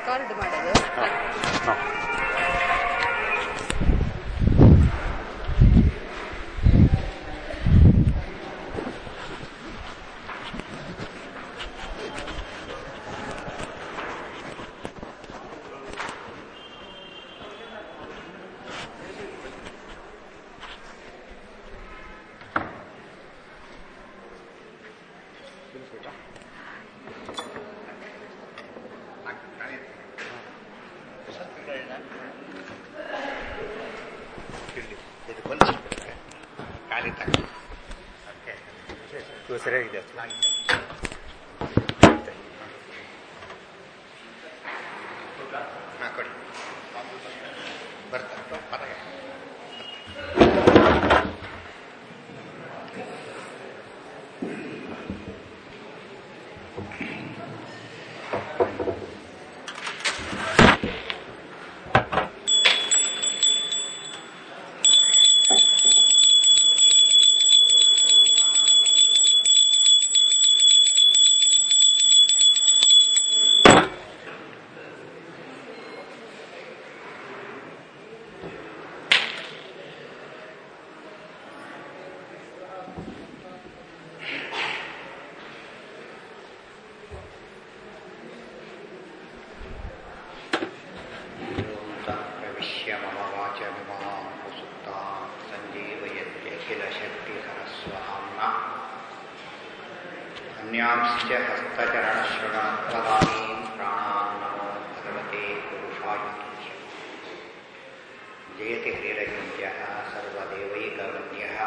Record ಮಾಡೋದು ಸರಿಯಾಗಿದೆ ಹಾಂ ಕೊಡಿ ಬರ್ತಾರೆ ಪರಗೆ प्रविश्य मम वाचमिमां सुप्तां सञ्जीवयत्यखिलशक्तिसरस्वधाम्ना अन्यांश्च हस्तचरणश्रवणत्वदानीं प्राणान् नमो भगवते पुरुषाय जयति हरिरचिन्त्यः सर्वदेवैकवन्द्यः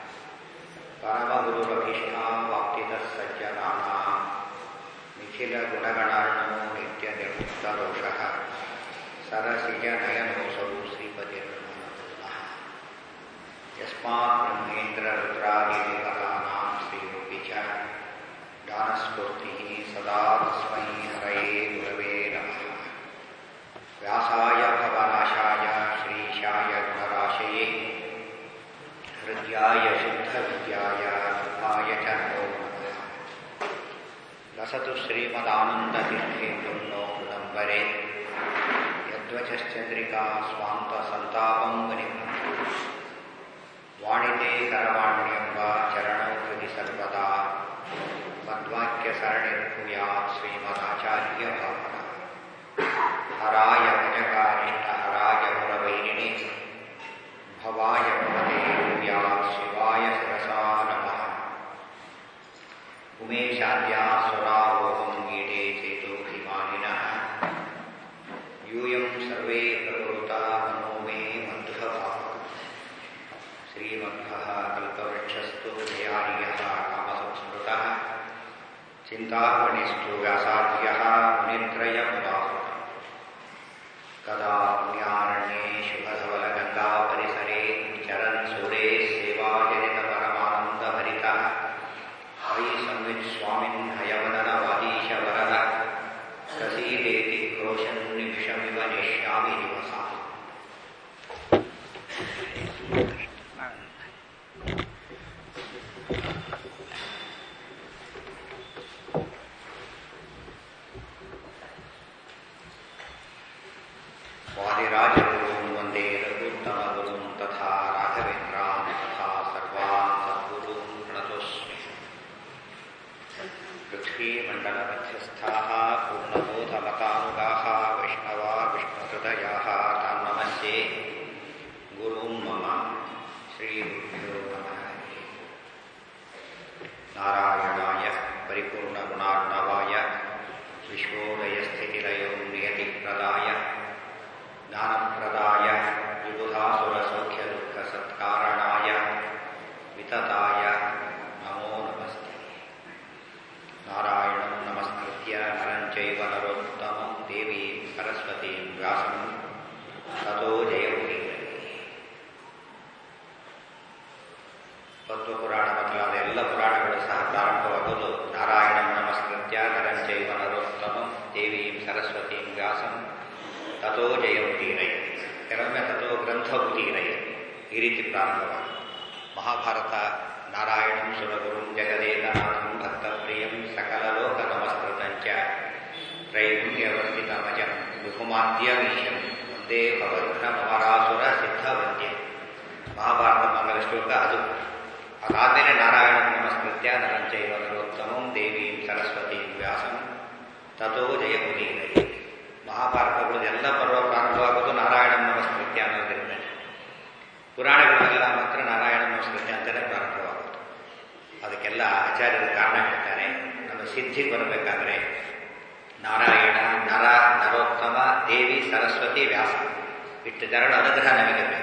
परमगुरुरभीष्टावाप्तितः सज्जनानां निखिलगुणगणार्णो नित्यनिर्मुक्तदोषः सरसिजनयनोऽसौ श्रीपतिर्नमः यस्मात् ब्रह्मेन्द्ररुद्रादिदेवतानां श्रीरूपि च दानस्फूर्तिः सदा तस्मै हरये गुरवे नमः व्यासाय भवनाशाय श्रीशाय गुणराशये हृद्याय शुद्धविद्याय कृपाय च नमो नमः लसतु श्रीमदानन्दतीर्थेन्दुं नो हृदम्बरे यद्वचश्चन्द्रिका स्वान्तसन्तापं मुनिम् वाणिते करवाण्यम्ब चरणौ हृदि सर्वदा मद्वाक्यसरणिर्भूयात् श्रीमदाचार्यभावना हराय भजकारिष्टहराय पुरवैरिणे भवाय भवते भूयात् शिवाय शिरसा नमः उमेशाद्यासुरावोहं गीते चेतोऽभिमानिनः यूयं सर्वे प्रकृता मनो मे मध्वभावः श्रीमध्वः कल्पवृक्षस्तु जयार्यः कामसंस्मृतः चिन्तामणिस्तु व्यासार्यः मुनित्रयमुदाहृतः कदा पुण्यारण्ये शुभधवलगङ्गापरिसरे चरन् सूरे सेवाजनितपरमानन्दभरितः अयि संवित् स्वामिन् हयवदनवादीशवरद प्रसीदेति क्रोशन् निमिषमिव नेष्यामि दिवसा वादिराजगुरून् वन्दे रघुत्तमगुरून् तथा राघवेन्द्रान् तथा सर्वान् सद्गुरून् प्रणतोऽस्मि पृथ्वीमण्डलमध्यस्थाः पूर्णबोधमतानुगाः वैष्णवा विष्णुहृदयाः तान् नमस्ये गुरून् मम श्रीगुरुभ्यो नमः नारायणाय परिपूर्णगुणार्णवाय विश्वोदयस्थितिलयो नियतिप्रदाय ज्ञानप्रदाय विबुधासुरसौख्यदुःखसत्कारणाय वितताय नमो नमस्ते नारायणं नमस्कृत्य नरं चैव नरोत्तमं देवीं सरस्वतीं व्यासं ततो जयमुनि ಪದ್ಮಪುರಾಣ ಮೊದಲಾದ ಎಲ್ಲ ಪುರಾಣಗಳು ಸಹ ಪ್ರಾರಂಭವಾಗುವುದು ನಾರಾಯಣಂ ನಮಸ್ಕೃತ್ಯ ನರಂಚೈವ ನರೋತ್ತಮಂ ದೇವೀಂ ಸರಸ್ವತೀಂ ವ್ಯಾಸಂ ತಥೋ ಜಯಮುದೀರಯ ಕೆಲವೊಮ್ಮೆ ತಥೋ ಗ್ರಂಥ ಉದೀರಯ ಈ ರೀತಿ ಪ್ರಾರಂಭವಾಗುತ್ತೆ ಮಹಾಭಾರತ ನಾರಾಯಣಂ ಸುರಗುರುಂ ಜಗದೇಕನಾಥಂ ಭಕ್ತಪ್ರಿಯಂ ಸಕಲಲೋಕ ನಮಸ್ಕೃತಂಚ ತ್ರೈಗುಣ್ಯವರ್ತಿತಮಜಂ ವಿಹುಮಾದ್ಯಮೀಶಂ ಒಂದೇ ಭವಘ್ನ ಮಮರಾಸುರ ಸಿದ್ಧವಂದ್ಯ ಮಹಾಭಾರತ ಮಂಗಲ ಶ್ಲೋಕ ಅದು ಅದಾದಮೇಲೆ ನಾರಾಯಣ ನಮಸ್ಕೃತ್ಯ ನರಂಚೈವ ನರೋತ್ತಮಂ ದೇವೀಂ ಸರಸ್ವತಿ ವ್ಯಾಸಂ ತಥೋ ಜಯಮುದೀರೈ ಮಹಾಭಾರತಗಳು ಎಲ್ಲ ಪರ್ವ ಪ್ರಾರಂಭವಾಗೋದು ನಾರಾಯಣ ನಮಸ್ಕೃತ್ಯ ಅನ್ನೋದ್ರಿಂದ ಪುರಾಣಗಳೆಲ್ಲ ಮಾತ್ರ ನಾರಾಯಣ ನಮಸ್ಕೃತ್ಯ ಅಂತಲೇ ಪ್ರಾರಂಭವಾಗೋದು ಅದಕ್ಕೆಲ್ಲ ಆಚಾರ್ಯರು ಕಾರಣ ಹೇಳ್ತಾರೆ ನಮ್ಮ ಸಿದ್ಧಿಗೆ ಬರಬೇಕಾದ್ರೆ ನಾರಾಯಣ ನರ ನರೋತ್ತಮ ದೇವಿ ಸರಸ್ವತಿ ವ್ಯಾಸ ಇಷ್ಟು ಜರಳ ಅನುಗ್ರಹ ನಮಗೆ ಬೇಕು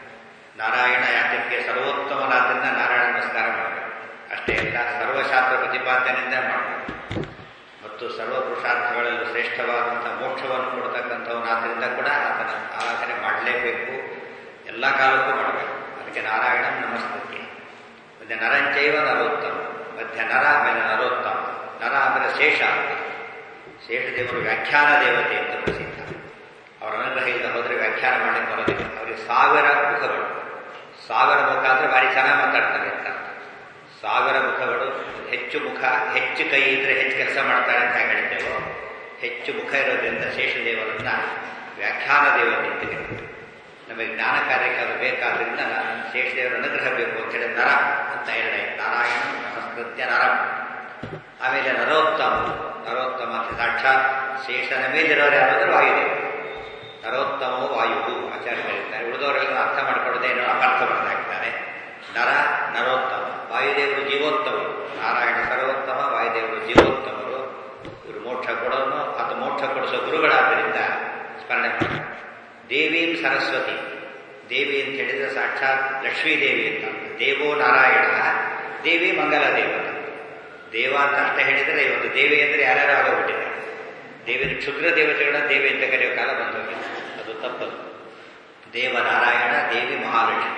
ನಾರಾಯಣ ಯಾತಕ್ಕೆ ಸರ್ವೋತ್ತಮನಾದ್ರಿಂದ ನಾರಾಯಣ ನಮಸ್ಕಾರ ಮಾಡಬೇಕು ಅಷ್ಟೇ ಅಲ್ಲ ಸರ್ವಶಾಸ್ತ್ರ ಪ್ರತಿಪಾದನೆಯಿಂದ ಮಾಡಬೇಕು ಮತ್ತು ಸರ್ವ ಪುರುಷಾರ್ಥಗಳಲ್ಲೂ ಶ್ರೇಷ್ಠವಾದಂಥ ಮೋಕ್ಷವನ್ನು ಕೊಡ್ತಕ್ಕಂಥವನಾದ್ರಿಂದ ಕೂಡ ಆತನ ಆರಾಧನೆ ಮಾಡಲೇಬೇಕು ಎಲ್ಲ ಕಾಲಕ್ಕೂ ಮಾಡಬೇಕು ಅದಕ್ಕೆ ನಾರಾಯಣ ನಮಸ್ಕೃತಿ ಮತ್ತೆ ನರಂಚೈವ ನರೋತ್ತಮ ಮಧ್ಯ ನರ ಆಮೇಲೆ ನರೋತ್ತಮ ನರ ಅಂದರೆ ಶೇಷ ಅಂತ ಶೇಷದೇವರು ವ್ಯಾಖ್ಯಾನ ದೇವತೆ ಅಂತ ಪ್ರಸಿದ್ಧ ಅವರ ಅನುಗ್ರಹ ಇಲ್ಲ ಹೋದರೆ ವ್ಯಾಖ್ಯಾನ ಮಾಡಲಿಕ್ಕೆ ಬರೋದಿಲ್ಲ ಅವರಿಗೆ ಸಾವಿರ ಮುಖಗಳು ಸಾವಿರ ಮುಖ ಅಂದರೆ ಭಾರಿ ಚೆನ್ನಾಗಿ ಮಾತಾಡ್ತಾರೆ ಅಂತ ಸಾವಿರ ಮುಖಗಳು ಹೆಚ್ಚು ಮುಖ ಹೆಚ್ಚು ಕೈ ಇದ್ರೆ ಹೆಚ್ಚು ಕೆಲಸ ಮಾಡ್ತಾರೆ ಅಂತ ಹೇಳಿದ್ದೆವು ಹೆಚ್ಚು ಮುಖ ಇರೋದ್ರಿಂದ ಶೇಷದೇವರನ್ನ ವ್ಯಾಖ್ಯಾನ ದೇವತೆ ಅಂತ ಕರೀತಾರೆ ನಮಗೆ ಜ್ಞಾನ ಕಾರ್ಯಕ್ಕೆ ಅದು ಬೇಕಾದ್ರಿಂದ ಶೇಷದೇವರ ಅನುಗ್ರಹ ಬೇಕು ಅಂತ ಹೇಳಿ ನರ ಅಂತ ಎರಡೇ ನಾರಾಯಣ ನಮಸ್ಕೃತ್ಯ ನರ ಆಮೇಲೆ ನರೋತ್ತಮ ನರೋತ್ತಮ ಅಂತ ಸಾಕ್ಷಾತ್ ಶೇಷನ ಮೇಲಿರೋರು ಯಾರಾದರೂ ವಾಯುದೇವ ನರೋತ್ತಮೋ ವಾಯು ಆಚಾರ್ಯ ಕರೀತಾರೆ ಉಳಿದವರೆಲ್ಲ ಅರ್ಥ ಮಾಡ್ಕೊಳ್ಳದೆ ಏನೋ ಅಪರ್ಥ ಮಾಡ್ತಾಯಿರ್ತಾರೆ ನರ ನರೋತ್ತಮ ವಾಯುದೇವರು ಜೀವೋತ್ತಮರು ನಾರಾಯಣ ಸರ್ವೋತ್ತಮ ವಾಯುದೇವರು ಜೀವೋತ್ತಮರು ಇವರು ಮೋಕ್ಷ ಕೊಡೋನು ಅಥವಾ ಮೋಕ್ಷ ಕೊಡಿಸೋ ಗುರುಗಳಾದ್ದರಿಂದ ಸ್ಮರಣೆ ಮಾಡ್ತಾರೆ ದೇವೀಂ ಸರಸ್ವತಿ ದೇವಿ ಅಂತ ಹೇಳಿದ್ರೆ ಸಾಕ್ಷಾತ್ ಲಕ್ಷ್ಮೀ ದೇವಿ ಅಂತ ದೇವೋ ನಾರಾಯಣ ದೇವಿ ಮಂಗಲ ದೇವತ ದೇವ ಅಂತ ಅಷ್ಟೇ ಹೇಳಿದರೆ ಇವತ್ತು ದೇವಿ ಅಂದರೆ ಯಾರ್ಯಾರು ಆಗೋಗ್ಬಿಟ್ಟಿದೆ ದೇವಿ ಕ್ಷುದ್ರ ದೇವತೆಗಳ ದೇವಿ ಅಂತ ಕರೆಯೋ ಕಾಲ ಬಂದೋಗಿದೆ ಅದು ತಪ್ಪದು ದೇವ ನಾರಾಯಣ ದೇವಿ ಮಹಾಲಕ್ಷ್ಮಿ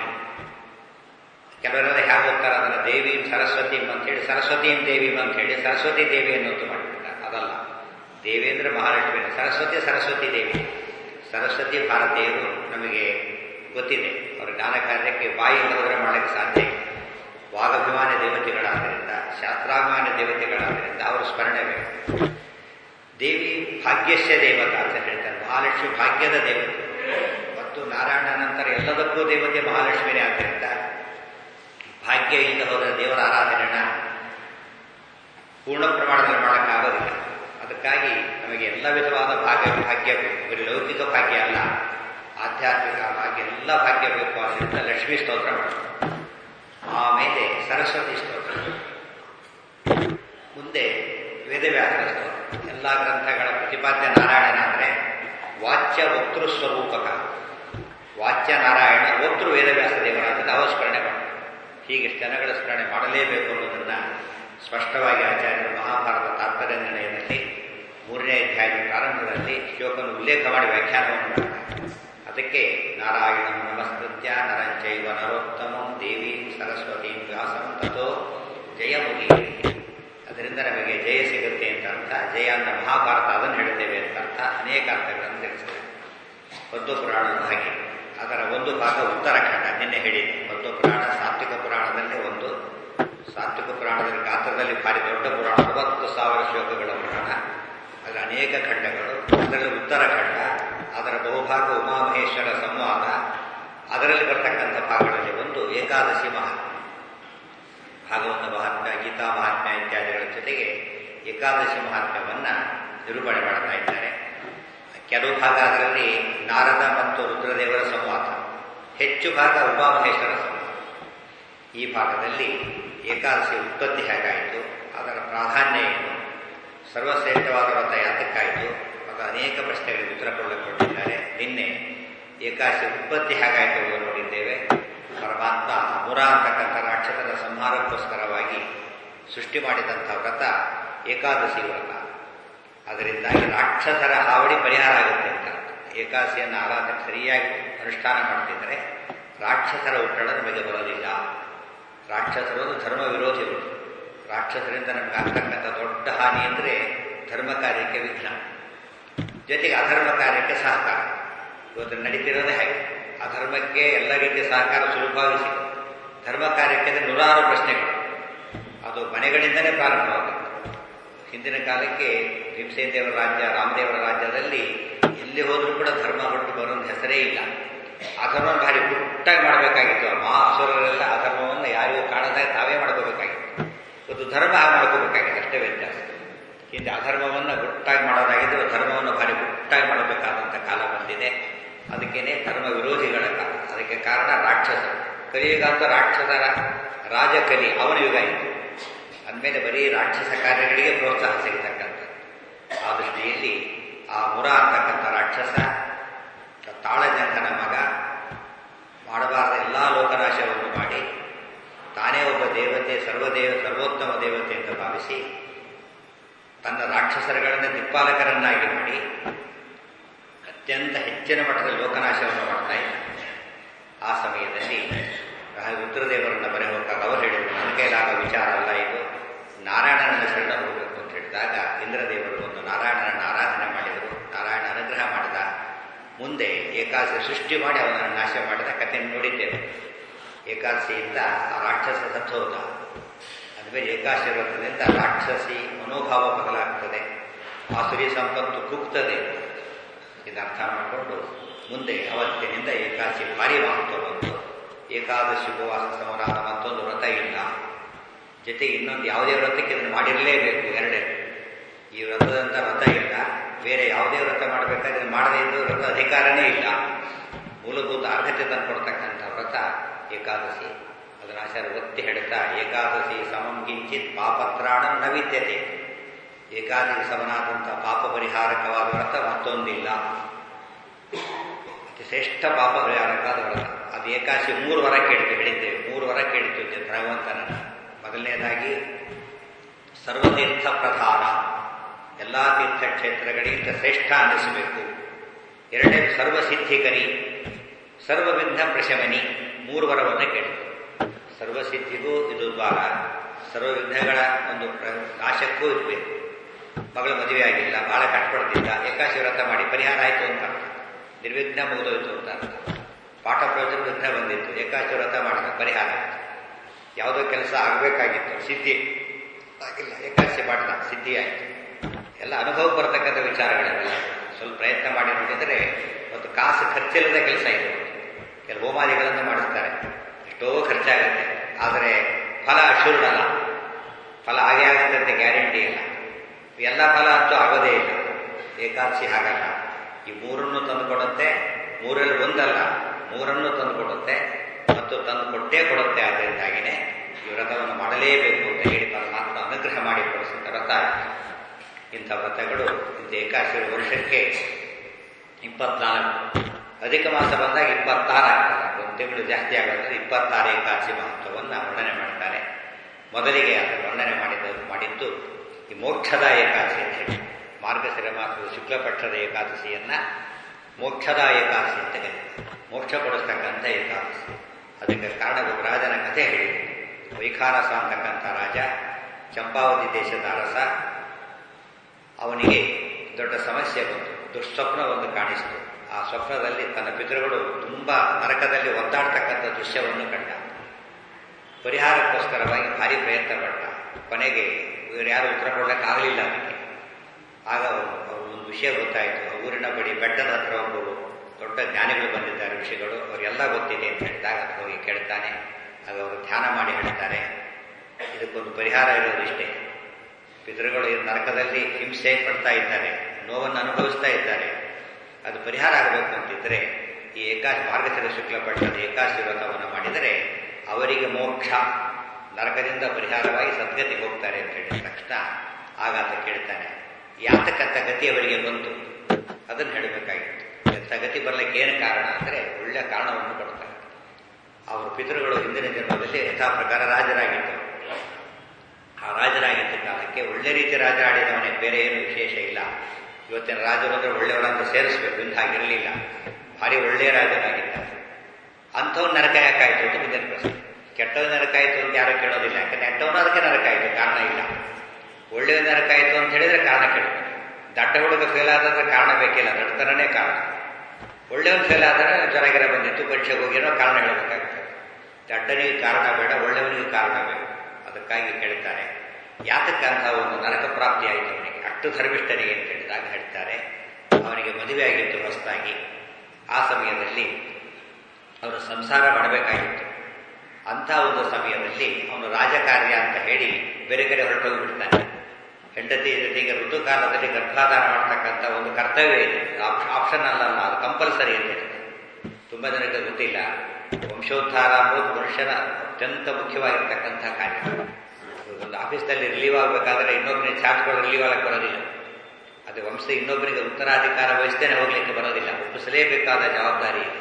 ಕೆಲವರೆಲ್ಲ ಹೇಗೆ ಹೋಗ್ತಾರೆ ಅದನ್ನು ದೇವಿ ಸರಸ್ವತಿ ಅಂತ ಹೇಳಿ ಸರಸ್ವತೀಂ ದೇವಿ ಅಂತ ಹೇಳಿ ಸರಸ್ವತಿ ದೇವಿ ಅನ್ನೋದು ಮಾಡಿಬಿಡ್ತಾರೆ ಅದಲ್ಲ ದೇವಿ ಅಂದರೆ ಮಹಾಲಕ್ಷ್ಮಿ ಸರಸ್ವತಿ ಸರಸ್ವತಿ ದೇವಿ ಸರಸ್ವತಿ ಭಾರತೀಯರು ನಮಗೆ ಗೊತ್ತಿದೆ ಅವರ ಜ್ಞಾನ ಕಾರ್ಯಕ್ಕೆ ಬಾಯಿಂದ ಹೋದರೆ ಮಾಡಲಿಕ್ಕೆ ಸಾಧ್ಯ ಇಲ್ಲ ವಾಗಭಿಮಾನ ದೇವತೆಗಳಾದ್ದರಿಂದ ಶಾಸ್ತ್ರಾಭಿಮಾನ ದೇವತೆಗಳಾದ್ದರಿಂದ ಅವರು ಸ್ಮರಣೆ ಬೇಕು ದೇವಿ ಭಾಗ್ಯಸ್ಯ ದೇವತಾ ಅಂತ ಹೇಳ್ತಾರೆ ಮಹಾಲಕ್ಷ್ಮಿ ಭಾಗ್ಯದ ದೇವತೆ ಮತ್ತು ನಾರಾಯಣ ನಂತರ ಎಲ್ಲದಕ್ಕೂ ದೇವತೆ ಮಹಾಲಕ್ಷ್ಮಿನೇ ಆದ್ದರಿಂದ ಭಾಗ್ಯ ಇಲ್ಲ ಹೋದ ದೇವರ ಆರಾಧನೆನ ಪೂರ್ಣ ಪ್ರಮಾಣದಲ್ಲಿ ಮಾಡೋಕ್ಕಾಗೋದಿಲ್ಲ ಅದಕ್ಕಾಗಿ ನಮಗೆ ಎಲ್ಲ ವಿಧವಾದ ಭಾಗ್ಯ ಭಾಗ್ಯ ಬೇಕು ಬರೀ ಲೌಕಿಕ ಭಾಗ್ಯ ಅಲ್ಲ ಆಧ್ಯಾತ್ಮಿಕ ಭಾಗ್ಯ ಎಲ್ಲ ಭಾಗ್ಯ ಬೇಕು ಆದ್ದರಿಂದ ಲಕ್ಷ್ಮೀ ಸ್ತೋತ್ರ ಮಾಡಬೇಕು ಆಮೇಲೆ ಸರಸ್ವತಿ ಸ್ತೋತ್ರ ಮುಂದೆ ವೇದವ್ಯಾಸರ ಸ್ತೋತ್ರ ಎಲ್ಲ ಗ್ರಂಥಗಳ ಪ್ರತಿಪಾದ್ಯ ನಾರಾಯಣನ ಅಂದರೆ ವಾಚ್ಯ ವಕ್ತೃ ಸ್ವರೂಪಕ ವಾಚ್ಯ ನಾರಾಯಣ ವಕ್ತೃ ವೇದವ್ಯಾಸ ದೇವರಾದ ಅವಸ್ಮರಣೆ ಮಾಡಬೇಕು ಹೀಗೆ ಜನಗಳ ಸ್ಮರಣೆ ಮಾಡಲೇಬೇಕು ಅನ್ನೋದನ್ನು ಸ್ಪಷ್ಟವಾಗಿ ಆಚಾರ್ಯರು ಮಹಾಭಾರತ ತಾತ್ಪರ್ಯ ನಿರ್ಣಯದಲ್ಲಿ ಮೂರನೇ ಅಧ್ಯಾಯದ ಪ್ರಾರಂಭದಲ್ಲಿ ಶ್ಲೋಕವನ್ನು ಉಲ್ಲೇಖ ಮಾಡಿ ವ್ಯಾಖ್ಯಾನವನ್ನು ಮಾಡ್ತಾರೆ ಅದಕ್ಕೆ ನಾರಾಯಣ ನಮಸ್ಕೃತ್ಯ ನರಂಚೈವ ನರೋತ್ತಮಂ ದೇವಿ ಸರಸ್ವತಿ ವ್ಯಾಸಂ ತಥೋ ಜಯ ಮುಗಿ ಅದರಿಂದ ನಮಗೆ ಜಯ ಸಿಗುತ್ತೆ ಅಂತ ಅರ್ಥ ಜಯ ಅಂದ್ರೆ ಮಹಾಭಾರತ ಅದನ್ನು ಹೇಳ್ತೇವೆ ಅಂತ ಅರ್ಥ ಅನೇಕ ಅರ್ಥಗಳನ್ನು ತಿಳಿಸ್ತೇವೆ ಪದ್ಮ ಪುರಾಣದ ಹಾಗೆ ಅದರ ಒಂದು ಭಾಗ ಉತ್ತರಾಖಂಡ ನಿನ್ನೆ ಹೇಳಿದೆ ಪದ್ಮ ಪುರಾಣ ಸಾತ್ವಿಕ ಪುರಾಣದಲ್ಲೇ ಒಂದು ಸಾತ್ವಿಕ ಪುರಾಣದಲ್ಲಿ ಗಾತ್ರದಲ್ಲಿ ಭಾರಿ ದೊಡ್ಡ ಪುರಾಣ ಅರವತ್ತು ಸಾವಿರ ಶ್ಲೋಕಗಳ ಪುರಾಣ ಅದರ ಅನೇಕ ಖಂಡಗಳು ಅದರಲ್ಲಿ ಉತ್ತರಾಖಂಡ ಅದರ ಬಹುಭಾಗ ಉಮಾಮಹೇಶ್ವರ ಸಂವಾದ ಅದರಲ್ಲಿ ಬರ್ತಕ್ಕಂಥ ಭಾಗಗಳಲ್ಲಿ ಒಂದು ಏಕಾದಶಿ ಮಹಾತ್ಮ ಭಾಗವತ ಮಹಾತ್ಮ್ಯ ಗೀತಾ ಮಹಾತ್ಮ್ಯ ಇತ್ಯಾದಿಗಳ ಜೊತೆಗೆ ಏಕಾದಶಿ ಮಹಾತ್ಮ್ಯವನ್ನು ನಿರೂಪಣೆ ಮಾಡ್ತಾ ಇದ್ದಾರೆ ಕೆಲವು ಭಾಗ ಅದರಲ್ಲಿ ನಾರದ ಮತ್ತು ರುದ್ರದೇವರ ಸಂವಾದ ಹೆಚ್ಚು ಭಾಗ ಉಮಾಮಹೇಶ್ವರ ಸಂವಾದ ಈ ಭಾಗದಲ್ಲಿ ಏಕಾದಶಿ ಉತ್ಪತ್ತಿ ಹೇಗಾಯಿತು ಅದರ ಪ್ರಾಧಾನ್ಯ ಏನು ಸರ್ವಶ್ರೇಷ್ಠವಾದ ವ್ರತ ಯಾತಕ್ಕಾಯಿತು ಮತ್ತು ಅನೇಕ ಪ್ರಶ್ನೆಗಳಿಗೆ ಉತ್ತರ ಕೊಟ್ಟಿದ್ದಾರೆ ನಿನ್ನೆ ಏಕಾದಶಿ ಉತ್ಪತ್ತಿ ಹೇಗಾಯಿತು ಎಂದು ನೋಡಿದ್ದೇವೆ ಪರಮಾತ್ಮ ಅಮುರ ಅಂತಕ್ಕಂಥ ರಾಕ್ಷಸರ ಸಂಹಾರಕ್ಕೋಸ್ಕರವಾಗಿ ಸೃಷ್ಟಿ ಮಾಡಿದಂಥ ವ್ರತ ಏಕಾದಶಿ ವ್ರತ ಅದರಿಂದಾಗಿ ರಾಕ್ಷಸರ ಹಾವಳಿ ಪರಿಹಾರ ಆಗುತ್ತೆ ಅಂತ ಏಕಾದಶಿಯನ್ನು ಆರಾಧನೆ ಸರಿಯಾಗಿ ಅನುಷ್ಠಾನ ಮಾಡ್ತಿದ್ದರೆ ರಾಕ್ಷಸರ ಉಟ್ಟಣ ನಮಗೆ ಬರೋದಿಲ್ಲ ರಾಕ್ಷಸರು ಧರ್ಮ ವಿರೋಧಿಗಳು ರಾಕ್ಷಸರಿಂದ ನಮ್ಗೆ ಆಗ್ತಕ್ಕಂಥ ದೊಡ್ಡ ಹಾನಿ ಅಂದರೆ ಧರ್ಮ ಕಾರ್ಯಕ್ಕೆ ವಿಘ್ನ ಜೊತೆಗೆ ಅಧರ್ಮ ಕಾರ್ಯಕ್ಕೆ ಸಹಕಾರ ಇವತ್ತು ನಡೀತಿರೋದೇ ಹಾಗೆ ಅಧರ್ಮಕ್ಕೆ ಎಲ್ಲ ರೀತಿಯ ಸಹಕಾರ ಸುಲಭವಾಗಿ ಸಿಗುತ್ತೆ ಧರ್ಮ ಕಾರ್ಯಕ್ಕೆ ನೂರಾರು ಪ್ರಶ್ನೆಗಳು ಅದು ಮನೆಗಳಿಂದಲೇ ಪ್ರಾರಂಭವಾಗುತ್ತೆ ಹಿಂದಿನ ಕಾಲಕ್ಕೆ ಭೀಮಸೇನ ದೇವರ ರಾಜ್ಯ ರಾಮದೇವರ ರಾಜ್ಯದಲ್ಲಿ ಎಲ್ಲ ಒಂದು ಹೆಸರೇ ಇಲ್ಲ ಅಧರ್ಮವನ್ನು ಭಾರಿ ಪುಟ್ಟಾಗಿ ಮಾಡಬೇಕಾಗಿತ್ತು ಮಹಾ ಅಸುರರೆಲ್ಲ ಅಧರ್ಮವನ್ನು ಯಾರಿಗೂ ಕಾಣದಾಗ ತಾವೇ ಮಾಡ್ಕೋಬೇಕಾಗಿತ್ತು ಇವತ್ತು ಧರ್ಮ ಹಾಗೆ ಮಾಡ್ಕೋಬೇಕಾಗಿದೆ ಅಷ್ಟೇ ವ್ಯತ್ಯಾಸ ಹಿಂದೆ ಅಧರ್ಮವನ್ನು ಗುಟ್ಟಾಗಿ ಮಾಡೋದಾಗಿದ್ದು ಧರ್ಮವನ್ನು ಭಾರಿ ಗುಟ್ಟಾಗಿ ಮಾಡಬೇಕಾದಂಥ ಕಾಲ ಬಂದಿದೆ ಅದಕ್ಕೇನೆ ಧರ್ಮ ವಿರೋಧಿಗಳ ಕಾಲ ಅದಕ್ಕೆ ಕಾರಣ ರಾಕ್ಷಸರು ಕಲಿಯುಗ ಅಂತ ರಾಕ್ಷಸರ ರಾಜಕಲಿ ಅವನ ಯುಗ ಇತ್ತು ಅಂದಮೇಲೆ ಬರೀ ರಾಕ್ಷಸ ಕಾರ್ಯಗಳಿಗೆ ಪ್ರೋತ್ಸಾಹ ಸಿಗತಕ್ಕಂಥದ್ದು ಆ ದೃಷ್ಟಿಯಲ್ಲಿ ಆ ಮುರ ಅಂತಕ್ಕಂಥ ರಾಕ್ಷಸ ತಾಳಜಂಕನ ಮಗ ಮಾಡಬಾರದ ಎಲ್ಲ ಲೋಕನಾಶವನ್ನು ಮಾಡಿ ತಾನೇ ಒಬ್ಬ ದೇವತೆ ಸರ್ವದೇವ ಸರ್ವೋತ್ತಮ ದೇವತೆ ಅಂತ ಭಾವಿಸಿ ತನ್ನ ರಾಕ್ಷಸರುಗಳನ್ನು ದಿಕ್ಪಾಲಕರನ್ನಾಗಿ ಮಾಡಿ ಅತ್ಯಂತ ಹೆಚ್ಚಿನ ಮಟ್ಟದ ಲೋಕನಾಶವನ್ನು ಮಾಡ್ತಾ ಇದ್ದ ಆ ಸಮಯದಲ್ಲಿ ರುದ್ರದೇವರನ್ನ ಬರೆ ಹೋದಾಗ ಅವರು ಹೇಳಿದರು ನನ್ನ ಕೈಲಾಗ ವಿಚಾರ ಅಲ್ಲ ಇದು ನಾರಾಯಣನನ್ನು ಶರಣ ಹೋಗಬೇಕು ಅಂತ ಹೇಳಿದಾಗ ಇಂದ್ರದೇವರು ಒಂದು ನಾರಾಯಣನನ್ನು ಆರಾಧನೆ ಮಾಡಿದರು ನಾರಾಯಣ ಅನುಗ್ರಹ ಮಾಡಿದ ಮುಂದೆ ಏಕಾದಶಿ ಸೃಷ್ಟಿ ಮಾಡಿ ಅವನನ್ನು ನಾಶ ಮಾಡಿದ ಕಥೆಯನ್ನು ನೋಡಿದ್ದೇವೆ ಏಕಾದಶಿಯಿಂದ ಆ ರಾಕ್ಷಸ ಸತ್ತೋದ ಅದುಮೇಲೆ ಏಕಾದಶಿ ವ್ರತದಿಂದ ರಾಕ್ಷಸಿ ಮನೋಭಾವ ಬದಲಾಗ್ತದೆ ಆಸುರಿ ಸಂಪತ್ತು ಕುಗ್ತದೆ ಇದು ಅರ್ಥ ಮಾಡಿಕೊಂಡು ಮುಂದೆ ಅವತ್ತಿನಿಂದ ಏಕಾದಶಿ ಭಾರಿ ಮಹತ್ವ ಬಂತು ಏಕಾದಶಿ ಉಪವಾಸ ಸಮರಾದ ಮತ್ತೊಂದು ವ್ರತ ಇಲ್ಲ ಜೊತೆಗೆ ಇನ್ನೊಂದು ಯಾವುದೇ ವ್ರತಕ್ಕೆ ಇದನ್ನು ಮಾಡಿರಲೇಬೇಕು ಎರಡೇ ಈ ವ್ರತದಂತ ವ್ರತ ಇಲ್ಲ ಬೇರೆ ಯಾವುದೇ ವ್ರತ ಮಾಡಬೇಕಾದ್ರೆ ಮಾಡದೇ ಇದ್ದು ವ್ರತ ಅಧಿಕಾರನೇ ಇಲ್ಲ ಮೂಲಭೂತ ಅರ್ಹತೆ ತಂದು ಕೊಡ್ತಕ್ಕಂಥ ವ್ರತ ಏಕಾದಶಿ ಅದನ್ನು ಆಚಾರ್ಯ ಒತ್ತಿ ಹೇಳ್ತಾ ಏಕಾದಶಿ ಸಮಂ ಕಿಂಚಿತ್ ಪಾಪತ್ರಾಣ ನ ವಿದ್ಯತೆ ಏಕಾದಶಿ ಸಮನಾದಂಥ ಪಾಪ ಪರಿಹಾರಕವಾದ ವ್ರತ ಮತ್ತೊಂದಿಲ್ಲ ಅತಿ ಶ್ರೇಷ್ಠ ಪಾಪ ಪರಿಹಾರಕವಾದ ವ್ರತ ಅದು ಏಕಾದಶಿ ಮೂರು ವರ ಕೇಳಿದ್ದು ಹೇಳಿದ್ದೇವೆ ಮೂರು ವರ ಕೇಳಿದ್ದು ಭಗವಂತನ ಮೊದಲನೇದಾಗಿ ಸರ್ವತೀರ್ಥ ಪ್ರಧಾನ ಎಲ್ಲ ತೀರ್ಥಕ್ಷೇತ್ರಗಳಿಗಿಂತ ಶ್ರೇಷ್ಠ ಅನ್ನಿಸಬೇಕು ಎರಡನೇದು ಸರ್ವಸಿದ್ಧಿಕರಿ ಸರ್ವವಿಘ್ನ ಪ್ರಶಮನಿ ಮೂರು ವರವನ್ನು ಕೇಳಿತು ಸರ್ವಸಿದ್ಧಿಗೂ ಇದು ದ್ವಾರ ಸರ್ವವಿಘ್ನಗಳ ಒಂದು ನಾಶಕ್ಕೂ ಇರಬೇಕು ಮಗಳ ಮದುವೆ ಆಗಿಲ್ಲ ಬಹಳ ಕಷ್ಟಪಡ್ತಿದ್ದ ಏಕಾಶಿ ವ್ರತ ಮಾಡಿ ಪರಿಹಾರ ಆಯಿತು ಅಂತ ನಿರ್ವಿಘ್ನ ಮುಗಿದೋಯ್ತು ಅಂತ ಪಾಠ ಪ್ರವಚನ ವಿಘ್ನ ಬಂದಿತ್ತು ಏಕಾಶಿ ವ್ರತ ಮಾಡಿದ ಪರಿಹಾರ ಯಾವುದೋ ಕೆಲಸ ಆಗಬೇಕಾಗಿತ್ತು ಸಿದ್ಧಿ ಆಗಿಲ್ಲ ಏಕಾದಶಿ ಮಾಡಿದ ಸಿದ್ಧಿ ಆಯಿತು ಎಲ್ಲ ಅನುಭವ ಬರತಕ್ಕಂಥ ವಿಚಾರಗಳೆಲ್ಲ ಸ್ವಲ್ಪ ಪ್ರಯತ್ನ ಮಾಡಿ ನೋಡಿದರೆ ಮತ್ತು ಕಾಸು ಖರ್ಚಿಲ್ಲದ ಕೆಲಸ ಇದೆ ಕೆಲವು ಹೋಮಾದಿಗಳನ್ನು ಮಾಡಿಸ್ತಾರೆ ಎಷ್ಟೋ ಖರ್ಚಾಗುತ್ತೆ ಆದರೆ ಫಲ ಅಶೂರ್ಣಲ್ಲ ಫಲ ಹಾಗೆ ಆಗುತ್ತೆ ಅಂತ ಗ್ಯಾರಂಟಿ ಇಲ್ಲ ಎಲ್ಲ ಫಲ ಅಂತೂ ಆಗೋದೇ ಇಲ್ಲ ಏಕಾದಶಿ ಹಾಗಲ್ಲ ಈ ಮೂರನ್ನು ತಂದುಕೊಡುತ್ತೆ ಮೂರಲ್ಲಿ ಒಂದಲ್ಲ ಮೂರನ್ನು ತಂದುಕೊಡುತ್ತೆ ಮತ್ತು ತಂದು ಕೊಟ್ಟೇ ಕೊಡುತ್ತೆ ಆದ್ದರಿಂದಾಗಿನೇ ಈ ವ್ರತವನ್ನು ಮಾಡಲೇಬೇಕು ಅಂತ ಹೇಳಿ ಪರಮಾತ್ಮ ಅನುಗ್ರಹ ಮಾಡಿ ಕೊಡಿಸಿದ ವ್ರತ ಇಂಥ ವ್ರತಗಳು ಇಂಥ ಏಕಾದಶಿ ವರ್ಷಕ್ಕೆ ಇಪ್ಪತ್ನಾಲ್ಕು ಅಧಿಕ ಮಾಸ ಬಂದಾಗ ಇಪ್ಪತ್ತಾರು ಆಗ್ತದೆ ಒಂದು ತಿಂಗಳು ಜಾಸ್ತಿ ಆಗೋದ್ರೆ ಇಪ್ಪತ್ತಾರು ಏಕಾದಶಿ ಮಹತ್ವವನ್ನು ವರ್ಣನೆ ಮಾಡ್ತಾರೆ ಮೊದಲಿಗೆ ಅದು ವರ್ಣನೆ ಮಾಡಿದ ಮಾಡಿದ್ದು ಈ ಮೋಕ್ಷದ ಏಕಾದಶಿ ಅಂತ ಹೇಳಿ ಮಾರ್ಗಶಿರ ಮಾಸದ ಶುಕ್ಲಪಕ್ಷದ ಏಕಾದಶಿಯನ್ನ ಮೋಕ್ಷದ ಏಕಾದಶಿ ಅಂತ ಹೇಳಿ ಮೋಕ್ಷ ಕೊಡಿಸ್ತಕ್ಕಂಥ ಏಕಾದಶಿ ಅದಕ್ಕೆ ಕಾರಣ ರಾಜನ ಕಥೆ ಹೇಳಿ ವೈಖಾನಸ ಅಂತಕ್ಕಂಥ ರಾಜ ಚಂಪಾವತಿ ದೇಶದ ಅರಸ ಅವನಿಗೆ ದೊಡ್ಡ ಸಮಸ್ಯೆ ಬಂತು ದುಸ್ವಪ್ನ ಒಂದು ಕಾಣಿಸ್ತು ಆ ಸ್ವಪ್ನದಲ್ಲಿ ತನ್ನ ಪಿತೃಗಳು ತುಂಬ ನರಕದಲ್ಲಿ ಒದ್ದಾಡ್ತಕ್ಕಂಥ ದೃಶ್ಯವನ್ನು ಕಂಡ ಪರಿಹಾರಕ್ಕೋಸ್ಕರವಾಗಿ ಭಾರಿ ಪ್ರಯತ್ನ ಪಟ್ಟ ಕೊನೆಗೆ ಇವರು ಯಾರು ಉತ್ತರ ಕೊಡಲಿಕ್ಕಾಗಲಿಲ್ಲ ಅದಕ್ಕೆ ಆಗ ಅವರು ಒಂದು ವಿಷಯ ಗೊತ್ತಾಯಿತು ಊರಿನ ಬಳಿ ಬೆಟ್ಟದ ಹತ್ರ ಒಬ್ಬರು ದೊಡ್ಡ ಜ್ಞಾನಿಗಳು ಬಂದಿದ್ದಾರೆ ಋಷಿಗಳು ಅವರೆಲ್ಲ ಗೊತ್ತಿದೆ ಅಂತ ಹೇಳಿದಾಗ ಅದು ಹೋಗಿ ಕೇಳ್ತಾನೆ ಆಗ ಅವರು ಧ್ಯಾನ ಮಾಡಿ ಹೇಳ್ತಾರೆ ಇದಕ್ಕೊಂದು ಪರಿಹಾರ ಇರೋದಿಷ್ಟೇ ಪಿತೃಗಳು ಈ ನರಕದಲ್ಲಿ ಹಿಂಸೆ ಪಡ್ತಾ ಇದ್ದಾರೆ ನೋವನ್ನು ಅನುಭವಿಸ್ತಾ ಇದ್ದಾರೆ ಅದು ಪರಿಹಾರ ಆಗಬೇಕು ಅಂತಿದ್ರೆ ಈ ಏಕಾಶಿ ಮಾರ್ಗಶಿರ ಶುಕ್ಲ ಪಟ್ಟದ ಏಕಾಶಿ ವ್ರತವನ್ನು ಮಾಡಿದರೆ ಅವರಿಗೆ ಮೋಕ್ಷ ನರಕದಿಂದ ಪರಿಹಾರವಾಗಿ ಸದ್ಗತಿಗೆ ಹೋಗ್ತಾರೆ ಅಂತ ಹೇಳಿದ ತಕ್ಷಣ ಆಗಾತ ಕೇಳ್ತಾನೆ ಯಾತಕ್ಕಂಥ ಗತಿ ಅವರಿಗೆ ಬಂತು ಅದನ್ನು ಹೇಳಬೇಕಾಗಿತ್ತು ಎಂಥ ಗತಿ ಬರಲಿಕ್ಕೆ ಏನು ಕಾರಣ ಅಂದರೆ ಒಳ್ಳೆಯ ಕಾರಣವನ್ನು ಕೊಡ್ತಾರೆ ಅವರು ಪಿತೃಗಳು ಹಿಂದಿನ ಜನ್ಮದಲ್ಲಿ ಯಥಾ ಪ್ರಕಾರ ರಾಜರಾಗಿದ್ದರು ಆ ರಾಜರಾಗಿದ್ದ ಕಾಲಕ್ಕೆ ಒಳ್ಳೆ ರೀತಿ ರಾಜ ಆಡಿದವನೇ ಬೇರೆ ಏನು ವಿಶೇಷ ಇಲ್ಲ ಇವತ್ತಿನ ರಾಜರು ಅಂದರೆ ಒಳ್ಳೆಯವರನ್ನು ಸೇರಿಸಬೇಕು ಇಂದ ಹಾಗಿರಲಿಲ್ಲ ಭಾರಿ ಒಳ್ಳೆಯ ರಾಜನಾಗಿದ್ದಾರೆ ಅಂಥವ್ನು ನರಕ ಯಾಕಾಯಿತು ಅಂತ ಮುಂದಿನ ಪ್ರಶ್ನೆ ಕೆಟ್ಟವ್ ನರಕಾಯಿತು ಅಂತ ಯಾರು ಕೇಳೋದಿಲ್ಲ ಯಾಕಂದ್ರೆ ಎಂಟವನು ಅದಕ್ಕೆ ನರಕಾಯಿತು ಕಾರಣ ಇಲ್ಲ ಒಳ್ಳೆಯ ನರಕಾಯಿತು ಅಂತ ಹೇಳಿದ್ರೆ ಕಾರಣ ಕೇಳುತ್ತೆ ದಡ್ಡ ಹುಡುಗ ಫೇಲ್ ಆದ್ರೆ ಕಾರಣ ಬೇಕಿಲ್ಲ ದಡ್ಡತನನೇ ಕಾರಣ ಒಳ್ಳೆಯವನು ಫೇಲ್ ಆದರೆ ಜ್ವರಗಿರ ಬಂದಿತ್ತು ಪರೀಕ್ಷೆಗೆ ಹೋಗಿರೋ ಕಾರಣ ಹೇಳಬೇಕಾಗ್ತದೆ ದಡ್ಡನಿಗೆ ಕಾರಣ ಬೇಡ ಒಳ್ಳೆಯವನಿಗೆ ಕಾರಣ ಬೇಡ ಅದಕ್ಕಾಗಿ ಕೇಳ್ತಾರೆ ಯಾತಕ್ಕಂಥ ಒಂದು ನರಕ ಪ್ರಾಪ್ತಿ ಆಯಿತು ಅವನಿಗೆ ಅಷ್ಟು ಧರ್ಮಿಷ್ಠನಿಗೆ ಅಂತ ಹೇಳಿದಾಗ ಹೇಳ್ತಾರೆ ಅವನಿಗೆ ಮದುವೆ ಆಗಿತ್ತು ಹೊಸದಾಗಿ ಆ ಸಮಯದಲ್ಲಿ ಅವರು ಸಂಸಾರ ಮಾಡಬೇಕಾಗಿತ್ತು ಅಂಥ ಒಂದು ಸಮಯದಲ್ಲಿ ಅವನು ರಾಜಕಾರ್ಯ ಅಂತ ಹೇಳಿ ಬೇರೆ ಕಡೆ ಹೊರಟೋಗ್ಬಿಡ್ತಾನೆ ಹೆಂಡತಿ ಜೊತೆಗೆ ಋತುಕಾಲದಲ್ಲಿ ಗರ್ಭಾಧಾನ ಮಾಡ್ತಕ್ಕಂಥ ಒಂದು ಕರ್ತವ್ಯ ಇದೆ ಆಪ್ಷನ್ ಅಲ್ಲ ಅದು ಕಂಪಲ್ಸರಿ ಇದೆ ತುಂಬ ಜನಕ್ಕೆ ಗೊತ್ತಿಲ್ಲ ವಂಶೋದ್ಧಾರ ಅನ್ನೋದು ಮನುಷ್ಯನ ಅತ್ಯಂತ ಮುಖ್ಯವಾಗಿರ್ತಕ್ಕಂಥ ಕಾರ್ಯ ಒಂದು ಆಫೀಸ್ನಲ್ಲಿ ರಿಲೀವ್ ಆಗಬೇಕಾದ್ರೆ ಇನ್ನೊಬ್ಬರಿಗೆ ಚಾರ್ಜ್ಗಳು ರಿಲೀವ್ ಆಗಕ್ಕೆ ಬರೋದಿಲ್ಲ ಅದು ವಂಶದ ಇನ್ನೊಬ್ಬರಿಗೆ ಉತ್ತರಾಧಿಕಾರ ವಹಿಸ್ತೇನೆ ಹೋಗ್ಲಿಕ್ಕೆ ಬರೋದಿಲ್ಲ ಒಪ್ಪಿಸಲೇಬೇಕಾದ ಜವಾಬ್ದಾರಿ ಇದೆ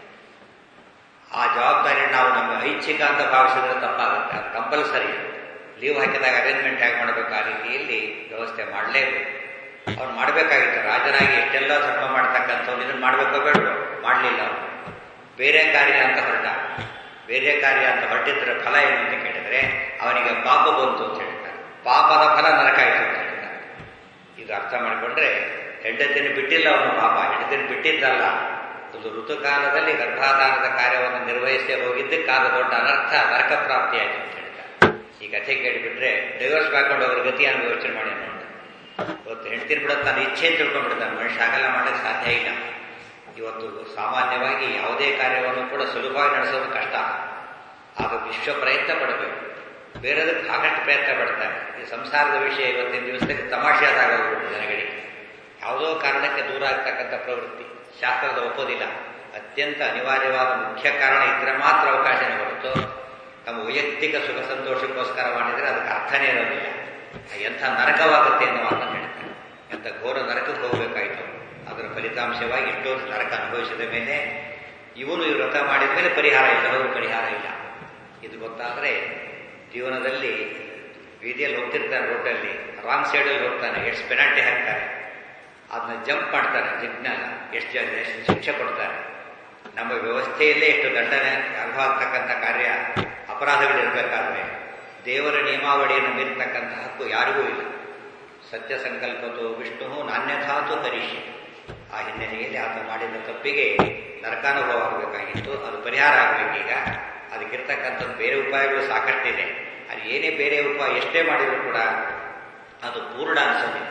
ಆ ಜವಾಬ್ದಾರಿ ನಾವು ನಮ್ಮ ಐಚ್ಛಿಕ ಅಂತ ಭಾವಿಸಿದ್ರೆ ತಪ್ಪಾಗುತ್ತೆ ಅದು ಕಂಪಲ್ಸರಿ ಲೀವ್ ಹಾಕಿದಾಗ ಅರೇಂಜ್ಮೆಂಟ್ ಹೇಗೆ ಮಾಡಬೇಕು ಆ ರೀತಿಯಲ್ಲಿ ವ್ಯವಸ್ಥೆ ಮಾಡಲೇಬೇಕು ಅವ್ನು ಮಾಡಬೇಕಾಗಿತ್ತು ರಾಜನಾಗಿ ಎಷ್ಟೆಲ್ಲ ಧರ್ಮ ಮಾಡ್ತಕ್ಕಂಥವ್ನು ಇದನ್ನು ಮಾಡಬೇಕೋ ಬೇಡ ಮಾಡಲಿಲ್ಲ ಅವನು ಬೇರೆ ಕಾರ್ಯ ಅಂತ ಹೊರಟ ಬೇರೆ ಕಾರ್ಯ ಅಂತ ಹೊರಟಿದ್ರೆ ಫಲ ಏನು ಅಂತ ಕೇಳಿದ್ರೆ ಅವನಿಗೆ ಪಾಪ ಬಂತು ಅಂತ ಹೇಳ್ತಾರೆ ಪಾಪದ ಫಲ ನರಕ ಆಯಿತು ಅಂತ ಹೇಳ್ತಾರೆ ಇದು ಅರ್ಥ ಮಾಡಿಕೊಂಡ್ರೆ ಹೆಂಡತಿನ ಬಿಟ್ಟಿಲ್ಲ ಅವನು ಪಾಪ ಹೆಂಡತಿನ ಬಿಟ್ಟಿದ್ದಲ್ಲ ಒಂದು ಋತುಕಾಲದಲ್ಲಿ ಗರ್ಭಾಧಾನದ ಕಾರ್ಯವನ್ನು ನಿರ್ವಹಿಸದೆ ಹೋಗಿದ್ದಕ್ಕಾದ ದೊಡ್ಡ ಅನರ್ಥ ನರಕ ಪ್ರಾಪ್ತಿಯಾಗಿ ಅಂತ ಹೇಳ್ತಾರೆ ಈ ಕಥೆ ಕೇಳಿಬಿಟ್ರೆ ಡೈವರ್ಸ್ ಮಾಡ್ಕೊಂಡು ಹೋಗೋರ ಗತಿ ಅನ್ನೋ ಯೋಚನೆ ಮಾಡಿ ನೋಡಿ ಇವತ್ತು ಹೆಂಡ್ತಿನ ಬಿಡೋದು ತಾನು ಇಚ್ಛೆ ತಿಳ್ಕೊಂಡ್ಬಿಡ್ತಾನೆ ಮನುಷ್ಯ ಹಾಗೆಲ್ಲ ಮಾಡೋಕ್ಕೆ ಸಾಧ್ಯ ಇಲ್ಲ ಇವತ್ತು ಸಾಮಾನ್ಯವಾಗಿ ಯಾವುದೇ ಕಾರ್ಯವನ್ನು ಕೂಡ ಸುಲಭವಾಗಿ ನಡೆಸೋದು ಕಷ್ಟ ಆಗ ವಿಶ್ವ ಪ್ರಯತ್ನ ಪಡಬೇಕು ಬೇರೆದಕ್ಕೆ ಸಾಕಷ್ಟು ಪ್ರಯತ್ನ ಪಡ್ತಾರೆ ಈ ಸಂಸಾರದ ವಿಷಯ ಇವತ್ತಿನ ದಿವಸದಲ್ಲಿ ತಮಾಷೆಯಾದಾಗೋಗ್ಬಿಟ್ಟು ಜನಗಳಿಗೆ ಯಾವುದೋ ಕಾರಣಕ್ಕೆ ದೂರ ಆಗ್ತಕ್ಕಂಥ ಪ್ರವೃತ್ತಿ ಶಾಸ್ತ್ರದ ಒಪ್ಪೋದಿಲ್ಲ ಅತ್ಯಂತ ಅನಿವಾರ್ಯವಾದ ಮುಖ್ಯ ಕಾರಣ ಇದ್ರೆ ಮಾತ್ರ ಅವಕಾಶನೇ ಹೊರತು ನಮ್ಮ ವೈಯಕ್ತಿಕ ಸುಖ ಸಂತೋಷಕ್ಕೋಸ್ಕರ ಮಾಡಿದರೆ ಅದಕ್ಕೆ ಅರ್ಥನೇ ಇರೋದಿಲ್ಲ ಎಂಥ ನರಕವಾಗುತ್ತೆ ಅನ್ನೋ ಮಾತನ್ನು ಹೇಳ್ತಾರೆ ಎಂಥ ಘೋರ ನರಕಕ್ಕೆ ಹೋಗಬೇಕಾಯಿತು ಅದರ ಫಲಿತಾಂಶವಾಗಿ ಎಷ್ಟೊಂದು ನರಕ ಅನುಭವಿಸಿದ ಮೇಲೆ ಇವನು ಈ ವ್ರತ ಮಾಡಿದ ಮೇಲೆ ಪರಿಹಾರ ಇಲ್ಲ ಅವರು ಪರಿಹಾರ ಇಲ್ಲ ಇದು ಗೊತ್ತಾದರೆ ಜೀವನದಲ್ಲಿ ಬೀದಿಯಲ್ಲಿ ಹೋಗ್ತಿರ್ತಾರೆ ರೋಡಲ್ಲಿ ರಾಂಗ್ ಸೈಡಲ್ಲಿ ಹೋಗ್ತಾನೆ ಎಷ್ಟು ಪೆನಾಲ್ಟಿ ಹಾಕ್ತಾರೆ ಅದನ್ನ ಜಂಪ್ ಮಾಡ್ತಾನೆ ಜಿಜ್ಞಾನ ಎಷ್ಟು ಜನ ಎಷ್ಟು ಶಿಕ್ಷೆ ಕೊಡ್ತಾರೆ ನಮ್ಮ ವ್ಯವಸ್ಥೆಯಲ್ಲೇ ಎಷ್ಟು ದಂಡನೆ ಅರ್ಹವಾಗ್ತಕ್ಕಂಥ ಕಾರ್ಯ ಅಪರಾಧಗಳಿರಬೇಕಾದ್ರೆ ದೇವರ ನಿಯಮಾವಳಿಯನ್ನು ಮೀರ್ತಕ್ಕಂಥ ಹಕ್ಕು ಯಾರಿಗೂ ಇಲ್ಲ ಸತ್ಯ ಸಂಕಲ್ಪತು ವಿಷ್ಣು ನಾಣ್ಯಥಾತು ಕರಿಷಿ ಆ ಹಿನ್ನೆಲೆಯಲ್ಲಿ ಆತ ಮಾಡಿದ ತಪ್ಪಿಗೆ ನರಕಾನುಭವ ಆಗಬೇಕಾಗಿತ್ತು ಅದು ಪರಿಹಾರ ಆಗಬೇಕೀಗ ಅದಕ್ಕಿರ್ತಕ್ಕಂಥದ್ದು ಬೇರೆ ಉಪಾಯಗಳು ಸಾಕಷ್ಟಿದೆ ಅದು ಏನೇ ಬೇರೆ ಉಪಾಯ ಎಷ್ಟೇ ಮಾಡಿದರೂ ಕೂಡ ಅದು ಪೂರ್ಣ ಅನಿಸೋದಿಲ್ಲ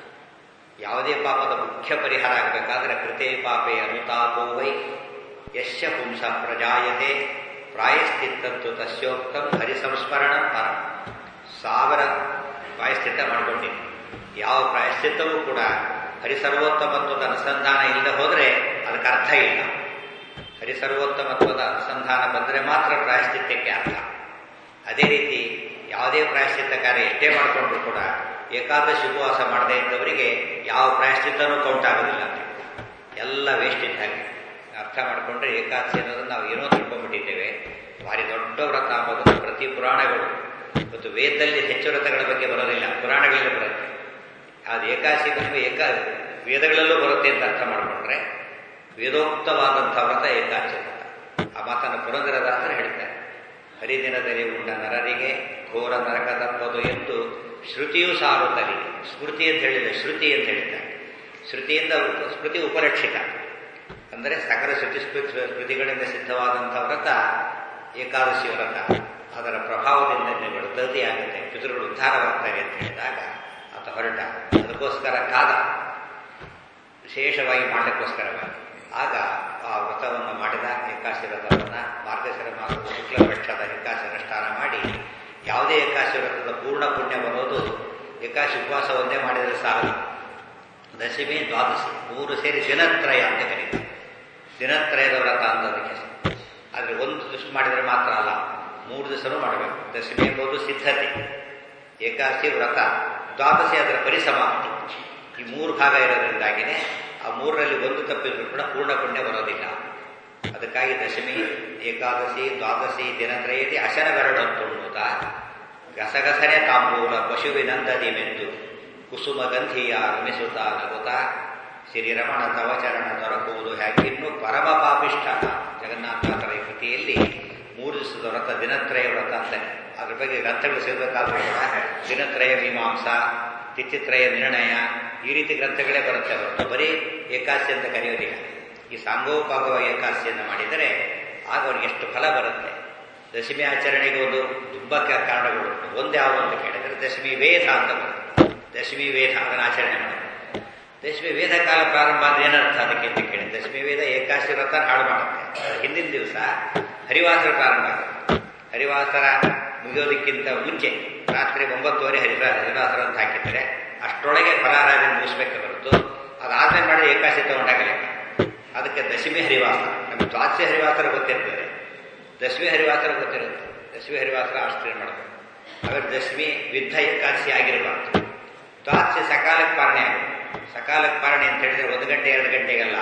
ಯಾವುದೇ ಪಾಪದ ಮುಖ್ಯ ಪರಿಹಾರ ಆಗಬೇಕಾದ್ರೆ ಕೃತೇ ಪಾಪೆ ಅನುತಾಪೋ ವೈ ಯಶ್ಯ ಪುಂಸ ಪ್ರಜಾಯತೆ ಪ್ರಾಯಶ್ಚಿತ್ತಂತು ತಸ್ಯೋಕ್ತಂ ಹರಿಸಂಸ್ಮರಣ ಪರ ಸಾವಿರ ಪ್ರಾಯಶ್ಚಿತ್ತ ಮಾಡಿಕೊಂಡಿನಿ ಯಾವ ಪ್ರಾಯಶ್ಚಿತ್ತವೂ ಕೂಡ ಹರಿಸರ್ವೋತ್ತಮತ್ವದ ಅನುಸಂಧಾನ ಇಲ್ಲದೆ ಹೋದರೆ ಅದಕ್ಕೆ ಅರ್ಥ ಇಲ್ಲ ಹರಿಸರ್ವೋತ್ತಮತ್ವದ ಅನುಸಂಧಾನ ಬಂದರೆ ಮಾತ್ರ ಪ್ರಾಯಶ್ಚಿತ್ತಕ್ಕೆ ಅರ್ಥ ಅದೇ ರೀತಿ ಯಾವುದೇ ಪ್ರಾಯಶ್ಚಿತ್ತ ಕಾರ್ಯ ಎಷ್ಟೇ ಮಾಡಿಕೊಂಡ್ರು ಕೂಡ ಏಕಾದಶಿ ಉಪವಾಸ ಮಾಡದೇ ಇದ್ದವರಿಗೆ ಯಾವ ಪ್ರಾಯಶ್ಚಿತ್ತನೂ ಕೌಂಟ್ ಆಗೋದಿಲ್ಲ ಅಂತ ಎಲ್ಲ ವೇಸ್ಟ್ ಇದ್ದಾಗೆ ಅರ್ಥ ಮಾಡಿಕೊಂಡ್ರೆ ಏಕಾದಶಿ ಅನ್ನೋದನ್ನು ನಾವು ಏನೋ ತಿಳ್ಕೊಂಡ್ಬಿಟ್ಟಿದ್ದೇವೆ ಭಾರಿ ದೊಡ್ಡ ವ್ರತ ಅನ್ನೋದನ್ನು ಪ್ರತಿ ಪುರಾಣಗಳು ಇವತ್ತು ವೇದದಲ್ಲಿ ಹೆಚ್ಚು ವ್ರತಗಳ ಬಗ್ಗೆ ಬರೋದಿಲ್ಲ ಪುರಾಣಗಳಲ್ಲಿ ಬರುತ್ತೆ ಅದು ಏಕಾದಶಿ ಬಂದು ಏಕ ವೇದಗಳಲ್ಲೂ ಬರುತ್ತೆ ಅಂತ ಅರ್ಥ ಮಾಡಿಕೊಂಡ್ರೆ ವೇದೋಕ್ತವಾದಂಥ ವ್ರತ ಏಕಾದಶಿ ವ್ರತ ಆ ಮಾತನ್ನು ಪುರಂದರದಾಸರು ಹೇಳ್ತಾರೆ ಹರಿದಿನದಲ್ಲಿ ಉಂಡ ನರರಿಗೆ ಘೋರ ನರಕ ತಪ್ಪದು ಎಂದು ಶ್ರುತಿಯೂ ಸಾರುತ್ತಲಿ ಸ್ಮೃತಿ ಅಂತ ಹೇಳಿದೆ ಶ್ರುತಿ ಅಂತ ಹೇಳಿದ್ದಾರೆ ಶ್ರುತಿಯಿಂದ ಸ್ಮೃತಿ ಉಪರಕ್ಷಿತ ಅಂದರೆ ಸಕಲ ಶ್ರುತಿ ಸ್ಮೃತಿಗಳಿಂದ ಸಿದ್ಧವಾದಂಥ ವ್ರತ ಏಕಾದಶಿ ವ್ರತ ಅದರ ಪ್ರಭಾವದಿಂದ ನಿಮಗೆ ದತಿಯಾಗುತ್ತೆ ಪಿತೃಗಳು ಉದ್ಧಾರವಾಗ್ತಾರೆ ಅಂತ ಹೇಳಿದಾಗ ಆತ ಹೊರಟ ಅದಕ್ಕೋಸ್ಕರ ಕಾದ ವಿಶೇಷವಾಗಿ ಮಾಡಲಿಕ್ಕೋಸ್ಕರವಾಗಿ ಆಗ ಆ ವ್ರತವನ್ನು ಮಾಡಿದ ಏಕಾಶಿ ವ್ರತವನ್ನು ಮಾರ್ಗಶಿರ ಮಾಸ ಶುಕ್ಲ ಪಕ್ಷದ ಏಕಾಶಿ ಅನುಷ್ಠಾನ ಮಾಡಿ ಯಾವುದೇ ಏಕಾಶಿ ವ್ರತದ ಪೂರ್ಣ ಪುಣ್ಯ ಬರೋದು ಏಕಾಶಿ ಉಪವಾಸ ಒಂದೇ ಮಾಡಿದರೆ ಸಾಕು ದಶಮಿ ದ್ವಾದಶಿ ಮೂರು ಸೇರಿ ದಿನತ್ರಯ ಅಂತ ಕರೀತಾರೆ ದಿನತ್ರಯದ ವ್ರತ ಅನ್ನೋದಕ್ಕೆ ಆದರೆ ಒಂದು ದಿವಸ ಮಾಡಿದರೆ ಮಾತ್ರ ಅಲ್ಲ ಮೂರು ದಿವಸನೂ ಮಾಡಬೇಕು ದಶಮಿ ಎಂಬುದು ಸಿದ್ಧತೆ ಏಕಾದಶಿ ವ್ರತ ದ್ವಾದಶಿ ಅದರ ಪರಿಸಮಾಪ್ತಿ ಈ ಮೂರು ಭಾಗ ಇರೋದ್ರಿಂದಾಗಿನೇ ಆ ಮೂರರಲ್ಲಿ ಒಂದು ತಪ್ಪಿದ್ರು ಕೂಡ ಪೂರ್ಣ ಪುಣ್ಯ ಬರೋದಿಲ್ಲ ಅದಕ್ಕಾಗಿ ದಶಮಿ ಏಕಾದಶಿ ದ್ವಾದಶಿ ದಿನತ್ರಯದಿ ಅಶನವೆರಡೊತ್ತುಣ್ಣುತ್ತ ಗಸಗಸನೆ ತಾಂಬೂಲ ಪಶುವಿನಂದದಿ ಮೆದ್ದು ಕುಸುಮ ಗಂಧಿಯ ರಮಿಸುತ್ತ ನಗುತ್ತ ಶ್ರೀರಮಣ ತವಚರಣ ದೊರಕುವುದು ಹೇಗಿನ್ನು ಪರಮ ಪಾಪಿಷ್ಠ ಜಗನ್ನಾಥರ ಕೃತಿಯಲ್ಲಿ ಮೂರು ದಿವಸದ ವ್ರತ ದಿನತ್ರಯ ವ್ರತ ಅಂತಾನೆ ಅದ್ರ ಬಗ್ಗೆ ಗ್ರಂಥಗಳು ಸಿಗಬೇಕಾದ್ರೂ ಕೂಡ ದಿನತ್ರಯ ಮೀಮಾಂಸ ತಿಥಿತ್ರಯ ನಿರ್ಣಯ ಈ ರೀತಿ ಗ್ರಂಥಗಳೇ ಬರುತ್ತೆ ಹೊರತು ಬರೀ ಏಕಾದಶಿ ಅಂತ ಕರೆಯೋದಿಲ್ಲ ಈ ಸಾಂಗೋಪಾಗವ ಏಕಾದಶಿಯನ್ನು ಮಾಡಿದರೆ ಆಗ ಅವ್ರಿಗೆ ಎಷ್ಟು ಫಲ ಬರುತ್ತೆ ದಶಮಿ ಆಚರಣೆಗೆ ಒಂದು ತುಂಬ ಕಾರಣಗಳು ಒಂದು ಯಾವುದು ಅಂತ ಕೇಳಿದರೆ ದಶಮಿ ವೇದ ಅಂತ ಬರುತ್ತೆ ದಶಮಿ ವೇದ ಅದನ್ನು ಆಚರಣೆ ಮಾಡೋದು ದಶಮಿ ವೇದ ಕಾಲ ಪ್ರಾರಂಭ ಅಂದ್ರೆ ಏನರ್ಥ ಅದಕ್ಕೆ ಅಂತ ಕೇಳಿ ದಶಮಿ ವೇದ ಏಕ ಏಕಾಶಿ ವ್ರತ ಹಾಳು ಮಾಡುತ್ತೆ ಹಿಂದಿನ ದಿವಸ ಹರಿವಾಸರ ಪ್ರಾರಂಭ ಆಗುತ್ತೆ ಹರಿವಾಸರ ಮುಗಿಯೋದಕ್ಕಿಂತ ಮುಂಚೆ ರಾತ್ರಿ ಒಂಬತ್ತುವರೆ ಹರಿವಾರ ಹರಿವಾಸರ ಅಂತ ಹಾಕಿದರೆ ಅಷ್ಟರೊಳಗೆ ಫಲಾರಾಧನೆ ಮುಗಿಸ್ಬೇಕು ಹೊರತು ಅದಾದ್ಮೇಲೆ ಮಾಡಿದ್ರೆ ಏಕಾಶಿ ತಗೊಂಡಾಗಲ್ಲ ಅದಕ್ಕೆ ದಶಮಿ ಹರಿವಾಸ ನಮ್ಗೆ ದ್ವಾದಶಿ ಹರಿವಾಸರ ಗೊತ್ತಿರ್ತದೆ ದಶಮಿ ಹರಿವಾಸರ ಗೊತ್ತಿರುತ್ತೆ ದಶಮಿ ಹರಿವಾಸರ ಆಶ್ರಯ ಮಾಡಬೇಕು ಆಮೇಲೆ ದಶಮಿ ವಿದ್ಧ ಏಕಾದಶಿ ಆಗಿರಬಾರ್ದು ದ್ವಾದಶಿ ಸಕಾಲಕ್ಕೆ ಪಾಲನೆ ಆಗುತ್ತೆ ಸಕಾಲಕ್ಕೆ ಪಾಲನೆ ಅಂತ ಹೇಳಿದ್ರೆ ಒಂದು ಗಂಟೆ ಎರಡು ಗಂಟೆಗಲ್ಲ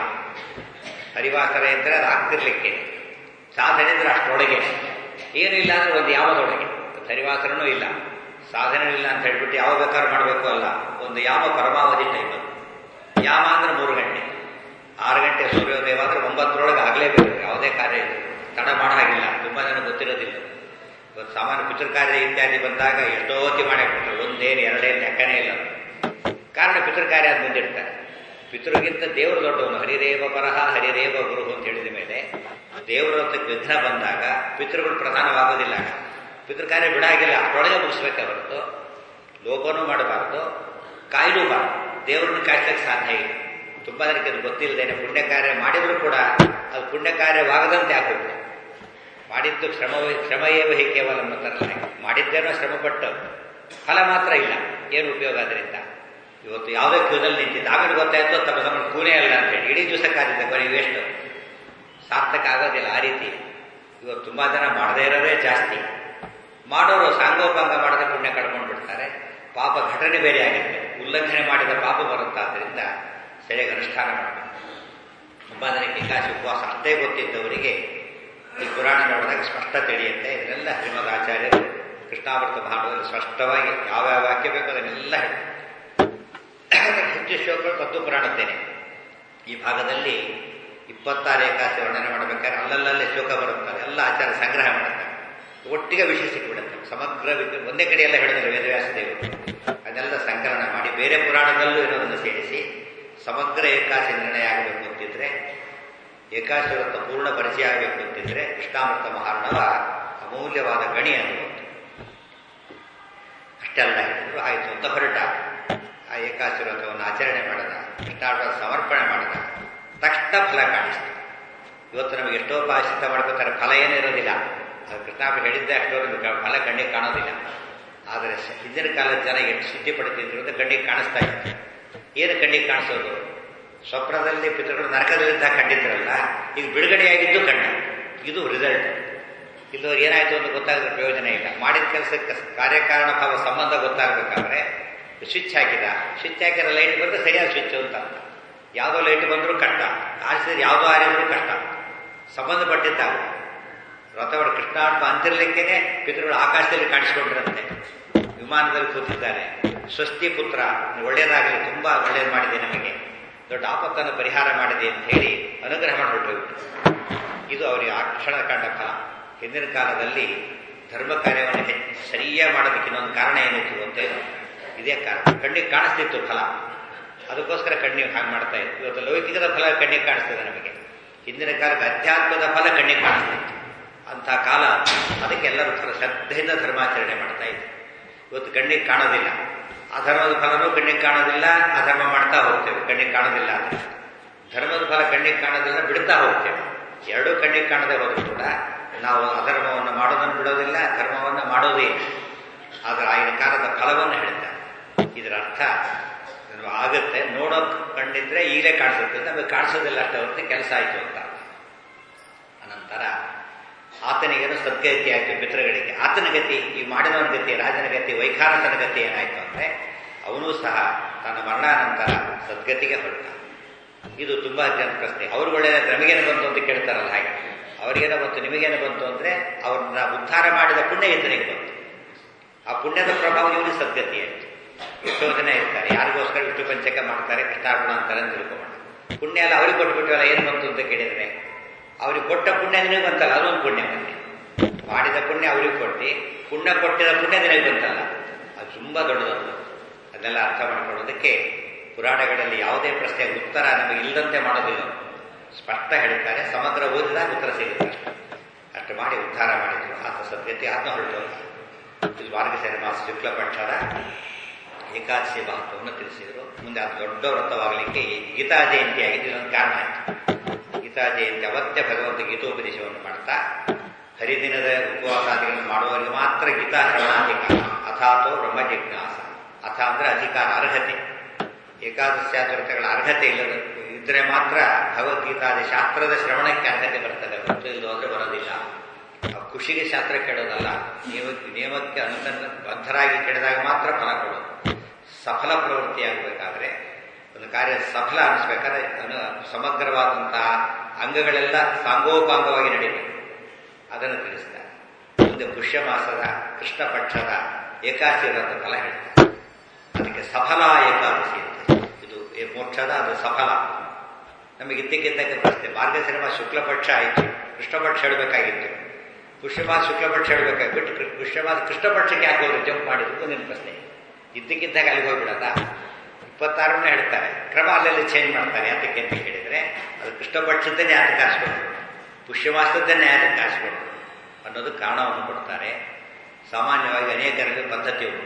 ಹರಿವಾಸರ ಇದ್ದರೆ ಅದು ಆಗ್ತಿರ್ಲಿಕ್ಕೆ ಸಾಧನೆ ಇದ್ರೆ ಅಷ್ಟರೊಳಗೆ ಏನೂ ಇಲ್ಲ ಅಂದ್ರೆ ಒಂದು ಯಾವದೊಳಗೆ ಹರಿವಾಸರನೂ ಇಲ್ಲ ಸಾಧನೆ ಇಲ್ಲ ಅಂತ ಹೇಳ್ಬಿಟ್ಟು ಯಾವ ಬೇಕಾದ್ರೂ ಮಾಡಬೇಕು ಅಲ್ಲ ಒಂದು ಯಾವ ಪರಮಾವಧಿ ಟೈಮ್ ಅದು ಯಾಮ ಅಂದ್ರೆ ಮೂರು ಗಂಟೆ ಆರು ಗಂಟೆ ಸೂರ್ಯೋದಯ ಆದ್ರೆ ಒಂಬತ್ತರೊಳಗೆ ಆಗಲೇಬೇಕು ಯಾವುದೇ ಕಾರ್ಯ ಇದೆ ತಡ ಮಾಡೋ ಹಾಗಿಲ್ಲ ತುಂಬ ಜನ ಗೊತ್ತಿರೋದಿಲ್ಲ ಇವತ್ತು ಸಾಮಾನ್ಯ ಪಿತೃ ಕಾರ್ಯ ಇತ್ಯಾದಿ ಬಂದಾಗ ಎಷ್ಟೋ ಹೊತ್ತಿ ಮಾಡಾಕ್ಬಿಡ್ತಾರೆ ಒಂದೇನು ಎರಡೇನು ಲೆಕ್ಕನೇ ಇಲ್ಲ ಕಾರಣ ಪಿತೃ ಕಾರ್ಯ ಅದು ಮುಂದಿಡ್ತಾರೆ ಪಿತೃಗಿಂತ ದೇವರು ದೊಡ್ಡವನು ಹರಿರೇವ ಪರಹ ಹರಿರೇವ ಗುರು ಅಂತ ಹೇಳಿದ ಮೇಲೆ ದೇವರ ಹತ್ರಕ್ಕೆ ವಿಘ್ನ ಬಂದಾಗ ಪಿತೃಗಳು ಪ್ರಧಾನವಾಗೋದಿಲ್ಲ ಪಿತೃ ಕಾರ್ಯ ಬಿಡಾಗಿಲ್ಲ ಅಷ್ಟೊಳಗೆ ಮುಗಿಸ್ಬೇಕೆ ಹೊರತು ಲೋಪನೂ ಮಾಡಬಾರ್ದು ಕಾಯ್ಲೂಬಾರ್ದು ದೇವರನ್ನು ಕಾಯ್ಸಕ್ಕೆ ಸಾಧ್ಯ ಇಲ್ಲ ತುಂಬಾ ಜನಕ್ಕೆ ಅದು ಗೊತ್ತಿಲ್ಲದೇನೆ ಪುಣ್ಯ ಕಾರ್ಯ ಮಾಡಿದ್ರು ಕೂಡ ಅದು ಪುಣ್ಯ ಕಾರ್ಯವಾಗದಂತೆ ಆಗುತ್ತೆ ಮಾಡಿದ್ದು ಶ್ರಮ ಶ್ರಮಯೇವ ಹಿ ಕೇವಲ ಅಂತಾರಲ್ಲ ಹಾಗೆ ಮಾಡಿದ್ದೇನೋ ಶ್ರಮಪಟ್ಟು ಫಲ ಮಾತ್ರ ಇಲ್ಲ ಏನು ಉಪಯೋಗ ಅದರಿಂದ ಇವತ್ತು ಯಾವುದೇ ಕ್ಯೂದಲ್ಲಿ ನಿಂತಿದ್ದು ಆಮೇಲೆ ಗೊತ್ತಾಯ್ತು ತಮ್ಮ ತಮ್ಮ ಕೂನೇ ಅಲ್ಲ ಅಂತ ಹೇಳಿ ಇಡೀ ದಿವಸ ಕಾದಿದ್ದೆ ಬರೀ ವೇಸ್ಟ್ ಸಾರ್ಥಕ ಆಗೋದಿಲ್ಲ ಆ ರೀತಿ ಇವತ್ತು ತುಂಬಾ ಜನ ಮಾಡದೇ ಇರೋದೇ ಜಾಸ್ತಿ ಮಾಡೋರು ಸಾಂಗೋಪಾಂಗ ಮಾಡದೆ ಪುಣ್ಯ ಕಳ್ಕೊಂಡು ಬಿಡ್ತಾರೆ ಪಾಪ ಘಟನೆ ಬೇರೆ ಆಗುತ್ತೆ ಉಲ್ಲಂಘನೆ ಮಾಡಿದ ಪಾಪ ಬರುತ್ತಾದ್ರಿಂದ ಸರಿಯಾಗಿ ಅನುಷ್ಠಾನ ಮಾಡಬೇಕು ತುಂಬಾ ಜನಕ್ಕೆ ಏಕಾಶಿ ಉಪವಾಸ ಅಷ್ಟೇ ಗೊತ್ತಿದ್ದವರಿಗೆ ಈ ಪುರಾಣ ನೋಡಿದಾಗ ಸ್ಪಷ್ಟ ತಿಳಿಯುತ್ತೆ ಇದನ್ನೆಲ್ಲ ಶ್ರೀಮದ್ ಆಚಾರ್ಯರು ಕೃಷ್ಣಾಮೃತ ಭಾಗದಲ್ಲಿ ಸ್ಪಷ್ಟವಾಗಿ ಯಾವ್ಯಾವ ವಾಕ್ಯ ಬೇಕು ಅದನ್ನೆಲ್ಲ ಹೇಳ್ತಾರೆ ಹೆಚ್ಚು ಶ್ಲೋಕಗಳು ತತ್ವ ಪುರಾಣದ್ದೇನೆ ಈ ಭಾಗದಲ್ಲಿ ಇಪ್ಪತ್ತಾರು ಏಕಾಸಿ ವರ್ಣನೆ ಮಾಡಬೇಕಾದ್ರೆ ಅಲ್ಲಲ್ಲೇ ಶ್ಲೋಕ ಬರುತ್ತಾರೆ ಎಲ್ಲ ಆಚಾರ ಸಂಗ್ರಹ ಮಾಡುತ್ತಾರೆ ಒಟ್ಟಿಗೆ ವಿಷಯ ಸಿಕ್ಕಿಬಿಡುತ್ತೆ ಸಮಗ್ರ ಒಂದೇ ಕಡೆ ಎಲ್ಲ ಹೇಳಿದ್ರೆ ವೇದವ್ಯಾಸ ದೇವರು ಅದನ್ನೆಲ್ಲ ಸಂಕಲನ ಮಾಡಿ ಬೇರೆ ಪುರಾಣದಲ್ಲೂ ಇರೋದನ್ನು ಸೇರಿಸಿ ಸಮಗ್ರ ಏಕಾಸಿ ನಿರ್ಣಯ ಆಗಬೇಕು ಅಂತಿದ್ರೆ ಏಕಾಶಿ ವ್ರತ ಪೂರ್ಣ ಪರಿಚಯ ಆಗಬೇಕು ಅಂತಿದ್ರೆ ಕೃಷ್ಣಾಮೃತ ಮಹಾರ್ಣವ ಅಮೂಲ್ಯವಾದ ಗಣಿ ಅನ್ನುವುದು ಅಷ್ಟೆಲ್ಲ ಹೇಳಿದ್ರು ಆಯಿತು ಅಂತ ಹೊರಟ ಆ ಏಕಾಶಿ ವ್ರತವನ್ನು ಆಚರಣೆ ಮಾಡಿದ ಕೃಷ್ಣಾರ್ಥ ಸಮರ್ಪಣೆ ಮಾಡಿದ ತಕ್ಷಣ ಫಲ ಕಾಣಿಸ್ತು ಇವತ್ತು ನಮಗೆ ಎಷ್ಟೋ ಪಾಶಿತ ಮಾಡ್ಕೋತಾರೆ ಫಲ ಏನೂ ಇರೋದಿಲ್ಲ ಅದು ಕೃಷ್ಣಾಪ ಹೇಳಿದ್ದೆ ಅಷ್ಟೋ ನಮಗೆ ಫಲ ಕಣ್ಣಿಗೆ ಕಾಣೋದಿಲ್ಲ ಆದರೆ ಹಿಂದಿನ ಕಾಲದ ಜನ ಎಷ್ಟು ಸಿದ್ಧಿ ಪಡ್ತಿದ್ರು ಅಂತ ಕಣ್ಣಿಗೆ ಕಾಣಿಸ್ತಾ ಇತ್ತು ಏನು ಕಣ್ಣಿಗೆ ಕಾಣಿಸೋದು ಸ್ವಪ್ನದಲ್ಲಿ ಪಿತೃಗಳು ನರಕದಲ್ಲಿದ್ದ ಕಂಡಿದ್ರಲ್ಲ ಈಗ ಬಿಡುಗಡೆಯಾಗಿದ್ದು ಕಣ್ಣ ಇದು ರಿಸಲ್ಟ್ ಇಲ್ಲವ್ರು ಏನಾಯ್ತು ಅಂತ ಗೊತ್ತಾಗದ ಪ್ರಯೋಜನ ಇಲ್ಲ ಮಾಡಿದ ಕೆಲಸಕ್ಕೆ ಕಾರ್ಯಕಾರಣ ಭಾವ ಸಂಬಂಧ ಗೊತ್ತಾಗಬೇಕಾದ್ರೆ ಸ್ವಿಚ್ ಹಾಕಿದ ಸ್ವಿಚ್ ಹಾಕಿದ ಲೈಟ್ ಬಂದ್ರೆ ಸರಿಯಾದ ಸ್ವಿಚ್ ಅಂತ ಯಾವುದೋ ಲೈಟ್ ಬಂದರೂ ಕಷ್ಟ ಆರಿಸಿದ್ರೆ ಯಾವುದೋ ಆರಿದ್ರು ಕಷ್ಟ ಸಂಬಂಧಪಟ್ಟಿದ್ದಾಗ ರಥವರ ಕೃಷ್ಣಾರ್ಥ ಅಂತಿರ್ಲಿಕ್ಕೇನೆ ಪಿತೃಗಳು ಆಕಾಶದಲ್ಲಿ ಕಾಣಿಸ್ಕೊಂಡಿರಂತೆ ವಿಮಾನದಲ್ಲಿ ಕೂತಿದ್ದಾರೆ ಸ್ವಸ್ತಿ ಪುತ್ರ ಒಳ್ಳೇದಾಗಲಿ ತುಂಬಾ ಒಳ್ಳೇದು ಮಾಡಿದೆ ನಮಗೆ ದೊಡ್ಡ ಆಪತ್ತನ್ನು ಪರಿಹಾರ ಮಾಡಿದೆ ಅಂತ ಹೇಳಿ ಅನುಗ್ರಹ ಮಾಡಿಬಿಟ್ಟು ಇದು ಅವರಿಗೆ ಆ ಕ್ಷಣ ಕಂಡ ಫಲ ಹಿಂದಿನ ಕಾಲದಲ್ಲಿ ಧರ್ಮ ಕಾರ್ಯವನ್ನು ಹೆಚ್ಚು ಸರಿಯಾಗಿ ಮಾಡೋದಕ್ಕೆ ಇನ್ನೊಂದು ಕಾರಣ ಏನಿತ್ತು ಗೊತ್ತೇನು ಇದೇ ಕಾರಣ ಕಣ್ಣಿಗೆ ಕಾಣಿಸ್ತಿತ್ತು ಫಲ ಅದಕ್ಕೋಸ್ಕರ ಕಣ್ಣಿಗೆ ಹಾಗೆ ಮಾಡ್ತಾ ಇತ್ತು ಇವತ್ತು ಲೌಕಿಕದ ಫಲ ಕಣ್ಣಿಗೆ ಕಾಣಿಸ್ತದೆ ನಮಗೆ ಹಿಂದಿನ ಕಾಲಕ್ಕೆ ಅಧ್ಯಾತ್ಮದ ಫಲ ಕಣ್ಣಿಗೆ ಕಾಣಿಸ್ತಿತ್ತು ಅಂಥ ಕಾಲ ಅದಕ್ಕೆ ಎಲ್ಲರೂ ಶ್ರದ್ಧೆಯಿಂದ ಧರ್ಮಾಚರಣೆ ಮಾಡ್ತಾ ಇದ್ರು ಇವತ್ತು ಕಣ್ಣಿಗೆ ಕಾಣೋದಿಲ್ಲ ಅಧರ್ಮದ ಫಲನೂ ಕಣ್ಣಿಗೆ ಕಾಣೋದಿಲ್ಲ ಅಧರ್ಮ ಮಾಡ್ತಾ ಹೋಗ್ತೇವೆ ಕಣ್ಣಿಗೆ ಕಾಣೋದಿಲ್ಲ ಅಂದ್ರೆ ಧರ್ಮದ ಫಲ ಕಣ್ಣಿಗೆ ಕಾಣೋದಿಲ್ಲ ಬಿಡ್ತಾ ಹೋಗ್ತೇವೆ ಎರಡೂ ಕಣ್ಣಿಗೆ ಕಾಣದೆ ಹೋದ್ರು ಕೂಡ ನಾವು ಅಧರ್ಮವನ್ನು ಮಾಡೋದನ್ನು ಬಿಡೋದಿಲ್ಲ ಧರ್ಮವನ್ನು ಮಾಡೋದೇ ಇಲ್ಲ ಆದರೆ ಆಗಿನ ಕಾಲದ ಫಲವನ್ನು ಹೇಳ್ತಾರೆ ಇದರ ಅರ್ಥ ಆಗುತ್ತೆ ನೋಡೋ ಕಂಡಿದ್ರೆ ಈಗಲೇ ಕಾಣಿಸುತ್ತೆ ನಮಗೆ ಕಾಣಿಸೋದಿಲ್ಲ ಅಷ್ಟೇ ಹೊರತು ಕೆಲಸ ಆಯಿತು ಅಂತ ಅನಂತರ ಆತನಿಗೇನು ಸದ್ಗತಿ ಆಯಿತು ಪಿತೃಗಳಿಗೆ ಆತನ ಗತಿ ಈ ಮಾಡಿದವನ ಗತಿ ರಾಜನ ಗತಿ ವೈಖಾನಸನ ಗತಿ ಏನಾಯಿತು ಅಂದರೆ ಅವನೂ ಸಹ ತನ್ನ ಮರಣಾನಂತರ ಸದ್ಗತಿಗೆ ಹೊರಟ ಇದು ತುಂಬಾ ಜನ ಪ್ರಶ್ನೆ ಅವ್ರು ಒಳ್ಳೆಯ ನಮಗೇನು ಬಂತು ಅಂತ ಕೇಳ್ತಾರಲ್ಲ ಹಾಗೆ ಅವರಿಗೇನೋ ಬಂತು ನಿಮಗೇನು ಬಂತು ಅಂದರೆ ಅವ್ರನ್ನ ಉದ್ಧಾರ ಮಾಡಿದ ಪುಣ್ಯ ಈತನಿಗೆ ಬಂತು ಆ ಪುಣ್ಯದ ಪ್ರಭಾವ ಇವನಿಗೆ ಸದ್ಗತಿ ಆಯಿತು ಎಷ್ಟೋ ಜನ ಇರ್ತಾರೆ ಯಾರಿಗೋಸ್ಕರ ವಿಷ್ಣು ಪಂಚಕ ಮಾಡ್ತಾರೆ ಕೃಷ್ಣಾರ್ಪಣ ಅಂತಾರೆ ಅಂತ ತಿಳ್ಕೊಂಡ ಪುಣ್ಯ ಎಲ್ಲ ಅವ್ರಿಗೆ ಕೊಟ್ಬಿಟ್ಟಿವಲ್ಲ ಏನು ಬಂತು ಅಂತ ಕೇಳಿದ್ರೆ ಅವ್ರಿಗೆ ಕೊಟ್ಟ ಪುಣ್ಯ ನಿನಗೆ ಬಂತಲ್ಲ ಅದೊಂದು ಪುಣ್ಯ ಬಂತೆ ಮಾಡಿದ ಪುಣ್ಯ ಅವ್ರಿಗೆ ಕೊಟ್ಟು ಪುಣ್ಯ ಕೊಟ್ಟಿದ ಪುಣ್ಯ ನಿನಗೆ ಬಂತಲ್ಲ ಅದು ತುಂಬ ದೊಡ್ಡದದು ಅದನ್ನೆಲ್ಲ ಅರ್ಥ ಮಾಡ್ಕೊಳ್ಳೋದಕ್ಕೆ ಪುರಾಣಗಳಲ್ಲಿ ಯಾವುದೇ ಪ್ರಶ್ನೆಗೆ ಉತ್ತರ ನಮಗೆ ಇಲ್ಲದಂತೆ ಮಾಡೋದಿಲ್ಲ ಸ್ಪಷ್ಟ ಹೇಳ್ತಾರೆ ಸಮಗ್ರ ಓದಿದಾಗ ಉತ್ತರ ಸಿಗುತ್ತೆ ಅಷ್ಟು ಮಾಡಿ ಉದ್ಧಾರ ಮಾಡಿದ್ರು ಆತ ಸದ್ಗತಿ ಆತ್ಮ ಹೊರಟು ಇದು ಮಾರ್ಗಶಿರ ಮಾಸ ಶುಕ್ಲ ಪಕ್ಷದ ಏಕಾದಶಿ ಮಹತ್ವವನ್ನು ತಿಳಿಸಿದರು ಮುಂದೆ ಅದು ದೊಡ್ಡ ವ್ರತವಾಗಲಿಕ್ಕೆ ಗೀತಾ ಜಯಂತಿ ಆಗಿದ್ದು ಇದೊಂದು ಕಾರಣ ಆಯಿತು ಗೀತಾ ಜಯಂತಿ ಅವತ್ಯ ಭಗವಂತ ಗೀತೋಪದೇಶವನ್ನು ಮಾಡ್ತಾ ಹರಿದಿನದ ಉಪವಾಸಾದಿಗಳನ್ನು ಮಾಡುವವರಿಗೆ ಮಾತ್ರ ಗೀತಾ ಶ್ರವಣಾಧಿಕಾರ ಅಥಾತೋ ಬ್ರಹ್ಮ ಜಿಜ್ಞಾಸ ಅಥ ಅಂದ್ರೆ ಅಧಿಕಾರ ಅರ್ಹತೆ ಏಕಾದಶ್ಯಾಚರಿತಗಳ ಅರ್ಹತೆ ಇಲ್ಲದ ಇದ್ರೆ ಮಾತ್ರ ಭಗವದ್ಗೀತಾದ ಶಾಸ್ತ್ರದ ಶ್ರವಣಕ್ಕೆ ಅರ್ಹತೆ ಬರ್ತದೆ ಹೊರತು ಇಲ್ಲದು ಅಂದ್ರೆ ಬರೋದಿಲ್ಲ ಆ ಖುಷಿಗೆ ಶಾಸ್ತ್ರ ಕೇಳೋದಲ್ಲ ನಿಯಮ ನಿಯಮಕ್ಕೆ ಅನುಸಂಧ ಬದ್ಧರಾಗಿ ಕೇಳಿದಾಗ ಮಾತ್ರ ಫಲ ಕೊಡೋದು ಸಫಲ ಪ್ರವೃತ್ತಿಯಾಗಬೇಕಾದ್ರೆ ಒಂದು ಕಾರ್ಯ ಸಫಲ ಅನಿಸ್ಬೇಕಾದ್ರೆ ಅನು ಸಮಗ್ರವಾದಂತಹ ಅಂಗಗಳೆಲ್ಲ ಸಾಂಗೋಪಾಂಗವಾಗಿ ನಡೀಬೇಕು ಅದನ್ನು ತಿಳಿಸ್ತಾರೆ ಮುಂದೆ ಪುಷ್ಯ ಮಾಸದ ಕೃಷ್ಣ ಪಕ್ಷದ ಏಕಾದಶಿ ವ್ರತ ಫಲ ಹೇಳ್ತಾರೆ ಅದಕ್ಕೆ ಸಫಲ ಏಕಾದಶಿ ಅಂತ ಇದು ಈ ಮೋಕ್ಷದ ಅದು ಸಫಲ ನಮಗೆ ಇದ್ದಕ್ಕಿದ್ದಕ್ಕೆ ಪ್ರಶ್ನೆ ಮಾರ್ಗಶಿರಮ ಶುಕ್ಲ ಪಕ್ಷ ಆಯಿತು ಕೃಷ್ಣ ಪಕ್ಷ ಹೇಳಬೇಕಾಗಿತ್ತು ಪುಷ್ಯಮಾಸ ಶುಕ್ಲ ಪಕ್ಷ ಹೇಳಬೇಕಾಗಿ ಬಿಟ್ಟು ಪುಷ್ಯಮಾಸ ಕೃಷ್ಣ ಪಕ್ಷಕ್ಕೆ ಯಾಕೆ ಹೋದ್ರು ಜಂಪ್ ಮಾಡಿದ್ರು ಮುಂದಿನ ಪ್ರಶ್ನೆ ಇದ್ದಕ್ಕಿದ್ದಾಗ ಅಲ್ಲಿಗೆ ಹೋಗ್ಬಿಡದ ಇಪ್ಪತ್ತಾರನೇ ಹೇಳ್ತಾರೆ ಕ್ರಮ ಅಲ್ಲೆಲ್ಲಿ ಚೇಂಜ್ ಮಾಡ್ತಾರೆ ಯಾತಕ್ಕೆ ಅಂತ ಕೇಳಿದ್ರೆ ಅದು ಕೃಷ್ಣ ಪಕ್ಷದ್ದನ್ನೇ ಯಾತಕ್ಕೆ ಆರಿಸ್ಕೊಂಡ್ರು ಪುಷ್ಯಮಾಸದನ್ನೇ ಯಾತಕ್ಕೆ ಆರಿಸ್ಕೊಂಡ್ರು ಅನ್ನೋದು ಕಾರಣವನ್ನು ಕೊಡ್ತಾರೆ ಸಾಮಾನ್ಯವಾಗಿ ಅನೇಕರಲ್ಲಿ ಪದ್ಧತಿ ಉಂಟು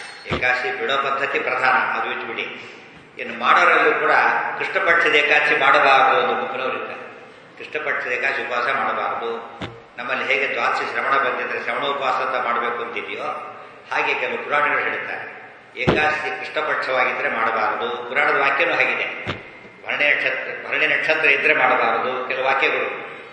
ಏಕಾಶಿ ಬಿಡೋ ಪದ್ಧತಿ ಪ್ರಧಾನ ಅದು ಬಿಟ್ಬಿಡಿ ಇನ್ನು ಮಾಡೋರಲ್ಲೂ ಕೂಡ ಕೃಷ್ಣಪಕ್ಷದ ಏಕಾಶಿ ಮಾಡಬಾರದು ಒಂದು ಮುಖನವರಿದ್ದಾರೆ ಕೃಷ್ಣಪಕ್ಷದ ಏಕಾಶಿ ಉಪವಾಸ ಮಾಡಬಾರದು ನಮ್ಮಲ್ಲಿ ಹೇಗೆ ದ್ವಾದಶಿ ಶ್ರವಣ ಬಂದಿದ್ರೆ ಶ್ರವಣೋಪವಾಸ ಅಂತ ಮಾಡಬೇಕು ಅಂತಿದೆಯೋ ಹಾಗೆ ಕೆಲವು ಪುರಾಣಗಳು ಹೇಳ್ತಾರೆ ಏಕಾದಶಿ ಕೃಷ್ಣಪಕ್ಷವಾಗಿದ್ದರೆ ಮಾಡಬಾರದು ಪುರಾಣದ ವಾಕ್ಯನೂ ಹಾಗಿದೆ ಭರಣಿ ನಕ್ಷತ್ರ ಭರಣಿ ನಕ್ಷತ್ರ ಇದ್ರೆ ಮಾಡಬಾರದು ಕೆಲವು ವಾಕ್ಯಗಳು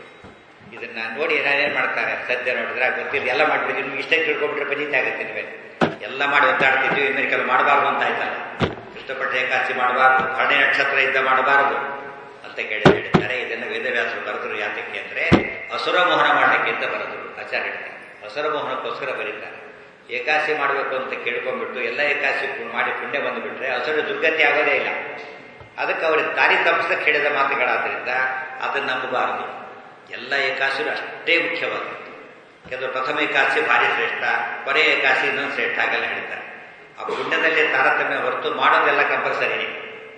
ಇದನ್ನ ನೋಡಿ ಏನೇನು ಮಾಡ್ತಾರೆ ಸದ್ಯ ನೋಡಿದ್ರೆ ಗೊತ್ತಿಲ್ಲ ಎಲ್ಲ ಮಾಡ್ಬಿಟ್ಟು ನಿಮ್ಗೆ ಇಷ್ಟೇ ತಿಳ್ಕೊಬಿಟ್ರೆ ಪಂಜಿತ ಆಗುತ್ತೆ ನಿಮಗೆ ಎಲ್ಲ ಮಾಡಿ ಒದ್ದಾಡ್ತಿದ್ವಿ ಇನ್ನು ಕೆಲವು ಮಾಡಬಾರ್ದು ಅಂತ ಆಯ್ತಲ್ಲ ಕೃಷ್ಣಪಟ್ಟ ಏಕಾದಶಿ ಮಾಡಬಾರ್ದು ಭರಣಿ ನಕ್ಷತ್ರ ಇದ್ದ ಮಾಡಬಾರದು ಅಂತ ಕೇಳಿ ಹೇಳ್ತಾರೆ ಇದನ್ನು ವೇದವ್ಯಾಸರು ಬರೆದರು ಯಾತಕ್ಕೆ ಅಂದ್ರೆ ಅಸುರ ಮೋಹನ ಮಾಡಲಿಕ್ಕೆ ಅಂತ ಬರೆದರು ಆಚಾರ್ಯ ಹೇಳ್ತಾರೆ ಅಸುರ ಮೋಹನಕ್ಕೋಸ್ಕರ ಬರೀತಾರೆ ಏಕಾಸಿ ಮಾಡಬೇಕು ಅಂತ ಕೇಳ್ಕೊಂಡ್ಬಿಟ್ಟು ಎಲ್ಲ ಏಕಾಸಿ ಮಾಡಿ ಪುಣ್ಯ ಬಂದುಬಿಟ್ರೆ ಅಸುರ ದುರ್ಗತಿ ಆಗೋದೇ ಇಲ್ಲ ಅದಕ್ಕೆ ಅವರಿಗೆ ದಾರಿ ತಪ್ಪಿಸಕ್ಕೆ ಹೇಳಿದ ಮಾತುಗಳಾದ್ರಿಂದ ಅದನ್ನು ನಂಬಬಾರದು ಎಲ್ಲ ಏಕಾಸಿರು ಅಷ್ಟೇ ಮುಖ್ಯವಾದದ್ದು ಕೆಲವರು ಪ್ರಥಮ ಏಕಾಸಿ ಭಾರಿ ಶ್ರೇಷ್ಠ ಕೊನೆ ಏಕಾಸಿ ಇನ್ನೊಂದು ಶ್ರೇಷ್ಠ ಹಾಗೆಲ್ಲ ಹೇಳ್ತಾರೆ ಆ ಪುಣ್ಯದಲ್ಲಿ ತಾರತಮ್ಯ ಹೊರತು ಮಾಡೋದೆಲ್ಲ ಕಂಪಲ್ಸರಿನೇ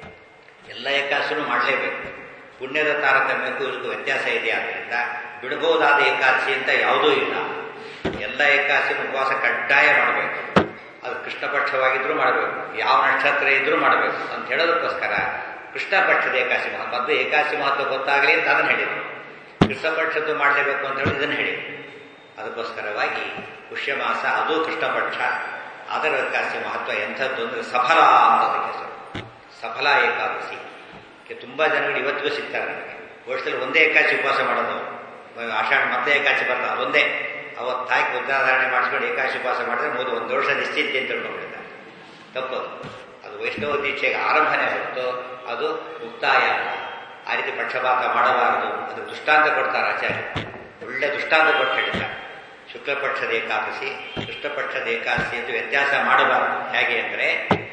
ಎಲ್ಲ ಏಕಾಸಿನೂ ಮಾಡಲೇಬೇಕು ಪುಣ್ಯದ ತಾರತಮ್ಯಕ್ಕೂ ಇದಕ್ಕೂ ವ್ಯತ್ಯಾಸ ಇದೆ ಆದ್ದರಿಂದ ಬಿಡಬಹುದಾದ ಏಕಾದಶಿ ಅಂತ ಯಾವುದೂ ಇಲ್ಲ ಎಲ್ಲ ಏಕಾದಶಿನ ಉಪವಾಸ ಕಡ್ಡಾಯ ಮಾಡಬೇಕು ಅದು ಕೃಷ್ಣ ಪಕ್ಷವಾಗಿದ್ರೂ ಮಾಡಬೇಕು ಯಾವ ನಕ್ಷತ್ರ ಇದ್ರೂ ಮಾಡಬೇಕು ಅಂತ ಹೇಳೋದಕ್ಕೋಸ್ಕರ ಕೃಷ್ಣ ಪಕ್ಷದ ಏಕಾಶಿ ಮಹತ್ವ ಅದು ಏಕಾಶಿ ಮಹತ್ವ ಗೊತ್ತಾಗಲಿ ಅಂತ ಅದನ್ನು ಹೇಳಿದರು ಕೃಷ್ಣ ಪಕ್ಷದ್ದು ಮಾಡಲೇಬೇಕು ಅಂತ ಹೇಳಿ ಇದನ್ನು ಹೇಳಿದರು ಅದಕ್ಕೋಸ್ಕರವಾಗಿ ಪುಷ್ಯಮಾಸ ಅದು ಕೃಷ್ಣ ಪಕ್ಷ ಅದರ ಏಕಾದಶಿ ಮಹತ್ವ ಎಂಥದ್ದು ಅಂದರೆ ಸಫಲ ಅನ್ನೋದಕ್ಕೆ ಹೆಸರು ಸಫಲ ಏಕಾದಶಿ ತುಂಬಾ ಜನಗಳು ಇವತ್ತಿಗೂ ಸಿಗ್ತಾರೆ ನನಗೆ ವರ್ಷದಲ್ಲಿ ಒಂದೇ ಏಕಾದಶಿ ಉಪವಾಸ ಮಾಡೋದು ಆಷಾಢ ಮತ್ತೆ ಏಕಾದಶಿ ಬರ್ತಾರೆ ಅದೊಂದೇ ಅವತ್ತು ತಾಯಿ ಉದ್ದಾಧಾರಣೆ ಮಾಡಿಸ್ಕೊಂಡು ಏಕಾದಶಿ ಉಪವಾಸ ಮಾಡಿದ್ರೆ ಮೂರು ಒಂದು ವರ್ಷ ನಿಶ್ಚಿಂತೆ ಅಂತ ತಿಳ್ಕೊಂಡಿರ್ತಾರೆ ತಪ್ಪದು ಅದು ವೈಷ್ಣವ ದೀಕ್ಷೆಗೆ ಆರಂಭನೆ ಹೊರತು ಅದು ಮುಕ್ತಾಯ ಅಲ್ಲ ಆ ರೀತಿ ಪಕ್ಷಪಾತ ಮಾಡಬಾರದು ಅದು ದೃಷ್ಟಾಂತ ಕೊಡ್ತಾರೆ ಆಚಾರ್ಯ ಒಳ್ಳೆ ದೃಷ್ಟಾಂತ ಕೊಟ್ಟು ಹೇಳ್ತಾರೆ ಶುಕ್ಲ ಪಕ್ಷದ ಏಕಾದಶಿ ಕೃಷ್ಣ ಪಕ್ಷದ ಏಕಾದಶಿ ಎಂದು ವ್ಯತ್ಯಾಸ ಮಾಡಬಾರದು ಹೇಗೆ ಅಂದರೆ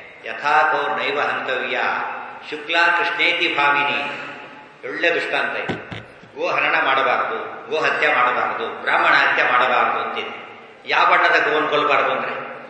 ಯಥಾಕೋ ನೈವ ಹಂತವ್ಯ ಶುಕ್ಲ ಕೃಷ್ಣೇತಿ ಭಾವಿನಿ ಒಳ್ಳೆ ದೃಷ್ಟಾಂತ ಇದೆ ಗೋ ಹರಣ ಮಾಡಬಾರದು ಗೋ ಹತ್ಯೆ ಮಾಡಬಾರದು ಬ್ರಾಹ್ಮಣ ಹತ್ಯೆ ಮಾಡಬಾರದು ಅಂತಿದೆ ಯಾವ ಬಣ್ಣದ ಗೋವನ್ನು ಕೊಲ್ಲಬಾರದು ಅಂದ್ರೆ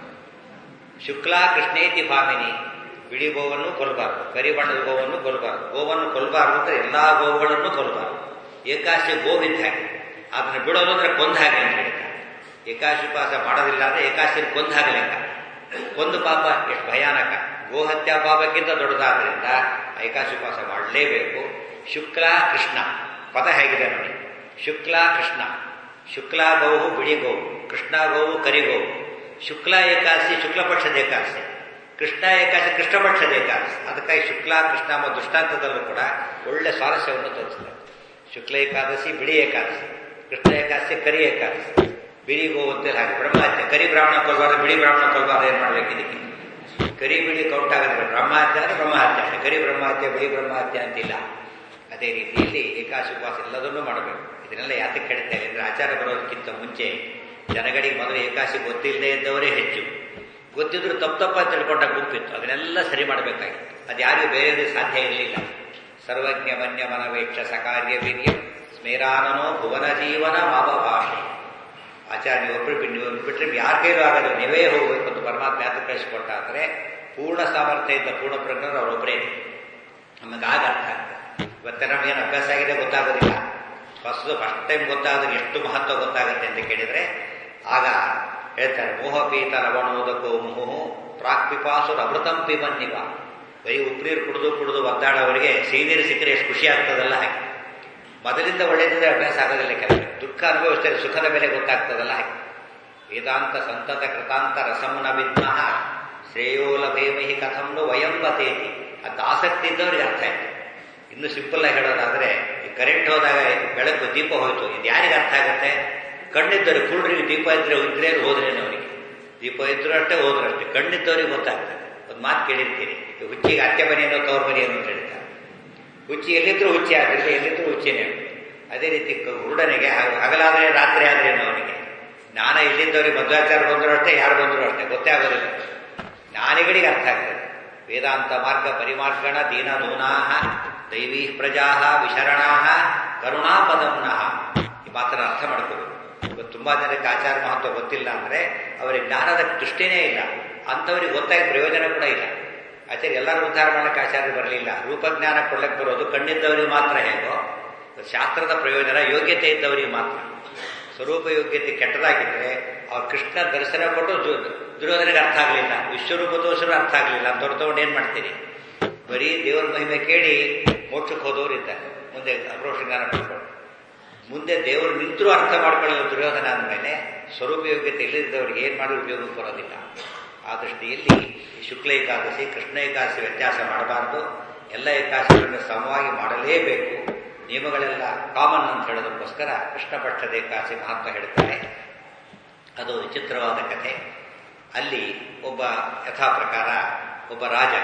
ಶುಕ್ಲ ಕೃಷ್ಣೇತಿ ಭಾಮಿನಿ ಬಿಳಿ ಗೋವನ್ನು ಕೊಲ್ಲಬಾರದು ಕರಿ ಬಣ್ಣದ ಗೋವನ್ನು ಕೊಲ್ಲಬಾರದು ಗೋವನ್ನು ಕೊಲ್ಲಬಾರದು ಅಂದ್ರೆ ಎಲ್ಲಾ ಗೋವುಗಳನ್ನು ಕೊಲ್ಲಬಾರದು ಏಕಾಶಿ ಗೋವಿದ್ದ ಹಾಗೆ ಅದನ್ನು ಬಿಡೋದು ಅಂದ್ರೆ ಕೊಂದ ಹಾಗೆ ಅಂತ ಹೇಳ್ತಾರೆ ಏಕಾಶಿ ಉಪವಾಸ ಮಾಡೋದಿಲ್ಲ ಅಂದ್ರೆ ಏಕಾಶಿ ಕೊಂದ ಹಾಗೆ ಲೆಕ್ಕ ಒಂದು ಪಾಪ ಎಷ್ಟು ಭಯಾನಕ ಗೋಹತ್ಯಾ ಪಾಪಕ್ಕಿಂತ ದೊಡ್ಡದಾದ್ರಿಂದ ಏಕಾಶಿ ಉಪವಾಸ ಮಾಡಲೇಬೇಕು ಶುಕ್ಲ ಕೃಷ್ಣ ಪದ ಹೇಗಿದೆ ನೋಡಿ ಶುಕ್ಲ ಕೃಷ್ಣ ಶುಕ್ಲ ಗೋವು ಬಿಳಿ ಗೋವು ಕೃಷ್ಣ ಗೋವು ಕರಿ ಗೋವು ಶುಕ್ಲ ಏಕಾದಶಿ ಶುಕ್ಲ ಪಕ್ಷದ ಏಕಾದಶಿ ಕೃಷ್ಣ ಏಕಾದಶಿ ಕೃಷ್ಣ ಪಕ್ಷದ ಏಕಾದಶಿ ಅದಕ್ಕಾಗಿ ಶುಕ್ಲ ಕೃಷ್ಣ ಎಂಬ ದೃಷ್ಟಾಂತದಲ್ಲೂ ಕೂಡ ಒಳ್ಳೆ ಸ್ವಾರಸ್ಯವನ್ನು ತೋರಿಸ್ತದೆ ಶುಕ್ಲ ಏಕಾದಶಿ ಬಿಳಿ ಏಕಾದಶಿ ಕೃಷ್ಣ ಏಕಾದಶಿ ಕರಿ ಏಕಾದಶಿ ಬಿಳಿ ಗೋವು ಅಂತ ಹಾಗೆ ಬ್ರಹ್ಮಹತ್ಯೆ ಕರಿ ಬ್ರಾಹ್ಮಣ ಕೊಲ್ಬಾರ್ದು ಬಿಳಿ ಬ್ರಾಹ್ಮಣ ಕೊಲ್ಬಾರ್ದು ಏನು ಮಾಡ್ಬೇಕು ಇದಕ್ಕೆ ಕರಿ ಬಿಳಿ ಕೌಂಟ್ ಆಗೋದಿಲ್ಲ ಬ್ರಹ್ಮಹತ್ಯೆ ಅಂದ್ರೆ ಬ್ರಹ್ಮಹತ್ಯೆ ಕರಿ ಬ್ರಹ್ಮಹತ್ಯೆ ಬಿಳಿ ಬ್ರಹ್ಮಹತ್ಯೆ ಅಂತಿಲ್ಲ ಅದೇ ರೀತಿಯಲ್ಲಿ ಏಕಾಶಿ ಉಪವಾಸ ಎಲ್ಲದನ್ನೂ ಮಾಡಬೇಕು ಇದನ್ನೆಲ್ಲ ಯಾತಕ್ಕೆ ಹೇಳ್ತೇನೆ ಅಂದರೆ ಆಚಾರ ಬರೋದಕ್ಕಿಂತ ಮುಂಚೆ ಜನಗಳಿಗೆ ಮೊದಲು ಏಕಾಶಿ ಗೊತ್ತಿಲ್ಲದೆ ಇದ್ದವರೇ ಹೆಚ್ಚು ಗೊತ್ತಿದ್ರು ತಪ್ಪು ತಪ್ಪ ತಿಳ್ಕೊಂಡ ಗುಂಪಿತ್ತು ಅದನ್ನೆಲ್ಲ ಸರಿ ಮಾಡಬೇಕಾಗಿತ್ತು ಅದು ಯಾರಿಗೂ ಬೇರೆ ಸಾಧ್ಯ ಇರಲಿಲ್ಲ ಸರ್ವಜ್ಞ ಮನ್ಯ ಮನವೇಕ್ಷ ಸಕಾರ್ಯ ವೀರ್ಯ ಸ್ಮೇರಾನನೋ ಭುವನ ಜೀವನ ಮಾವ ಭಾಷೆ ಆಚಾರ್ಯ ಒಬ್ಬರು ನೀವು ಬಿಟ್ಟರೆ ಯಾರ ಕೈಲೂ ಆಗಲ್ಲ ನೀವೇ ಹೋಗಬೇಕು ಅಂತ ಪರಮಾತ್ಮ ಯಾತ ಕಳಿಸಿಕೊಟ್ಟ ಅಂದರೆ ಪೂರ್ಣ ಸಾಮರ್ಥ್ಯದಿಂದ ಪೂರ್ಣ ಪ್ರಜ್ಞರು ಅವರೊಬ್ಬರೇ ನಮಗೆ ಆಗ ಅರ್ಥ ಆಗ್ತದೆ ಇವತ್ತೆ ನಮಗೇನು ಅಭ್ಯಾಸ ಆಗಿದೆ ಗೊತ್ತಾಗೋದಿಲ್ಲ ಫಸ್ಟ್ ಫಸ್ಟ್ ಟೈಮ್ ಗೊತ್ತಾಗೋದು ಎಷ್ಟು ಮಹತ್ವ ಗೊತ್ತಾಗುತ್ತೆ ಅಂತ ಕೇಳಿದರೆ ಆಗ ಹೇಳ್ತಾರೆ ಮೋಹಪೀತ ಲವಣೋದಕೋ ಮುಹು ಪ್ರಾಕ್ ಪಿಪಾಸುರ ಅಮೃತಂ ಪಿಬನ್ನಿವ ಬರೀ ಉಪ್ನೀರು ಕುಡಿದು ಕುಡಿದು ಒದ್ದಾಡೋವರಿಗೆ ಸಿಹಿನೀರು ಸಿಕ್ಕರೆ ಎಷ್ಟು ಖುಷಿ ಆಗ್ತದಲ್ಲ ಹಾಗೆ ಮೊದಲಿಂದ ಒಳ್ಳೆಯದಿದ್ರೆ ಅಭ್ಯಾಸ ಆಗೋದಿಲ್ಲ ಕೆಲವರು ದುಃಖ ಅನುಭವಿಸ್ತಾರೆ ಸುಖದ ಬೆಲೆ ಗೊತ್ತಾಗ್ತದಲ್ಲ ಹಾಗೆ ವೇದಾಂತ ಸಂತತ ಕೃತಾಂತ ರಸಂನ ವಿದ್ಮಃ ಶ್ರೇಯೋ ಲಭೇಮಹಿ ಕಥಂನು ವಯಂ ಬತೇತಿ ಅಂತ ಆಸಕ್ತಿ ಇದ್ದವ್ರಿಗೆ ಅರ್ಥ ಆಯ್ತು ಇನ್ನು ಸಿಂಪಲ್ ಆಗಿ ಹೇಳೋದಾದ್ರೆ ಈ ಕರೆಂಟ್ ಹೋದಾಗ ಬೆಳಕು ದೀಪ ಹೋಯ್ತು ಇದು ಯಾರಿಗೆ ಅರ್ಥ ಆಗುತ್ತೆ ಕಣ್ಣಿದ್ದವ್ರು ಕುರುಡ್ರಿಗೆ ದೀಪ ಇದ್ರೆ ಇದ್ರೆ ಹೋದ್ರೇನು ಅವರಿಗೆ ದೀಪ ಇದ್ರು ಅಷ್ಟೇ ಹೋದ್ರು ಅಷ್ಟೇ ಕಣ್ಣಿದ್ದವ್ರಿಗೆ ಗೊತ್ತಾಗ್ತದೆ ಒಂದು ಮಾತು ಕೇಳಿರ್ತೀರಿ ಈ ಹುಚ್ಚಿಗೆ ಅತ್ತೆ ಮನೆ ಏನೋ ತವ್ರ ಮನೆ ಏನೋ ಅಂತ ಹೇಳ್ತಾರೆ ಹುಚ್ಚಿ ಎಲ್ಲಿದ್ರು ಹುಚ್ಚಿ ಆಗಿರಲಿ ಎಲ್ಲಿದ್ರು ಹುಚ್ಚಿನೇ ಅದೇ ರೀತಿ ಹುರುಡನಿಗೆ ಹಗಲಾದ್ರೆ ರಾತ್ರಿ ಆದ್ರೇನು ಅವನಿಗೆ ಜ್ಞಾನ ಇಲ್ಲಿದ್ದವ್ರಿಗೆ ಮಧ್ವಾಚಾರ ಬಂದರು ಅಷ್ಟೇ ಯಾರು ಬಂದರು ಅಷ್ಟೇ ಗೊತ್ತೇ ಆಗೋದಿಲ್ಲ ಜ್ಞಾನಿಗಳಿಗೆ ಅರ್ಥ ಆಗ್ತದೆ ವೇದಾಂತ ಮಾರ್ಗ ಪರಿಮಾರ್ಗಣ ದೀನ ನೂನಾಹ ದೈವೀ ಪ್ರಜಾ ವಿಶರಣಾ ಕರುಣಾಪದಮ್ನಃ ಈ ಮಾತನ್ನ ಅರ್ಥ ಮಾಡ್ಕೋಬೇಕು ಇವತ್ತು ತುಂಬಾ ಜನಕ್ಕೆ ಆಚಾರ ಮಹತ್ವ ಗೊತ್ತಿಲ್ಲ ಅಂದ್ರೆ ಅವರಿಗೆ ಜ್ಞಾನದ ದೃಷ್ಟಿನೇ ಇಲ್ಲ ಅಂಥವ್ರಿಗೆ ಗೊತ್ತಾಗಿ ಪ್ರಯೋಜನ ಕೂಡ ಇಲ್ಲ ಆಚಾರ್ಯ ಎಲ್ಲರೂ ಉದ್ಧಾರ ಮಾಡಕ್ಕೆ ಆಚಾರ್ಯ ಬರಲಿಲ್ಲ ರೂಪಜ್ಞಾನ ಕೊಡ್ಲಕ್ಕೆ ಬರೋದು ಕಣ್ಣಿದ್ದವರಿಗೆ ಮಾತ್ರ ಹೇಗೋ ಶಾಸ್ತ್ರದ ಪ್ರಯೋಜನ ಯೋಗ್ಯತೆ ಇದ್ದವರಿಗೆ ಮಾತ್ರ ಸ್ವರೂಪ ಯೋಗ್ಯತೆ ಕೆಟ್ಟದಾಗಿದ್ದರೆ ಅವ್ರು ಕೃಷ್ಣ ದರ್ಶನ ಕೊಟ್ಟು ದುರ್ಯೋಧನೆಗೆ ಅರ್ಥ ಆಗಲಿಲ್ಲ ವಿಶ್ವರೂಪ ದೋಷರು ಅರ್ಥ ಆಗಲಿಲ್ಲ ಅಂತ ತಗೊಂಡು ಏನು ಮಾಡ್ತೀರಿ ಬರೀ ದೇವರ ಮಹಿಮೆ ಕೇಳಿ ಮೋಕ್ಷಕ್ಕೆ ಹೋದವರು ಇದ್ದಾರೆ ಮುಂದೆ ಅಪ್ರೋಷ ಜ್ಞಾನ ಪಡ್ಕೊಂಡು ಮುಂದೆ ದೇವರು ನಿಂತರೂ ಅರ್ಥ ಮಾಡ್ಕೊಳ್ಳೋದು ದುರ್ಯೋಧನ ಅಂದಮೇಲೆ ಸ್ವರೂಪ ಯೋಗ್ಯತೆ ಇಲ್ಲದಿದ್ದವರಿಗೆ ಏನು ಮಾಡಿ ಉಪಯೋಗಕ್ಕೆ ಬರೋದಿಲ್ಲ ಆ ದೃಷ್ಟಿಯಲ್ಲಿ ಶುಕ್ಲ ಏಕಾದಶಿ ಕೃಷ್ಣ ಏಕಾದಶಿ ವ್ಯತ್ಯಾಸ ಮಾಡಬಾರ್ದು ಎಲ್ಲ ಏಕಾದಶಿಗಳನ್ನು ಸಮವಾಗಿ ಮಾಡಲೇಬೇಕು ನಿಯಮಗಳೆಲ್ಲ ಕಾಮನ್ ಅಂತ ಹೇಳೋದಕ್ಕೋಸ್ಕರ ಕೃಷ್ಣ ಪಕ್ಷದ ಏಕಾದಶಿ ಮಹತ್ವ ಹೇಳ್ತಾರೆ ಅದು ವಿಚಿತ್ರವಾದ ಕಥೆ ಅಲ್ಲಿ ಒಬ್ಬ ಯಥಾ ಪ್ರಕಾರ ಒಬ್ಬ ರಾಜ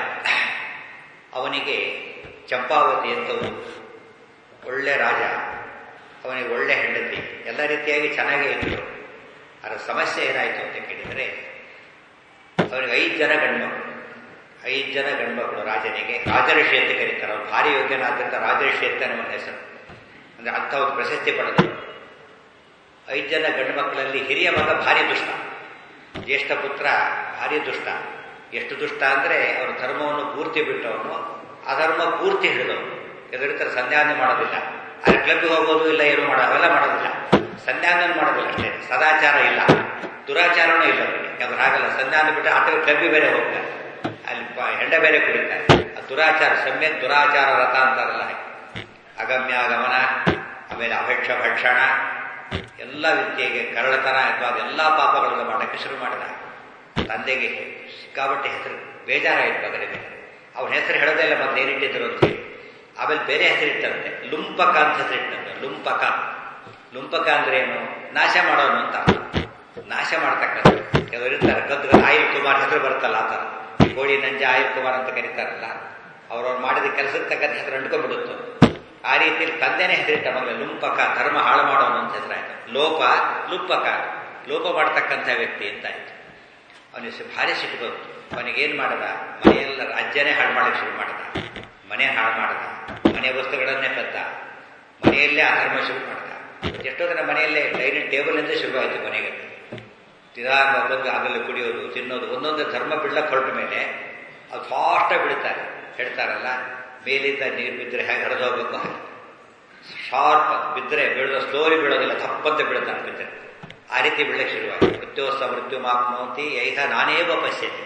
ಅವನಿಗೆ ಚಂಪಾವತಿ ಅಂತ ಒಂದು ಒಳ್ಳೆ ರಾಜ ಅವನಿಗೆ ಒಳ್ಳೆ ಹೆಂಡತಿ ಎಲ್ಲ ರೀತಿಯಾಗಿ ಚೆನ್ನಾಗೇ ಇದ್ರು ಅದರ ಸಮಸ್ಯೆ ಏನಾಯಿತು ಅಂತ ಕೇಳಿದರೆ ಅವನಿಗೆ ಐದು ಜನ ಗಂಡ್ಮಕ್ಳು ಐದು ಜನ ಗಂಡ್ಮಕ್ಳು ರಾಜನಿಗೆ ರಾಜಋಷಿ ಅಂತ ಕರೀತಾರೆ ಅವ್ರು ಭಾರಿ ಯೋಗ್ಯನಾದ್ರಿಂದ ರಾಜಋಷಿ ಅಂತ ನಮ್ಮ ಹೆಸರು ಅಂದರೆ ಅಂಥ ಒಂದು ಪ್ರಶಸ್ತಿ ಪಡೆದರು ಐದು ಜನ ಗಂಡು ಮಕ್ಕಳಲ್ಲಿ ಹಿರಿಯ ಮಗ ಭಾರಿ ದುಷ್ಟ ಜ್ಯೇಷ್ಠ ಪುತ್ರ ಭಾರಿ ದುಷ್ಟ ಎಷ್ಟು ದುಷ್ಟ ಅಂದರೆ ಅವರ ಧರ್ಮವನ್ನು ಪೂರ್ತಿ ಬಿಟ್ಟವನು ಅಧರ್ಮ ಪೂರ್ತಿ ಹಿಡಿದವನು ಎದುರಿತಾರೆ ಸಂಧ್ಯಾನೆ ಮಾಡೋದಿಲ್ಲ ಅಲ್ಲಿ ಕ್ಲಬ್ಗೆ ಹೋಗೋದು ಇಲ್ಲ ಏನು ಮಾಡೋ ಅವೆಲ್ಲ ಮಾಡೋದಿಲ್ಲ ಸಂಧ್ಯಾನ ಮಾಡೋದಿಲ್ಲ ಅಷ್ಟೇ ಸದಾಚಾರ ಇಲ್ಲ ದುರಾಚಾರನೂ ಇಲ್ಲ ಅವರಿಗೆ ಅವ್ರು ಹಾಗಲ್ಲ ಸಂಧ್ಯಾನ ಬಿಟ್ಟು ಆಟೋ ಕ್ಲಬ್ಗೆ ಬೇರೆ ಹೋಗ್ತಾರೆ ಅಲ್ಲಿ ಹೆಂಡ ಬೇರೆ ಕುಡಿತಾರೆ ಆ ದುರಾಚಾರ ಸಮ್ಯ ದುರಾಚಾರ ರಥ ಅಂತಾರಲ್ಲ ಅಗಮ್ಯ ಗಮನ ಆಮೇಲೆ ಅಭಕ್ಷ ಭಕ್ಷಣ ಎಲ್ಲ ವ್ಯಕ್ತಿಗೆ ಕರಳತನ ಅಥವಾ ಅದೆಲ್ಲ ಪಾಪಗಳನ್ನು ಮಾಡಕ್ಕೆ ಶುರು ಮಾಡಿದ ತಂದೆಗೆ ಸಿಕ್ಕಾಬಟ್ಟೆ ಹೆಸರು ಬೇಜಾರಾಯಿತು ಅದರಿಗೆ ಅವನ ಹೆಸರು ಹೇಳೋದೇ ಇಲ್ಲ ಮತ್ತೆ ಏನಿಟ್ಟಿದ್ರು ಅಂತ ಹೇಳಿ ಆಮೇಲೆ ಬೇರೆ ಹೆಸರಿಟ್ಟಂತೆ ಲುಂಪಕ ಅಂತ ಹೆಸರಿಟ್ಟಂತೆ ಲುಂಪಕ ಲುಂಪಕ ಅಂದ್ರೆ ಏನು ನಾಶ ಮಾಡೋನು ಅಂತ ನಾಶ ಮಾಡ್ತಕ್ಕಂಥ ಕೆಲವರು ಇರ್ತಾರೆ ಗದ್ದು ಆಯುಲ್ ಕುಮಾರ್ ಹೆಸರು ಬರುತ್ತಲ್ಲ ಆ ಥರ ಕೋಳಿ ನಂಜ ಆಯುಲ್ ಕುಮಾರ್ ಅಂತ ಕರೀತಾರಲ್ಲ ಅವ್ರವ್ರು ಮಾಡಿದ ಕೆಲಸಕ್ಕೆ ತಕ್ಕಂಥ ಹೆಸರು ಅಂಟ್ಕೊಂಡ್ಬಿಡುತ್ತೆ ಆ ರೀತಿಯಲ್ಲಿ ತಂದೆನೇ ಹೆಸರಿಟ್ಟ ಮಗಲ ಲುಂಪಕ ಧರ್ಮ ಹಾಳು ಮಾಡೋನು ಅಂತ ಹೆಸರಾಯ್ತು ಲೋಪ ಲುಂಪಕ ಲೋಪ ಮಾಡತಕ್ಕಂಥ ವ್ಯಕ್ತಿ ಅಂತ ಆಯ್ತು ಅವನಿಗೆ ಭಾರಿ ಸಿಟ್ಟು ಬಂತು ಅವನಿಗೇನು ಮಾಡದ ಮನೆಯೆಲ್ಲ ರಾಜ್ಯನೇ ಹಾಳು ಮಾಡಕ್ಕೆ ಶುರು ಮಾಡದ ಮನೆ ಹಾಳು ಮಾಡದ ಮನೆ ವಸ್ತುಗಳನ್ನೇ ಕದ್ದ ಮನೆಯಲ್ಲೇ ಅಧರ್ಮ ಶುರು ಮಾಡದ ಎಷ್ಟೋ ಜನ ಮನೆಯಲ್ಲೇ ಡೈನಿಂಗ್ ಟೇಬಲಿಂದ ಶುರುವಾಯಿತು ಮನೆಗೆ ನಿಧಾನ ಬಂದು ಆಗಲು ಕುಡಿಯೋದು ತಿನ್ನೋದು ಒಂದೊಂದು ಧರ್ಮ ಬಿಡ್ಲಕ್ಕೆ ಹೊರಟ ಮೇಲೆ ಅದು ಫಾಸ್ಟಾಗಿ ಬಿಡ್ತಾರೆ ಹೇಳ್ತಾರಲ್ಲ ಮೇಲಿಂದ ನೀರು ಬಿದ್ದರೆ ಹೇಗೆ ಹರಿದು ಹೋಗ್ಬೇಕು ಹಾಗೆ ಶಾರ್ಪ್ ಬಿದ್ದರೆ ಬೀಳೋದು ಸ್ಲೋಲಿ ಬೀಳೋದಿಲ್ಲ ತಪ್ಪಂತ ಬೀಳುತ್ತಾನೆ ಬಿದ್ದರೆ ಆ ರೀತಿ ಬೀಳಕ್ಕೆ ಶುರುವಾಯಿತು ಮೃತ್ಯೋಸ್ತ ಮೃತ್ಯು ಮಾಪ್ನೋತಿ ಐಹ ನಾನೇವ ಪಶ್ಯತೆ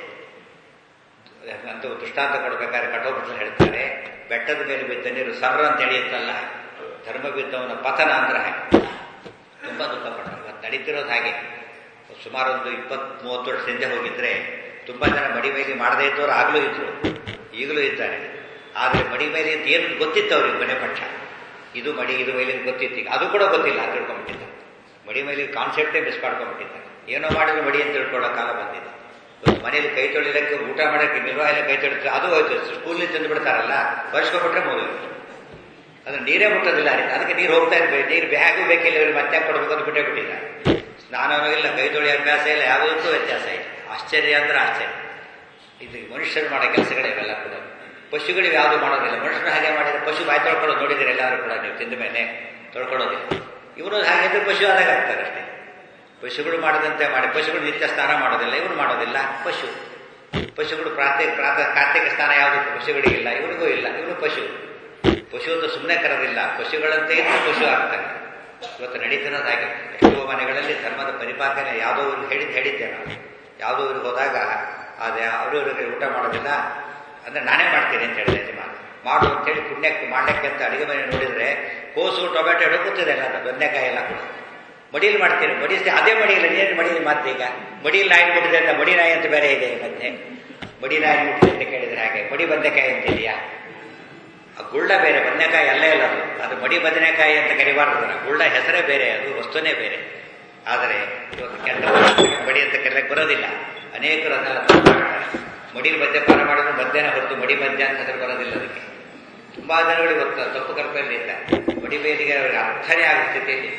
ಅಂತ ದೃಷ್ಟಾಂತ ಕೊಡಬೇಕಾದ್ರೆ ಕಠೋಪನಿಷತ್ ಹೇಳ್ತಾರೆ ಬೆಟ್ಟದ ಮೇಲೆ ಬಿದ್ದ ನೀರು ಸರ್ರ ಅಂತ ಎಳೆಯುತ್ತಲ್ಲ ಧರ್ಮ ಬಿದ್ದವನ ಪತನ ಅಂದ್ರೆ ಹಾಗೆ ತುಂಬ ದುಃಖ ಪಟ್ಟ ಇವತ್ತು ನಡೀತಿರೋದು ಹಾಗೆ ಸುಮಾರು ಒಂದು ಇಪ್ಪತ್ತ್ ಮೂವತ್ತು ವರ್ಷ ಹಿಂದೆ ಹೋಗಿದ್ರೆ ತುಂಬಾ ಜನ ಮಡಿ ಮೇಲೆ ಮಾಡದೇ ಇದ್ದವರು ಆಗಲೂ ಇದ್ರು ಈಗಲೂ ಇದ್ದಾರೆ ಆದರೆ ಮಡಿ ಮೇಲೆ ಅಂತ ಏನು ಗೊತ್ತಿತ್ತು ಅವ್ರಿಗೆ ಕೊನೆ ಪಕ್ಷ ಇದು ಮಡಿ ಇದು ಮೇಲೆ ಗೊತ್ತಿತ್ತು ಈಗ ಅದು ಕೂಡ ಗೊತ್ತಿಲ್ಲ ಅಂತ ತಿಳ್ಕೊಂಡ್ಬಿಟ್ಟಿದ್ದ ಮಡಿ ಮೇಲೆ ಕಾನ್ಸೆಪ್ಟೇ ಮಿಸ್ ಮಾಡ್ಕೊಂಡ್ಬಿಟ್ಟಿದ್ದ ಏನೋ ಮಾಡಿದ್ರೆ ಮಡಿ ಅಂತ ತಿಳ್ಕೊಳ್ಳೋ ಕಾಲ ಬಂದಿದೆ ಮನೇಲಿ ಕೈ ತೊಳಿಲಕ್ಕೆ ಊಟ ಮಾಡೋಕ್ಕೆ ನಿರ್ವಹಣೆ ಕೈ ತೊಳಿತಾರೆ ಅದು ಹೋಯ್ತು ಸ್ಕೂಲಿಗೆ ತಂದು ಬಿಡ್ತಾರಲ್ಲ ಬರ್ಸ್ಕೊಬಿಟ್ರೆ ಮುಗಿದು ಅದ್ರ ನೀರೇ ಮುಟ್ಟೋದಿಲ್ಲ ರೀ ಅದಕ್ಕೆ ನೀರು ಹೋಗ್ತಾ ಇರ್ಬೇಕು ನೀರು ಬ್ಯಾಗು ಬೇಕಿಲ್ಲ ಇವ್ರಿಗೆ ಮತ್ತೆ ಕೊಡಬೇಕು ಅಂತ ಬಿಟ್ಟೇ ಬಿಟ್ಟಿಲ್ಲ ಸ್ನಾನನೂ ಇಲ್ಲ ಕೈ ತೊಳಿ ಅಭ್ಯಾಸ ಇಲ್ಲ ಯಾವುದಕ್ಕೂ ವ್ಯತ್ಯಾಸ ಇಲ್ಲ ಆಶ್ಚರ್ಯ ಅಂದ್ರೆ ಆಶ್ಚರ್ಯ ಇದು ಮನುಷ್ಯರು ಮಾಡೋ ಕೆಲಸಗಳೇ ಇವೆಲ್ಲ ಕೂಡ ಪಶುಗಳಿಗೆ ಯಾವುದು ಮಾಡೋದಿಲ್ಲ ಮನುಷ್ಯರು ಹಾಗೆ ಮಾಡಿದ್ರೆ ಪಶು ಬಾಯಿ ತೊಳ್ಕೊಳ್ಳೋದು ನೋಡಿದ್ರೆ ಎಲ್ಲರೂ ಕೂಡ ನೀವು ತಿಂದ ಮೇಲೆ ತೊಳ್ಕೊಳ್ಳೋದಿಲ್ಲ ಇವನು ಹಾಗೆ ಪಶು ಆದಾಗ ಆಗ್ತಾರೆ ಅಷ್ಟೇ ಪಶುಗಳು ಮಾಡದಂತೆ ಮಾಡಿ ಪಶುಗಳು ನಿತ್ಯ ಸ್ನಾನ ಮಾಡೋದಿಲ್ಲ ಇವನು ಮಾಡೋದಿಲ್ಲ ಪಶು ಪಶುಗಳು ಪ್ರಾತಃ ಪ್ರಾತಃ ಕಾರ್ತಿಕ ಸ್ನಾನ ಯಾವುದು ಪಶುಗಳಿಗಿಲ್ಲ ಇವನಿಗೂ ಇಲ್ಲ ಇವನು ಪಶು ಪಶು ಅಂತ ಸುಮ್ಮನೆ ಕರೋದಿಲ್ಲ ಪಶುಗಳಂತೆ ಇದ್ದು ಪಶು ಆಗ್ತಾನೆ ಇವತ್ತು ನಡೀತಿರೋದು ಹಾಗೆ ಎಷ್ಟೋ ಮನೆಗಳಲ್ಲಿ ಧರ್ಮದ ಪರಿಪಾಲನೆ ಯಾವುದೋ ಊರಿಗೆ ಹೇಳಿದ್ದು ಹೇಳಿದ್ದೆ ನಾನು ಯಾವುದೋ ಊರಿಗೆ ಹೋದಾಗ ಅದೇ ಅವರವರಿಗೆ ಊಟ ಮಾಡೋದಿಲ್ಲ ಅಂದ್ರೆ ನಾನೇ ಮಾಡ್ತೀನಿ ಅಂತ ಹೇಳಿದೆ ಯಜಮಾನ ಮಾಡು ಅಂತೇಳಿ ಪುಣ್ಯಕ್ಕೆ ಮಾಡ್ಲಿಕ್ಕೆ ಅಂತ ಅಡಿಗೆ ಮನೆ ನೋಡಿದ್ರೆ ಕೋಸು ಟೊಮೆಟೊ ಹಿಡೋ ಕೂತಿದೆ ಎಲ್ಲ ಬದನೆಕಾಯಿ ಎಲ್ಲ ಕೂಡ ಮಡಿಯಲ್ಲಿ ಮಾಡ್ತೀರಿ ಮಡಿಸಿ ಅದೇ ಮಡಿಯಲ್ಲಿ ಏನು ಮಡಿಯಲ್ಲಿ ಮಾತೀಗ ಮಡಿಯಲ್ಲಿ ನಾಯಿ ಬಿಟ್ಟಿದೆ ಅಂತ ಮಡಿ ನಾಯಿ ಅಂತ ಬೇರೆ ಇದೆ ಮತ್ತೆ ಮಡಿ ನಾಯಿ ಬಿಟ್ಟಿದೆ ಅಂತ ಕೇಳಿದ್ರೆ ಹಾಗೆ ಮಡಿ ಬದನೆಕಾಯಿ ಅಂತ ಇದೆಯಾ ಆ ಗುಳ್ಳ ಬೇರೆ ಬದನೆಕಾಯಿ ಅಲ್ಲೇ ಇಲ್ಲ ಅದು ಅದು ಮಡಿ ಬದನೆಕಾಯಿ ಅಂತ ಕರಿಬಾರ್ದು ಅದನ್ನ ಗುಳ್ಳ ಹೆಸರೇ ಬೇರೆ ಅದು ವಸ್ತುನೇ ಬೇರೆ ಆದರೆ ಇವತ್ತು ಕೆಟ್ಟ ಮಡಿ ಅಂತ ಕರೆಯಕ್ಕೆ ಬರೋದಿಲ್ಲ ಅನೇಕರು ಅದನ್ನೆಲ್ಲ ತಪ್ಪು ಮಾಡ್ತಾರೆ ಮಡಿಲಿ ಮದ್ಯ ಪಾನ ಮಾಡಿದ್ರು ಮಧ್ಯಾಹ್ನ ಹೊರತು ಮಡಿ ಮಧ್ಯ ಅಂತ ಹೆಸರು ಬರೋದಿಲ್ಲ ಅದಕ್ಕೆ ತುಂಬಾ ಜನಗಳು ಇವತ್ತು ತಪ್ಪು ಕಲ್ಪನೆಯಲ್ಲಿಲ್ಲ ಮಡಿ ಬೇಲಿಗೆ ಅವರಿಗೆ ಅರ್ಥನೇ ಆಗೋ ಸ್ಥಿತಿಯಲ್ಲಿಲ್ಲ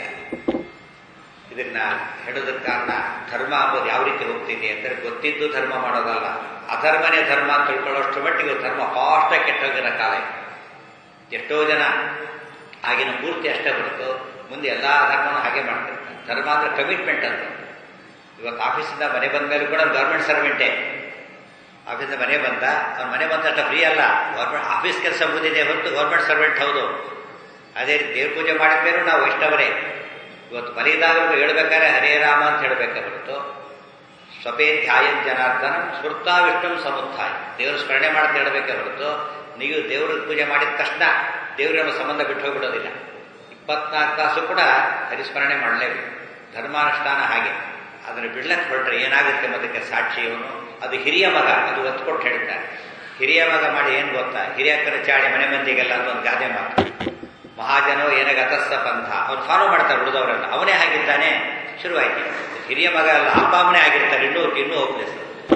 ಇದನ್ನ ಹೇಳೋದಕ್ಕೆ ಕಾರಣ ಧರ್ಮ ಅಂಬೋದು ಯಾವ ರೀತಿ ಹೋಗ್ತಿದೆ ಅಂದರೆ ಗೊತ್ತಿದ್ದು ಧರ್ಮ ಮಾಡೋದಲ್ಲ ಅಧರ್ಮನೇ ಧರ್ಮ ಅಂತ ತಿಳ್ಕೊಳ್ಳೋಷ್ಟು ಮಟ್ಟಿಗೆ ಧರ್ಮ ಫಾಸ್ಟಾಗಿ ಕೆಟ್ಟೋಗಿರೋ ಕಾಲ ಇದು. ಎಷ್ಟೋ ಜನ ಆಗಿನ ಪೂರ್ತಿ ಅಷ್ಟೇ ಹೊರತು ಮುಂದೆ ಎಲ್ಲ ಧರ್ಮನೂ ಹಾಗೆ ಮಾಡ್ತಿರ್ತಾರೆ ಧರ್ಮ ಅಂದ್ರೆ ಕಮಿಟ್ಮೆಂಟ್ ಅಂತ ಇವತ್ತು ಆಫೀಸಿಂದ ಮನೆ ಬಂದ ಮೇಲೆ ಕೂಡ ಗೌರ್ಮೆಂಟ್ ಸರ್ವೆಂಟೇ ಆಫೀಸಿಂದ ಮನೆ ಬಂದ ಅವ್ನ ಮನೆ ಬಂದ ತಕ್ಷಣ ಫ್ರೀ ಅಲ್ಲ ಗೌರ್ಮೆಂಟ್ ಆಫೀಸ್ ಕೆಲಸ ಮುಗಿದಿದೆ ಹೊರತು ಗೌರ್ಮೆಂಟ್ ಸರ್ವೆಂಟ್ ಹೌದು ಅದೇ ರೀತಿ ದೇವ್ರ ಪೂಜೆ ಮಾಡಿದ ಮೇಲೂ ನಾವು ಇಷ್ಟವರೇ ಇವತ್ತು ಮಲಗಿದಾಗಲೂ ಹೇಳ್ಬೇಕಾದ್ರೆ ಹರೇ ರಾಮ ಅಂತ ಹೇಳಬೇಕೆ ಹೊರತು ಸ್ವಪೇ ಧ್ಯಾಯನ್ ಜನಾರ್ದನ ಸ್ಮೃತಾ ವಿಷ್ಣು ಸಮುತ್ಥಾಯ ದೇವರು ಸ್ಮರಣೆ ಮಾಡ್ತಾ ಹೇಳಬೇಕೆ ಹೊರತು ನೀವು ದೇವ್ರ ಪೂಜೆ ಮಾಡಿದ ತಕ್ಷಣ ದೇವರ ಸಂಬಂಧ ಬಿಟ್ಟು ಹೋಗ್ಬಿಡೋದಿಲ್ಲ ಇಪ್ಪತ್ನಾಲ್ಕು ತಾಸು ಕೂಡ ಹರಿಸ್ಮರಣೆ ಮಾಡಲೇಬೇಕು ಧರ್ಮಾನುಷ್ಠಾನ ಹಾಗೆ ಅದನ್ನು ಬಿಡ್ಲಕ್ಕೆ ಹೊರಟ್ರೆ ಏನಾಗುತ್ತೆ ಅದಕ್ಕೆ ಸಾಕ್ಷಿಯವನು ಅದು ಹಿರಿಯ ಮಗ ಅದು ಒತ್ತು ಕೊಟ್ಟು ಹೇಳ್ತಾರೆ ಹಿರಿಯ ಮಗ ಮಾಡಿ ಏನು ಗೊತ್ತಾ ಹಿರಿಯಕ್ಕರ ಚಾಡಿ ಮನೆ ಮಂದಿಗೆಲ್ಲ ಅದೊಂದು ಗಾದೆ ಮಾತು ಮಹಾಜನೋ ಏನಾಗ ಅತಸ್ಸ ಪಂಥ ಅವ್ರು ಫಾಲೋ ಮಾಡ್ತಾರೆ ಉಳಿದವರೆಲ್ಲ ಅವನೇ ಆಗಿದ್ದಾನೆ ಶುರುವಾಯ್ತು ಹಿರಿಯ ಮಗ ಅಲ್ಲ ಅಪ್ಪ ಅವನೇ ಆಗಿರ್ತಾರೆ ಇನ್ನೂ ಇನ್ನೂ ಹೋಪ್ಲೆಸ್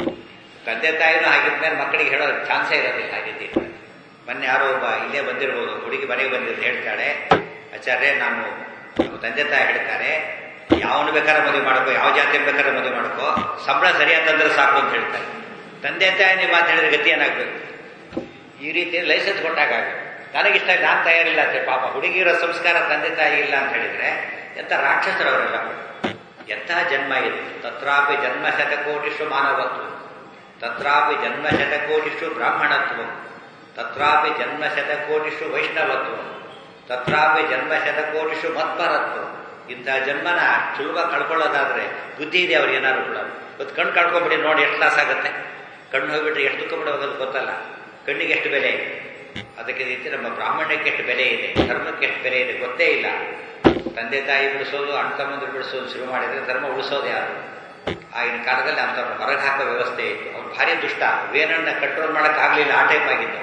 ತಂದೆ ತಾಯಿನೂ ಆಗಿದ್ಮೇಲೆ ಮಕ್ಕಳಿಗೆ ಹೇಳೋ ಚಾನ್ಸೇ ಇರೋದಿಲ್ಲ ಆಗಿದ್ದಿ ಮೊನ್ನೆ ಯಾರೋ ಒಬ್ಬ ಇಲ್ಲೇ ಬಂದಿರ್ಬೋದು ಹುಡುಗಿ ಮನೆಗೆ ಬಂದಿದ್ದು ಹೇಳ್ತಾಳೆ ಆಚಾರ್ಯ ನಾನು ನಮ್ಮ ತಂದೆ ತಾಯಿ ಹೇಳ್ತಾರೆ ಯಾವನು ಬೇಕಾದ್ರೆ ಮದುವೆ ಮಾಡ್ಕೋ ಯಾವ ಜಾತಿ ಬೇಕಾದ್ರೆ ಮದುವೆ ಮಾಡ್ಕೋ ಸಂಬಳ ಸರಿಯಾದಂದ್ರೆ ಸಾಕು ಅಂತ ಹೇಳ್ತಾರೆ ತಂದೆ ತಾಯಿ ನೀವು ಮಾತು ಹೇಳಿದ್ರೆ ಗತಿ ಏನಾಗಬೇಕು ಈ ರೀತಿ ಲೈಸೆನ್ಸ್ ಕೊಟ್ಟಾಗ ನನಗಿಷ್ಟ ನಾನು ತಯಾರಿಲ್ಲ ಅಂತ ಪಾಪ ಹುಡುಗಿಯರ ಸಂಸ್ಕಾರ ತಂದೆ ತಾಯಿ ಇಲ್ಲ ಅಂತ ಹೇಳಿದ್ರೆ ಎಂಥ ರಾಕ್ಷಸರವರೆಲ್ಲ ಎಂಥ ಜನ್ಮ ಇದು ತತ್ರಾಪಿ ಜನ್ಮ ಶತಕೋಟಿಷು ಮಾನವತ್ವ ತತ್ರಾಪಿ ಜನ್ಮ ಶತಕೋಟಿಷು ಬ್ರಾಹ್ಮಣತ್ವ ತತ್ರಾಪಿ ಜನ್ಮ ಶತಕೋಟಿಷು ವೈಷ್ಣವತ್ವ ತತ್ರಾಪಿ ಜನ್ಮ ಶತಕೋಟಿಷು ಮತ್ಪರತ್ವ ಇಂಥ ಜನ್ಮನ ಸುಲಭ ಕಳ್ಕೊಳ್ಳೋದಾದ್ರೆ ಬುದ್ಧಿ ಇದೆ ಅವ್ರಿಗೆ ಏನಾದ್ರು ಕೂಡ ಇವತ್ತು ಕಣ್ಣು ಕಳ್ಕೊಂಬಿಡಿ ನೋಡಿ ಎಷ್ಟು ಲಾಸ್ ಆಗುತ್ತೆ ಕಣ್ಣು ಹೋಗ್ಬಿಟ್ರೆ ಎಷ್ಟು ದುಃಖ ಹೋಗೋದು ಗೊತ್ತಲ್ಲ ಕಣ್ಣಿಗೆ ಎಷ್ಟು ಬೆಲೆ ಇದೆ ಅದಕ್ಕೆ ರೀತಿ ನಮ್ಮ ಬ್ರಾಹ್ಮಣ್ಯಕ್ಕೆ ಎಷ್ಟು ಬೆಲೆ ಇದೆ ಧರ್ಮಕ್ಕೆ ಎಷ್ಟು ಬೆಲೆ ಇದೆ ಗೊತ್ತೇ ಇಲ್ಲ ತಂದೆ ತಾಯಿ ಬಿಡಿಸೋದು ಅಣ್ಣ ತಮ್ಮಂದ್ರು ಬಿಡಿಸೋದು ಶುರು ಮಾಡಿದ್ರೆ ಧರ್ಮ ಉಳಿಸೋದು ಯಾರು ಆಗಿನ ಕಾಲದಲ್ಲಿ ಅಂಥವ್ರು ಹೊರಗೆ ಹಾಕೋ ವ್ಯವಸ್ಥೆ ಇತ್ತು ಅವ್ನು ಭಾರಿ ದುಷ್ಟ ವೇನನ್ನ ಕಂಟ್ರೋಲ್ ಮಾಡೋಕ್ಕಾಗಲಿಲ್ಲ ಆ ಟೈಪ್ ಆಗಿದ್ದು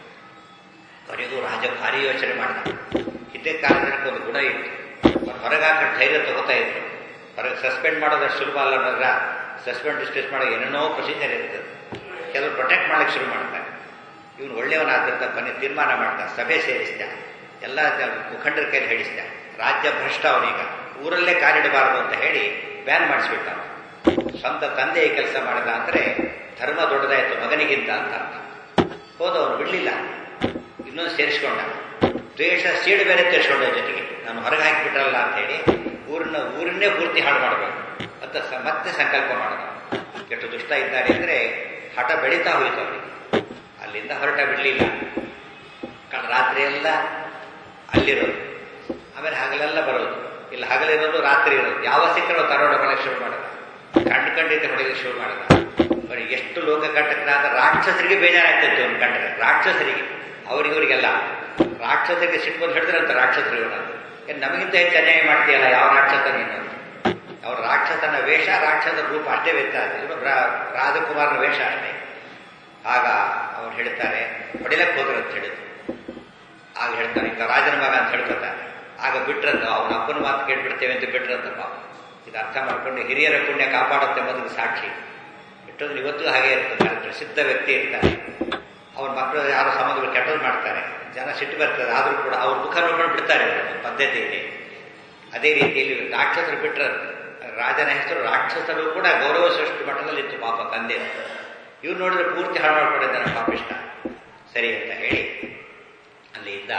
ಕೊನೆಗೂ ರಾಜ ಭಾರಿ ಯೋಚನೆ ಮಾಡಿದ ಹಿಂದೆ ಕಾಲದಲ್ಲಿ ಒಂದು ಗುಣ ಇತ್ತು ಅವ್ರು ಹೊರಗೆ ಹಾಕೊಂಡು ಧೈರ್ಯ ತಗೋತಾ ಇದ್ರು ಹೊರಗೆ ಸಸ್ಪೆಂಡ್ ಮಾಡೋದಷ್ಟು ಸುಲಭ ಅಲ್ಲ ಅನ್ನೋದ್ರ ಸಸ್ಪೆಂಡ್ ಡಿಸ್ಮಿಸ್ ಮಾಡೋ ಏನೇನೋ ಪ್ರೊಸೀಜರ್ ಇರ್ತದೆ ಕೆಲವರು ಪ್ರೊಟೆಕ್ಟ್ ಮಾಡಕ್ಕೆ ಶುರು ಮಾಡ್ತಾರೆ ಇವನು ಒಳ್ಳೆಯವನಾದ್ರಿಂದ ಕೊನೆ ತೀರ್ಮಾನ ಮಾಡ್ದ ಸಭೆ ಸೇರಿಸಿದ ಎಲ್ಲ ಮುಖಂಡರ ಕೈಲಿ ಹೇಳಿಸಿದ ರಾಜ್ಯ ಭ್ರಷ್ಟ ಅವನೀಗ ಊರಲ್ಲೇ ಕಾಲಿಡಬಾರದು ಅಂತ ಹೇಳಿ ಬ್ಯಾನ್ ಮಾಡಿಸ್ಬಿಟ್ಟ ಅವನು. ಸ್ವಂತ ತಂದೆ ಈ ಕೆಲಸ ಮಾಡಿದ ಅಂದ್ರೆ ಧರ್ಮ ದೊಡ್ಡದಾಯ್ತು ಮಗನಿಗಿಂತ ಅಂತ ಅರ್ಥ ಹೋದವನು ಬಿಡಲಿಲ್ಲ ಇನ್ನೊಂದು ಸೇರಿಸ್ಕೊಂಡ ದ್ವೇಷ ಸೀಡು ಬೇರೆ ತರಿಸ್ಕೊಂಡ ಜೊತೆಗೆ ನಾನು ಹೊರಗೆ ಹಾಕಿಬಿಟ್ರಲ್ಲ ಅಂತ ಹೇಳಿ ಊರನ್ನ ಊರನ್ನೇ ಪೂರ್ತಿ ಹಾಳು ಮಾಡಬೇಕು ಅಂತ ಸ- ಮತ್ತೆ ಸಂಕಲ್ಪ ಮಾಡಿದ ಎಷ್ಟು ದುಷ್ಟ ಇದ್ದಾರೆ ಅಂದ್ರೆ ಹಠ ಬೆಳೀತಾ ಹೋಯ್ತು ಅವರಿಗೆ ಅಲ್ಲಿಂದ ಹೊರಟ ಬಿಡಲಿಲ್ಲ ರಾತ್ರಿ ಎಲ್ಲ ಅಲ್ಲಿರೋದು ಆಮೇಲೆ ಹಗಲೆಲ್ಲ ಬರೋದು ಇಲ್ಲಿ ಹಗಲಿರೋದು ರಾತ್ರಿ ಇರೋದು ಯಾವ ಸಿಕ್ಕರೋ ತರೋಡ ಹೊಡೆಯಕ್ಕೆ ಶುರು ಮಾಡಿದ ಕಂಡು ಕಂಡಿದ್ದ ಹೊಡೆಯಕ್ಕೆ ಶುರು ಮಾಡಿದ ನೋಡಿ ಎಷ್ಟು ಲೋಕ ಕಂಟಕರಾದ ರಾಕ್ಷಸರಿಗೆ ಬೇಜಾರಾಗ್ತಿತ್ತು ಅವ್ನು ಕಂಡ್ರೆ ರಾಕ್ಷಸರಿಗೆ ಅವ್ರಿಗವ್ರಿಗೆಲ್ಲ ರಾಕ್ಷಸರಿಗೆ ಸಿಟ್ಟು ಬಂದು ಹಿಡಿದ್ರೆ ಅಂತ ರಾಕ್ಷಸರಿಗೆ ಏನು ನಮಗಿಂತ ಹೆಚ್ಚು ಅನ್ಯಾಯ ಮಾಡ್ತೀಯಲ್ಲ ಯಾವ ರಾಕ್ಷಸ ನೀನು ಅಂತ ಅವ್ರ ರಾಕ್ಷಸನ ವೇಷ ರಾಕ್ಷಸನ ರೂಪ ಅಷ್ಟೇ ವ್ಯತ್ಯಾಸ ಇವರು ರಾಜಕುಮಾರನ ವೇಷ ಅಷ್ಟೇ ಆಗ ಅವ್ರು ಹೇಳ್ತಾರೆ ಹೊಡಿಲಕ್ಕೆ ಹೋದ್ರು ಅಂತ ಹೇಳಿದ್ರು ಆಗ ಹೇಳ್ತಾರೆ ಈಗ ರಾಜನ ಮಗ ಅಂತ ಹೇಳ್ಕೊತಾರೆ ಆಗ ಬಿಟ್ರಂತ ಅವನ ಅಪ್ಪನ ಮಾತು ಕೇಳ್ಬಿಡ್ತೇವೆ ಅಂತ ಬಿಟ್ರಂತ ಪಾಪ ಇದು ಅರ್ಥ ಮಾಡ್ಕೊಂಡು ಹಿರಿಯರ ಪುಣ್ಯ ಕಾಪಾಡುತ್ತೆ ಮೊದಲು ಸಾಕ್ಷಿ ಬಿಟ್ಟೋದ್ರೆ ಇವತ್ತು ಹಾಗೆ ಇರ್ತದೆ ಅಲ್ಲಿ ಪ್ರಸಿದ್ಧ ವ್ಯಕ್ತಿ ಇರ್ತಾರೆ ಅವ್ರ ಮಕ್ಕಳು ಯಾರೋ ಸಂಬಂಧಗಳು ಕೆಟ್ಟದ್ದು ಮಾಡ್ತಾರೆ ಜನ ಸಿಟ್ಟು ಬರ್ತದೆ ಆದರೂ ಕೂಡ ಅವ್ರ ಮುಖ ನೋಡ್ಕೊಂಡು ಬಿಡ್ತಾರೆ ಒಂದು ಪದ್ಧತಿ ಇದೆ ಅದೇ ರೀತಿಯಲ್ಲಿ ರಾಕ್ಷಸರು ಬಿಟ್ಟರೆ ರಾಜನ ಹೆಸರು ರಾಕ್ಷಸರು ಕೂಡ ಗೌರವಿಸುವಷ್ಟು ಮಟ್ಟದಲ್ಲಿ ಇತ್ತು ಪಾಪ ತಂದೆ ಇವ್ರು ನೋಡಿದ್ರೆ ಪೂರ್ತಿ ಹಾಳು ಮಾಡ್ಕೊಂಡಿದ್ದಾನೆ ಪಾಪಿಷ್ಟ ಸರಿ ಅಂತ ಹೇಳಿ ಅಲ್ಲಿ ಇದ್ದ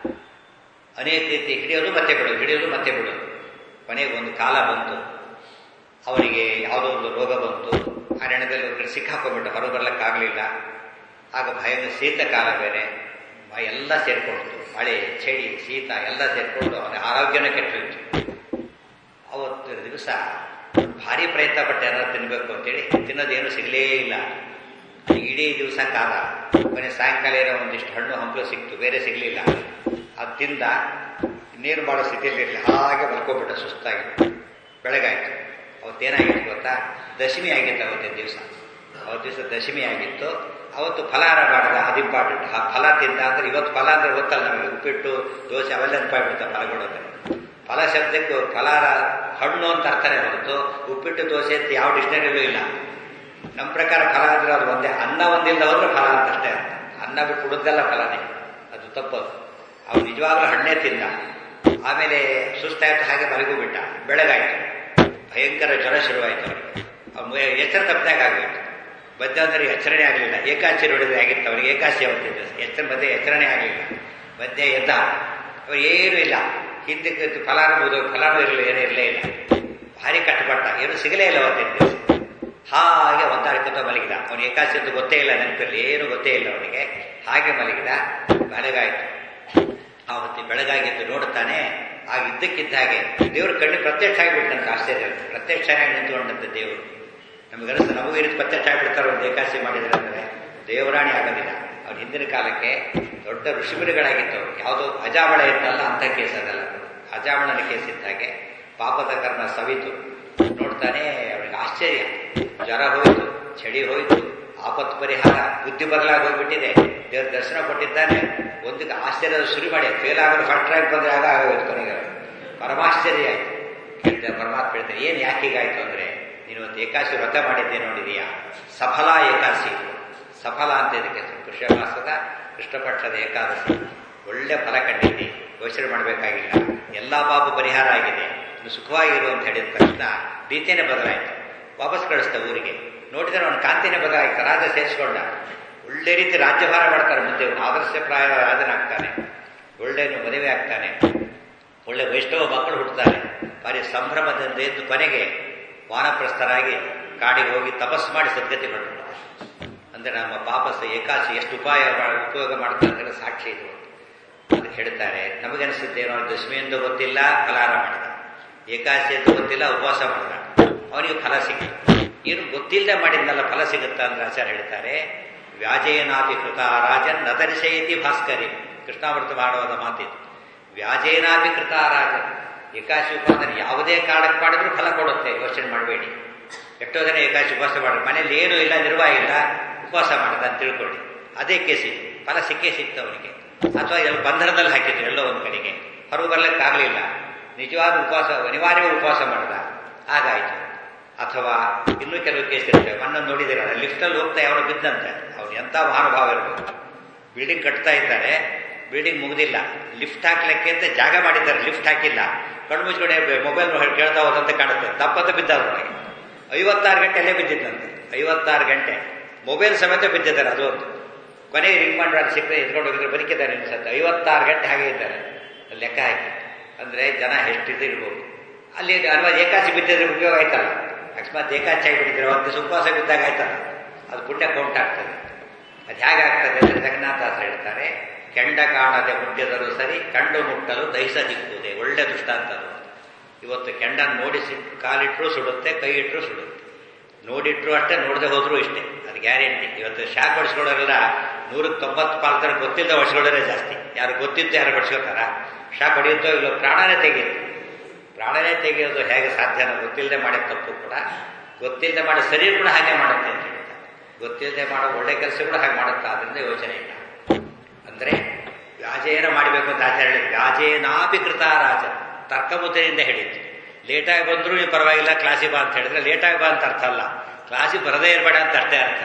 ಅನೇಕ ರೀತಿ ಹಿಡಿಯೋದು ಮತ್ತೆ ಬಿಡೋದು ಹಿಡಿಯೋದು ಮತ್ತೆ ಬಿಡೋದು ಕೊನೆಗೆ ಒಂದು ಕಾಲ ಬಂತು ಅವರಿಗೆ ಯಾವುದೋ ಒಂದು ರೋಗ ಬಂತು ಅರಣ್ಯದಲ್ಲಿ ಒಂದು ಕಡೆ ಸಿಕ್ಕಾಕೊಂಡ್ಬಿಟ್ಟು ಹೊರಗೆ ಬರ್ಲಿಕ್ಕಾಗಲಿಲ್ಲ ಆಗ ಭಯಂಕರ ಶೀತ ಕಾಲ ಬೇರೆ ಭಯ ಎಲ್ಲ ಸೇರ್ಕೊಳ್ತು ಮಳೆ ಚಳಿ ಶೀತ ಎಲ್ಲ ಸೇರ್ಕೊಂಡು ಅವನ ಆರೋಗ್ಯನೇ ಕೆಟ್ಟೋಯ್ತು ಅವತ್ತು ದಿವಸ ಭಾರಿ ಪ್ರಯತ್ನ ಪಟ್ಟೆ ಏನಾದ್ರು ತಿನ್ನಬೇಕು ಅಂತೇಳಿ ತಿನ್ನೋದೇನು ಸಿಗಲೇ ಇಲ್ಲ ಇಡೀ ದಿವಸ ಕಾದ ಕೊನೆ ಸಾಯಂಕಾಲ ಏನೋ ಒಂದಿಷ್ಟು ಹಣ್ಣು ಹಂಪಲು ಸಿಕ್ತು ಬೇರೆ ಸಿಗಲಿಲ್ಲ ಅದು ತಿಂದ ನೀರು ಮಾಡೋ ಸ್ಥಿತಿಯಲ್ಲಿ ಇರಲಿ ಹಾಗೆ ಮಲ್ಕೊಬಿಟ್ಟ ಸುಸ್ತಾಗಿ ಬೆಳಗಾಯ್ತು ಅವತ್ತೇನಾಗಿತ್ತು ಗೊತ್ತಾ ದಶಮಿ ಆಗಿತ್ತು ಅವತ್ತಿನ ದಿವಸ ಅವತ್ತು ದಿವಸ ದಶಮಿ ಆಗಿತ್ತು ಅವತ್ತು ಫಲಾಹಾರ ಮಾಡಿದ ಅದು ಇಂಪಾರ್ಟೆಂಟ್ ಆ ಫಲ ತಿಂದ ಅಂದ್ರೆ ಇವತ್ತು ಫಲ ಅಂದ್ರೆ ಗೊತ್ತಲ್ಲ ನಮಗೆ ಉಪ್ಪಿಟ್ಟು ದೋಸೆ ಅವೆಲ್ಲ ನೆನಪಾಗ್ಬಿಡ್ತಾರೆ ಫಲಗಳು ಅಂದ್ರೆ ಫಲ ಶಬ್ದಕ್ಕೂ ಫಲಾರ ಹಣ್ಣು ಅಂತ ಅರ್ಥನೇ ಹೊರತು ಉಪ್ಪಿಟ್ಟು ದೋಸೆ ಅಂತ ಯಾವ ಡಿಕ್ಷನರಿಯಲ್ಲೂ ಇಲ್ಲ ನಮ್ಮ ಪ್ರಕಾರ ಫಲ ಅಂದ್ರೆ ಅದು ಒಂದೇ ಅನ್ನ ಒಂದಿಲ್ಲ ಹೋದ್ರೆ ಫಲ ಅಂತ ಅಷ್ಟೇ ಅರ್ಥ ಅನ್ನ ಬಿಟ್ಟು ಉಳಿದೆಲ್ಲ ಫಲನೇ ಅದು ತಪ್ಪದು ಅವ್ನು ನಿಜವಾಗ್ಲೂ ಹಣ್ಣೇ ತಿಂದ ಆಮೇಲೆ ಸುಸ್ತಾಯ್ತು ಹಾಗೆ ಮಲಗೂ ಬಿಟ್ಟ ಬೆಳಗಾಯ್ತು ಭಯಂಕರ ಜ್ವರ ಶುರುವಾಯಿತು ಅವನಿಗೆ ಎಚ್ಚರ ತಪ್ಪದಾಗ ಆಗೋಯ್ತು ಮಧ್ಯಾಹ್ನದಲ್ಲಿ ಎಚ್ಚರಣೆ ಆಗಲಿಲ್ಲ ಏಕಾಚಿ ನೋಡಿದ್ರೆ ಆಗಿತ್ತು ಅವನಿಗೆ ಏಕಾಶಿ ಅವತ್ತಿದ್ದು ಎಚ್ಚರ ಮಧ್ಯೆ ಎಚ್ಚರಣೆ ಆಗಲಿಲ್ಲ ಮಧ್ಯೆ ಎದ್ದ ಅವ್ರು ಏನೂ ಇಲ್ಲ ಹಿಂದಕ್ಕೆ ಫಲಾನುಭೂತ ಫಲಾನು ಇರಲಿಲ್ಲ ಏನೂ ಇರಲೇ ಇಲ್ಲ ಭಾರಿ ಕಟ್ಟಪಟ್ಟ ಏನು ಸಿಗಲೇ ಇಲ್ಲ ಅವತ್ತಿನ ದಿವಸ ಹಾಗೆ ಒದ್ದಾಡ್ಕೊತ ಮಲಗಿದ ಅವನು ಏಕಾಶಿ ಅಂತ ಗೊತ್ತೇ ಇಲ್ಲ ನೆನಪಿರಲಿ ಏನು ಗೊತ್ತೇ ಇಲ್ಲ ಅವನಿಗೆ ಹಾಗೆ ಮಲಗಿದ ಬೆಳಗಾಯ್ತು ಆವತ್ತಿ ಬೆಳಗಾಗಿದ್ದು ನೋಡುತ್ತಾನೆ ಆಗ ಇದ್ದಕ್ಕಿದ್ದ ಹಾಗೆ ದೇವ್ರ ಕಣ್ಣು ಪ್ರತ್ಯಕ್ಷ ಆಗಿಬಿಟ್ಟಂತ ಆಶ್ಚರ್ಯ ಪ್ರತ್ಯಕ್ಷನಾಗಿ ನಿಂತ್ಕೊಂಡಂತ ದೇವರು ನಮಗನಿಸ್ತು ನಮಗೂ ಈ ರೀತಿ ಪ್ರತ್ಯಕ್ಷ ಆಗಿಬಿಡ್ತಾರೆ ಒಂದು ಏಕಾಶಿ ಮಾಡಿದ್ರೆ ಅಂದರೆ ದೇವರಾಣಿ ಆಗೋದಿಲ್ಲ ಅವ್ರ ಹಿಂದಿನ ಕಾಲಕ್ಕೆ ದೊಡ್ಡ ಋಷಿಮುನಿಗಳಾಗಿತ್ತು ಅವರು ಯಾವುದೋ ಅಜಾಮಳ ಇತ್ತಲ್ಲ ಅಂತ ಕೇಸ್ ಅದಲ್ಲ ಅಜಾಮಣನ ಕೇಸ್ ಇದ್ದ ಹಾಗೆ ಪಾಪದ ಕರ್ಮ ಸವಿತು ನೋಡ್ತಾನೆ ಅವನಿಗೆ ಆಶ್ಚರ್ಯ ಜ್ವರ ಹೋಯ್ತು ಚಳಿ ಹೋಯ್ತು ಆಪತ್ತು ಪರಿಹಾರ ಬುದ್ಧಿ ಬದಲಾಗಿ ಹೋಗ್ಬಿಟ್ಟಿದೆ ದೇವ್ರ ದರ್ಶನ ಕೊಟ್ಟಿದ್ದಾನೆ ಒಂದಕ್ಕೆ ಆಶ್ಚರ್ಯದ ಶುರು ಮಾಡಿ ಫೇಲ್ ಆಗೋದು ಫಸ್ಟ್ ರ್ಯಾಂಕ್ ಬಂದ್ರೆ ಆಗ ಆಗೋಯ್ತು ಕೊನೆಗೆ ಪರಮಾಶ್ಚರ್ಯ ಆಯ್ತು ಕೇಳಿದೆ ಪರಮಾತ್ಮ ಹೇಳ್ತಾರೆ ಏನು ಯಾಕೆ ಹೀಗಾಯ್ತು ಅಂದ್ರೆ ನೀನು ಒಂದು ಏಕಾಶಿ ವ್ರತ ಮಾಡಿದ್ದೆ ನೋಡಿದೀಯಾ ಸಫಲ ಏಕಾಶಿ ಸಫಲ ಅಂತ ಇದಕ್ಕೆ ಕೃಷ್ಣ ಮಾಸದ ಕೃಷ್ಣಪಕ್ಷದ ಏಕಾದಶಿ ಒಳ್ಳೆ ಫಲ ಕಂಡಿದ್ದಿ ಯೋಚನೆ ಮಾಡಬೇಕಾಗಿಲ್ಲ ಎಲ್ಲ ಪಾಪ ಪರಿಹಾರ ಆಗಿದೆ ಇನ್ನು ಸುಖವಾಗಿರು ಅಂತ ಹೇಳಿದ ತಕ್ಷಣ ರೀತಿಯೇ ಬದಲಾಯಿತು ವಾಪಸ್ ಕಳಿಸ್ತ ಊರಿಗೆ ನೋಡಿದ್ರೆ ಅವನು ಕಾಂತಿನೇ ಬದಲಾಯಿತ ರಾಜ ಸೇರಿಸ್ಕೊಂಡ ಒಳ್ಳೆ ರೀತಿ ರಾಜ್ಯಭಾರ ಮಾಡ್ತಾರೆ ಮುಂದೆ ಆದರ್ಶಪ್ರಾಯ ರಾಜನಾಗ್ತಾನೆ ಒಳ್ಳೆ ಮದುವೆ ಆಗ್ತಾನೆ ಒಳ್ಳೆ ವೈಷ್ಣವ ಮಕ್ಕಳು ಹುಟ್ಟುತ್ತಾರೆ ಭಾರಿ ಸಂಭ್ರಮದಿಂದ ಎದ್ದು ಕೊನೆಗೆ ವಾನಪ್ರಸ್ಥರಾಗಿ ಕಾಡಿಗೆ ಹೋಗಿ ತಪಸ್ಸು ಮಾಡಿ ಸದ್ಗತಿ ಪಟ್ಟರು ಅಂದ್ರೆ ನಮ್ಮ ಪಾಪಸ ಏಕಾಶಿ ಎಷ್ಟು ಉಪಾಯ ಉಪಯೋಗ ಮಾಡ್ತಾರೆ ಅಂತ ಸಾಕ್ಷಿ ಇದು ಅದಕ್ಕೆ ಹೇಳ್ತಾರೆ ನಮಗನಿಸುತ್ತೇನೋ ದಶಮಿ ಎಂದು ಗೊತ್ತಿಲ್ಲ ಫಲಾರ ಮಾಡಿದ ಏಕಾಶಿ ಎಂದು ಗೊತ್ತಿಲ್ಲ ಉಪವಾಸ ಮಾಡಿದ ಅವನಿಗೆ ಫಲ ಸಿಕ್ಕಿತು ಏನು ಗೊತ್ತಿಲ್ಲದೆ ಮಾಡಿದ್ನಲ್ಲ ಫಲ ಸಿಗುತ್ತಾ ಅಂದ್ರೆ ಆಚಾರ್ಯ ಹೇಳ್ತಾರೆ ವ್ಯಾಜೇನಾಪಿ ಕೃತ ರಾಜನ್ ನದರ್ಶಯತಿ ಭಾಸ್ಕರಿ ಕೃಷ್ಣಾಮೃತ ಮಾಡುವುದ ಮಾತಿತ್ತು ವ್ಯಾಜೇನಾಪಿ ಕೃತ ರಾಜನ್ ಏಕಾಶಿ ಉಪಾಸನೆ ಯಾವುದೇ ಕಾರಣಕ್ಕೆ ಮಾಡಿದ್ರು ಫಲ ಕೊಡುತ್ತೆ ಯೋಚನೆ ಮಾಡಬೇಡಿ ಎಷ್ಟೋ ಜನ ಏಕಾಶಿ ಉಪವಾಸ ಮಾಡಿದ್ರು ಮನೇಲಿ ಏನೂ ಇಲ್ಲ ನಿರ್ವಾಹ ಇಲ್ಲ ಉಪವಾಸ ಮಾಡಿದ ಅಂತ ತಿಳ್ಕೊಳ್ಳಿ ಅದೇ ಕೇಸಿತ್ತು ಫಲ ಸಿಕ್ಕೇ ಸಿಕ್ತು ಅವನಿಗೆ ಅಥವಾ ಎಲ್ಲ ಬಂಧನದಲ್ಲಿ ಹಾಕಿದ್ರು ಎಲ್ಲೋ ಒಂದು ಕಡೆಗೆ ಹೊರಗೆ ಬರ್ಲಿಕ್ಕಾಗಲಿಲ್ಲ ನಿಜವಾದ ಉಪವಾಸ ಅನಿವಾರ್ಯ ಉಪವಾಸ ಮಾಡಿದ ಹಾಗಾಯ್ತು ಅಥವಾ ಇನ್ನೂ ಕೆಲವು ಕೇಸ್ ಇರ್ತವೆ ಮೊನ್ನೆ ನೋಡಿದಿರಲ್ಲ ಲಿಫ್ಟಲ್ಲಿ ಹೋಗ್ತಾ ಯಾರೋ ಬಿದ್ದಂತೆ ಅವ್ನು ಎಂಥ ಮಹಾನುಭಾವ ಇರ್ಬೋದು ಬಿಲ್ಡಿಂಗ್ ಕಟ್ತಾ ಇದ್ದಾರೆ ಬಿಲ್ಡಿಂಗ್ ಮುಗಿದಿಲ್ಲ ಲಿಫ್ಟ್ ಹಾಕ್ಲಿಕ್ಕೆ ಅಂತ ಜಾಗ ಮಾಡಿದ್ದಾರೆ ಲಿಫ್ಟ್ ಹಾಕಿಲ್ಲ ಕಣ್ಣು ಮುಚ್ಕೊಂಡೆ ಮೊಬೈಲ್ ಕೇಳ್ತಾ ಹೋದಂತೆ ಕಾಣುತ್ತೆ ತಪ್ಪಂತ ಬಿದ್ದವ್ರೊಳಗೆ ಐವತ್ತಾರು ಗಂಟೆ ಅಲ್ಲೇ ಬಿದ್ದಿದ್ದಂತೆ ಐವತ್ತಾರು ಗಂಟೆ ಮೊಬೈಲ್ ಸಮೇತ ಬಿದ್ದಿದ್ದಾರೆ ಅದು ಒಂದು ಕೊನೆಗೆ ರಿಂಗ್ ಮಾಡಿ ಅದು ಸಿಕ್ಕರೆ ಎತ್ಕೊಂಡು ಹೋಗಿದ್ರೆ ಬದುಕಿದ್ದಾರೆ ಅನ್ಸುತ್ತೆ ಐವತ್ತಾರು ಗಂಟೆ ಹಾಗೆ ಇದ್ದಾರೆ ಲೆಕ್ಕ ಹಾಕಿ ಅಂದರೆ ಜನ ಎಷ್ಟಿದ್ದು ಇರ್ಬೋದು ಅಲ್ಲಿ ಅಲ್ವಾ ಏಕಾಸಿ ಬಿದ್ದಿದ್ರೆ ಉಪಯೋಗ ಆಯ್ತಲ್ಲ ಅಕಸ್ಮಾತ್ ಏಕಾಚಿ ಆಗಿಬಿಟ್ಟಿದ್ರೆ ಒಂದು ದಿವಸ ಉಪವಾಸ ಬಿದ್ದಾಗ ಆಯ್ತಲ್ಲ ಅದು ಪುಣ್ಯ ಕೌಂಟ್ ಆಗ್ತದೆ ಅದು ಹೇಗಾಗ್ತದೆ ಅಂದರೆ ಜಗನ್ನಾಥಾಸ ಹೇಳ್ತಾರೆ ಕೆಂಡ ಕಾಣದೆ ಮುಟ್ಟಿದರೂ ಸರಿ ಕಂಡು ಮುಟ್ಟಲು ದಹಿಸದಿಕ್ಕುವುದೇ ಒಳ್ಳೆ ದೃಷ್ಟಾಂತ ಅದು ಇವತ್ತು ಕೆಂಡನ್ನು ನೋಡಿ ಕಾಲಿಟ್ರೂ ಸುಡುತ್ತೆ ಕೈ ಇಟ್ಟರೂ ಸುಡುತ್ತೆ ನೋಡಿಟ್ರು ಅಷ್ಟೇ ನೋಡದೆ ಹೋದ್ರೂ ಇಷ್ಟೇ ಅದು ಗ್ಯಾರಂಟಿ ಇವತ್ತು ಶಾಕ್ ಹೊಡಿಸ್ಕೊಳ್ಳೋರೆಲ್ಲ ನೂರಕ್ಕೆ ತೊಂಬತ್ತು ಪಾಲ್ತಾರೆ ಗೊತ್ತಿಲ್ಲದೆ ಹೊಡಿಸ್ಕೊಳ್ಳೋರೇ ಜಾಸ್ತಿ ಯಾರು ಗೊತ್ತಿತ್ತು ಯಾರು ಹೊಡಿಸ್ಕೋತಾರ ಶಾಕ್ ಹೊಡೆಯುತ್ತೋ ಇಲ್ಲೋ ಪ್ರಾಣನೇ ತೆಗೆಯುತ್ತೆ ಪ್ರಾಣನೇ ತೆಗೆಯೋದು ಹೇಗೆ ಸಾಧ್ಯನೋ ಗೊತ್ತಿಲ್ಲದೆ ಮಾಡಿದ ತಪ್ಪು ಕೂಡ ಗೊತ್ತಿಲ್ಲದೆ ಮಾಡೋ ಸರಿ ಕೂಡ ಹಾಗೆ ಮಾಡುತ್ತೆ ಅಂತ ಹೇಳ್ತಾರೆ ಗೊತ್ತಿಲ್ಲದೆ ಮಾಡೋ ಒಳ್ಳೆ ಕೆಲಸ ಕೂಡ ಹಾಗೆ ಮಾಡುತ್ತೆ ಅದರಿಂದ ಯೋಚನೆ ಇಲ್ಲ ಅಂದರೆ ವ್ಯಾಜೇನ ಮಾಡಬೇಕು ಅಂತ ಆಚಾರ್ಯ ಹೇಳಿದ್ರು ವ್ಯಾಜೇನಾಪಿ ಕೃತ ರಾಜ ತರ್ಕಮುದ್ರೆಯಿಂದ ಹೇಳಿತ್ತು ಲೇಟಾಗಿ ಬಂದರೂ ನೀವು ಪರವಾಗಿಲ್ಲ ಕ್ಲಾಸಿಗೆ ಬಾ ಅಂತ ಹೇಳಿದ್ರೆ ಲೇಟಾಗಿ ಬಾ ಅಂತ ಅರ್ಥ ಅಲ್ಲ ಕ್ಲಾಸಿಗೆ ಬರದೇ ಇರಬೇಡ ಅಂತ ಅಷ್ಟೇ ಅರ್ಥ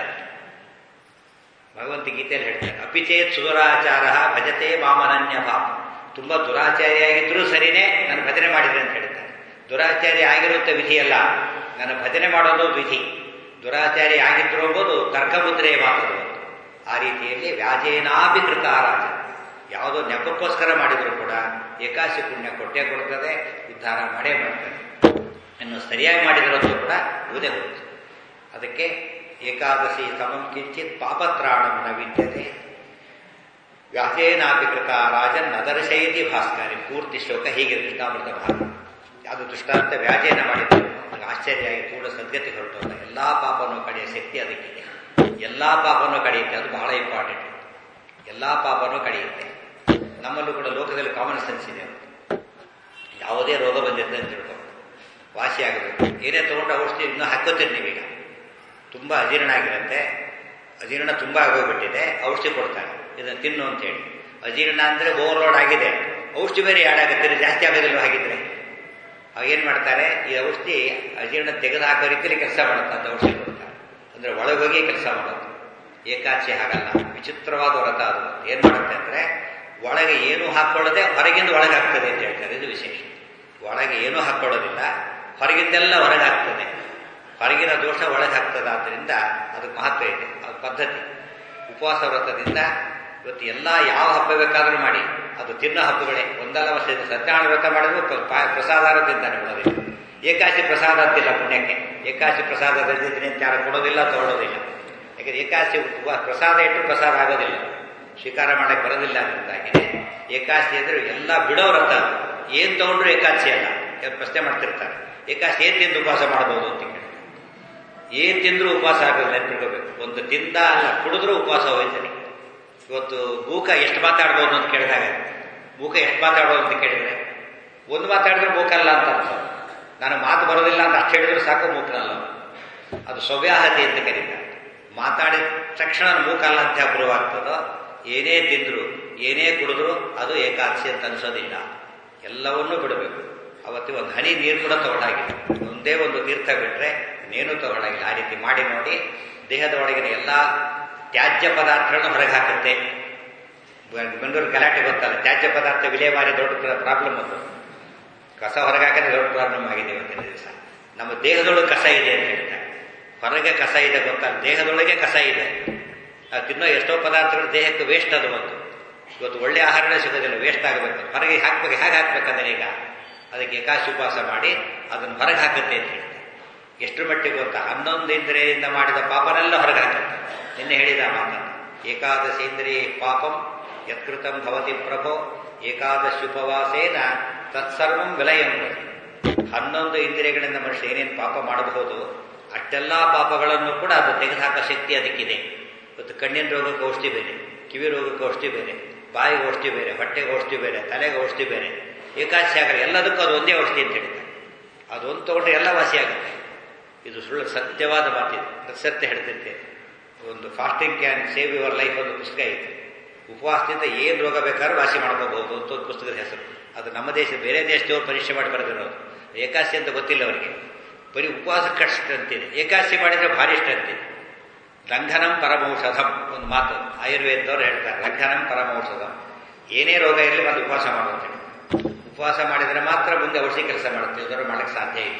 ಭಗವಂತ ಗೀತೆಯಲ್ಲಿ ಹೇಳ್ತಾರೆ ಅಪಿಚೇತ್ ಸುರಾಚಾರ ಭಜತೆ ಮಾಮನನ್ಯ ಪಾಪ ತುಂಬಾ ದುರಾಚಾರಿಯಾಗಿದ್ರೂ ಸರಿನೇ ನಾನು ಭಜನೆ ಮಾಡಿದ್ರೆ ಅಂತ ಹೇಳ್ತಾರೆ ದುರಾಚಾರಿ ಆಗಿರುವಂಥ ವಿಧಿಯಲ್ಲ ನನ್ನ ಭಜನೆ ಮಾಡೋದು ವಿಧಿ ದುರಾಚಾರಿ ಆಗಿದ್ರು ಎಂಬುದು ತರ್ಕಮುದ್ರೆಯ ಮಾತದು ಆ ರೀತಿಯಲ್ಲಿ ವ್ಯಾಜೇನಾಪಿ ಕೃತ ರಾಜ ಯಾವುದೋ ನೆಪಕ್ಕೋಸ್ಕರ ಮಾಡಿದ್ರು ಕೂಡ ಏಕಾಶಿ ಪುಣ್ಯ ಕೊಟ್ಟೇ ಕೊಡ್ತದೆ ಉದ್ಧಾರ ಮಾಡೇ ಮಾಡ್ತದೆ ಇನ್ನು ಸರಿಯಾಗಿ ಮಾಡಿದ್ರಂತೂ ಕೂಡ ಊದೇ ಹೋಗುತ್ತೆ ಅದಕ್ಕೆ ಏಕಾದಶಿ ಸಮಂ ಕಿಂಚಿತ್ ಪಾಪತ್ರಾಣಂ ನ ವಿದ್ಯತೆ ವ್ಯಾಜೇನಾಪಿ ಕೃತ ರಾಜನ್ ನದರ್ಶಯತಿ ಭಾಸ್ಕರಿ ಪೂರ್ತಿ ಶ್ಲೋಕ ಹೀಗೆ ಕೃಷ್ಣಾಮೃತ ಭಾಗ ಯಾವುದು ದೃಷ್ಟಾಂತ ವ್ಯಾಜೇನ ಮಾಡಿದ್ರು ಆಶ್ಚರ್ಯ ಆಗಿ ಕೂಡ ಸದ್ಗತಿ ಹೊರಟೋದ ಎಲ್ಲಾ ಪಾಪವನ್ನು ಕಡೆಯ ಶಕ್ತಿ ಅದಕ್ಕಿದೆ ಎಲ್ಲ ಪಾಪನೂ ಕಳೆಯುತ್ತೆ ಅದು ಬಹಳ ಇಂಪಾರ್ಟೆಂಟ್ ಎಲ್ಲ ಪಾಪನೂ ಕಳೆಯುತ್ತೆ ನಮ್ಮಲ್ಲೂ ಕೂಡ ಲೋಕದಲ್ಲಿ ಕಾಮನ್ ಸೆನ್ಸ್ ಇದೆ ಯಾವುದೇ ರೋಗ ಬಂದಿರುತ್ತೆ ಅಂತ ತಿಳ್ಕೊಂಡು ವಾಸಿ ಆಗಬೇಕು ಏನೇ ತಗೊಂಡು ಔಷಧಿ ಇನ್ನೂ ಹಾಕೋತೀರಿ ನೀವೀಗ ತುಂಬ ಅಜೀರ್ಣ ಆಗಿರುತ್ತೆ ಅಜೀರ್ಣ ತುಂಬ ಆಗೋಗ್ಬಿಟ್ಟಿದೆ ಔಷಧಿ ಕೊಡ್ತಾರೆ ಇದನ್ನು ತಿನ್ನು ಅಂತೇಳಿ ಅಜೀರ್ಣ ಅಂದರೆ ಓವರ್ಲೋಡ್ ಆಗಿದೆ ಔಷಧಿ ಬೇರೆ ಯಾಡಾಗುತ್ತೆ ಜಾಸ್ತಿ ಆಗೋದಿಲ್ಲ ಹಾಗಿದ್ರೆ ಅವಾಗೇನು ಮಾಡ್ತಾರೆ ಈ ಔಷಧಿ ಅಜೀರ್ಣ ತೆಗೆದು ಹಾಕೋ ರೀತಿಯಲ್ಲಿ ಕೆಲಸ ಮಾಡುತ್ತೆ ಅಂತ ಔಷಧಿ ಕೊಡ್ತಾರೆ ಅಂದರೆ ಒಳಗೋಗಿ ಕೆಲಸ ಮಾಡೋದು ಏಕಾಚಿ ಹಾಗಲ್ಲ ವಿಚಿತ್ರವಾದ ವ್ರತ ಅದು ಏನು ಮಾಡುತ್ತೆ ಅಂದರೆ ಒಳಗೆ ಏನೂ ಹಾಕ್ಕೊಳ್ಳದೆ ಹೊರಗಿಂದ ಒಳಗಾಗ್ತದೆ ಅಂತ ಹೇಳ್ತಾರೆ ಇದು ವಿಶೇಷ ಒಳಗೆ ಏನೂ ಹಾಕ್ಕೊಳ್ಳೋದಿಲ್ಲ ಹೊರಗಿಂದೆಲ್ಲ ಹೊರಗಾಗ್ತದೆ ಹೊರಗಿನ ದೋಷ ಒಳಗಾಗ್ತದೆ ಆದ್ದರಿಂದ ಅದಕ್ಕೆ ಮಹತ್ವ ಇದೆ ಅದು ಪದ್ಧತಿ ಉಪವಾಸ ವ್ರತದಿಂದ ಇವತ್ತು ಎಲ್ಲ ಯಾವ ಹಬ್ಬ ಬೇಕಾದರೂ ಮಾಡಿ ಅದು ತಿನ್ನೋ ಹಬ್ಬಗಳೇ ಒಂದಲ್ಲ ವರ್ಷ ಸತ್ಯನಾರಾಯಣ ವ್ರತ ಮಾಡಿದ್ರು ಪ್ರಸಾದ ತಿಂತಾನೆ ಬಿಡೋದಿಲ್ಲ ಏಕಾಶಿ ಪ್ರಸಾದ ಅಂತಿಲ್ಲ ಪುಣ್ಯಕ್ಕೆ ಏಕಾಶಿ ಪ್ರಸಾದ ತಂದಿದ್ದೀನಿ ಅಂತ ಯಾರು ಕೊಡೋದಿಲ್ಲ ತಗೊಳ್ಳೋದಿಲ್ಲ ಯಾಕಂದ್ರೆ ಏಕಾಶಿ ಪ್ರಸಾದ ಇಟ್ಟು ಪ್ರಸಾದ ಆಗೋದಿಲ್ಲ ಸ್ವೀಕಾರ ಮಾಡಕ್ಕೆ ಬರೋದಿಲ್ಲ ಅದರಿಂದಾಗಿದೆ ಏಕಾಶಿ ಅಂದರೆ ಎಲ್ಲ ಬಿಡೋ ವ್ರತ ಏನು ತಗೊಂಡ್ರು ಏಕಾಶಿ ಅಲ್ಲ ಪ್ರಶ್ನೆ ಮಾಡ್ತಿರ್ತಾರೆ ಏಕಾಶಿ ಏನ್ ತಿಂದು ಉಪವಾಸ ಮಾಡ್ಬೋದು ಅಂತ ಕೇಳಿ ಏನ್ ತಿಂದ್ರು ಉಪವಾಸ ಆಗೋದಿಲ್ಲ ಅಂತ ತಿಳ್ಕೋಬೇಕು ಒಂದು ತಿಂದ ಅಲ್ಲ ಕುಡಿದ್ರೂ ಉಪವಾಸ ಹೋಯ್ತಾನೆ ಇವತ್ತು ಮೂಕ ಎಷ್ಟು ಮಾತಾಡ್ಬೋದು ಅಂತ ಕೇಳಿದಾಗ ಮೂಕ ಎಷ್ಟು ಮಾತಾಡ್ಬೋದು ಅಂತ ಕೇಳಿದ್ರೆ ಒಂದು ಮಾತಾಡಿದ್ರೆ ಮೂಕಲ್ಲ ಅಂತ ಅರ್ಥ ನಾನು ಮಾತು ಬರೋದಿಲ್ಲ ಅಂತ ಅಷ್ಟು ಹೇಳಿದ್ರು ಸಾಕು ಮೂಕನಲ್ಲ ಅದು ಸ್ವವ್ಯಾಹತಿ ಅಂತ ಕರೀತಾರೆ ಮಾತಾಡಿದ ತಕ್ಷಣ ಮೂಕಲ್ಲ ಅಂತ ಅಪೂರ್ವಾಗ್ತದೋ ಏನೇ ತಿಂದ್ರು ಏನೇ ಕುಡಿದ್ರು ಅದು ಏಕಾದಶಿ ಅಂತ ಅನಿಸೋದಿಲ್ಲ ಎಲ್ಲವನ್ನೂ ಬಿಡಬೇಕು ಅವತ್ತು ಒಂದು ಹನಿ ನೀರು ಕೂಡ ತಗೊಳ್ಳಾಗಿಲ್ಲ ಒಂದೇ ಒಂದು ತೀರ್ಥ ಬಿಟ್ಟರೆ ಇನ್ನೇನು ತಗೊಳ್ಳಾಗಿಲ್ಲ ಆ ರೀತಿ ಮಾಡಿ ನೋಡಿ ದೇಹದ ಒಳಗಿನ ಎಲ್ಲ ತ್ಯಾಜ್ಯ ಪದಾರ್ಥಗಳನ್ನು ಹೊರಗೆ ಹಾಕುತ್ತೆ ಬೆಂಗಳೂರು ಗಲಾಟೆ ಗೊತ್ತಲ್ಲ ತ್ಯಾಜ್ಯ ಪದಾರ್ಥ ವಿಲೇವಾರಿ ದೊಡ್ಡ ಪ್ರಾಬ್ಲಮ್ ಅದು ಕಸ ಹೊರಗೆ ಹಾಕಿದ್ರೆ ದೊಡ್ಡ ಪ್ರಾಬ್ಲಮ್ ಆಗಿದೆ ಇವತ್ತಿನ ದಿವಸ ನಮ್ಮ ದೇಹದೊಳಗೆ ಕಸ ಇದೆ ಅಂತ ಹೇಳ್ತಾರೆ ಹೊರಗೆ ಕಸ ಇದೆ ಗೊತ್ತಲ್ಲ ದೇಹದೊಳಗೆ ಕಸ ಇದೆ ನಾವು ತಿನ್ನೋ ಎಷ್ಟೋ ಪದಾರ್ಥಗಳು ದೇಹಕ್ಕೆ ವೇಸ್ಟ್ ಅದು ಬಂತು ಇವತ್ತು ಒಳ್ಳೆ ಆಹಾರನೇ ಸಿಗೋದಿಲ್ಲ ವೇಸ್ಟ್ ಆಗಬೇಕು ಹೊರಗೆ ಹಾಕ್ಬೇಕು ಹೇಗೆ ಹಾಕ್ಬೇಕಂದ್ರೆ ಈಗ ಅದಕ್ಕೆ ಏಕಾಶಿ ಉಪವಾಸ ಮಾಡಿ ಅದನ್ನು ಹೊರಗೆ ಹಾಕುತ್ತೆ ಅಂತ ಹೇಳ್ತಾರೆ ಎಷ್ಟು ಮಟ್ಟಿಗೆ ಗೊತ್ತಾ ಹನ್ನೊಂದು ಇಂದ್ರಿಯಿಂದ ಮಾಡಿದ ಪಾಪನೆಲ್ಲ ಹೊರಗೆ ಹಾಕುತ್ತೆ ನಿನ್ನೆ ಹೇಳಿದ ಮಾತನ್ನು ಏಕಾದಶೇಂದ್ರಿಯ ಪಾಪಂ ಯತ್ಕೃತಂ ಭವತಿ ಪ್ರಭೋ ಏಕಾದಶುಪವಾಸೇನ ತತ್ಸರ್ವಂ ವಿಲಯಂ ಹನ್ನೊಂದು ಇಂದ್ರಿಯಗಳಿಂದ ಮನುಷ್ಯ ಏನೇನು ಪಾಪ ಮಾಡಬಹುದು ಅಷ್ಟೆಲ್ಲ ಪಾಪಗಳನ್ನು ಕೂಡ ಅದು ತೆಗೆದುಹಾಕೋ ಶಕ್ತಿ ಅದಕ್ಕಿದೆ ಇವತ್ತು ಕಣ್ಣಿನ ರೋಗಕ್ಕೆ ಔಷಧಿ ಬೇರೆ ಕಿವಿ ರೋಗಕ್ಕೆ ಔಷಧಿ ಬೇರೆ ಬಾಯಿಗೆ ಔಷಧಿ ಬೇರೆ ಹೊಟ್ಟೆಗೆ ಔಷಧಿ ಬೇರೆ ತಲೆಗೆ ಔಷಧಿ ಬೇರೆ ಏಕಾದಶಿ ಆಗಲ್ಲ ಎಲ್ಲದಕ್ಕೂ ಅದು ಒಂದೇ ಔಷಧಿ ಅಂತ ಹೇಳ್ತಾರೆ ಅದೊಂದು ತಗೊಂಡ್ರೆ ಎಲ್ಲ ವಾಸಿ ಆಗುತ್ತೆ ಇದು ಸುಳ್ಳು ಸತ್ಯವಾದ ಮಾತಿದೆ ಸತ್ಯ ಹೇಳ್ತಿದ್ದೆ ಒಂದು fasting can save your life ಒಂದು ಪುಸ್ತಕ ಇದೆ ಉಪವಾಸದಿಂದ ಏನು ರೋಗ ಬೇಕಾದ್ರೂ ವಾಸಿ ಮಾಡ್ಕೋಬಹುದು ಅಂತ ಒಂದು ಪುಸ್ತಕದ ಹೆಸರು ಅದು ನಮ್ಮ ದೇಶ ಬೇರೆ ದೇಶದವ್ರು ಪರೀಕ್ಷೆ ಮಾಡಿ ಬರೆದಿರೋದು ಏಕಾಸಿ ಅಂತ ಗೊತ್ತಿಲ್ಲ ಅವರಿಗೆ ಬರೀ ಉಪವಾಸ ಕಟ್ಸ್ತಂತಿದೆ ಏಕಾಸಿ ಮಾಡಿದ್ರೆ ಭಾರಿ ಇಷ್ಟ ಅಂತಿದೆ ಲಂಘನಂ ಪರಮೌಷಧಂ ಒಂದು ಮಾತು ಆಯುರ್ವೇದದವ್ರು ಹೇಳ್ತಾರೆ ಲಂಘನಂ ಪರಮೌಷಧಂ ಏನೇ ರೋಗ ಇರಲಿ ಒಂದು ಉಪವಾಸ ಮಾಡುವಂತೆ ಉಪವಾಸ ಮಾಡಿದರೆ ಮಾತ್ರ ಮುಂದೆ ಔಷಧಿ ಕೆಲಸ ಮಾಡುತ್ತೆ ಇದನ್ನು ಮಾಡಕ್ಕೆ ಸಾಧ್ಯ ಇಲ್ಲ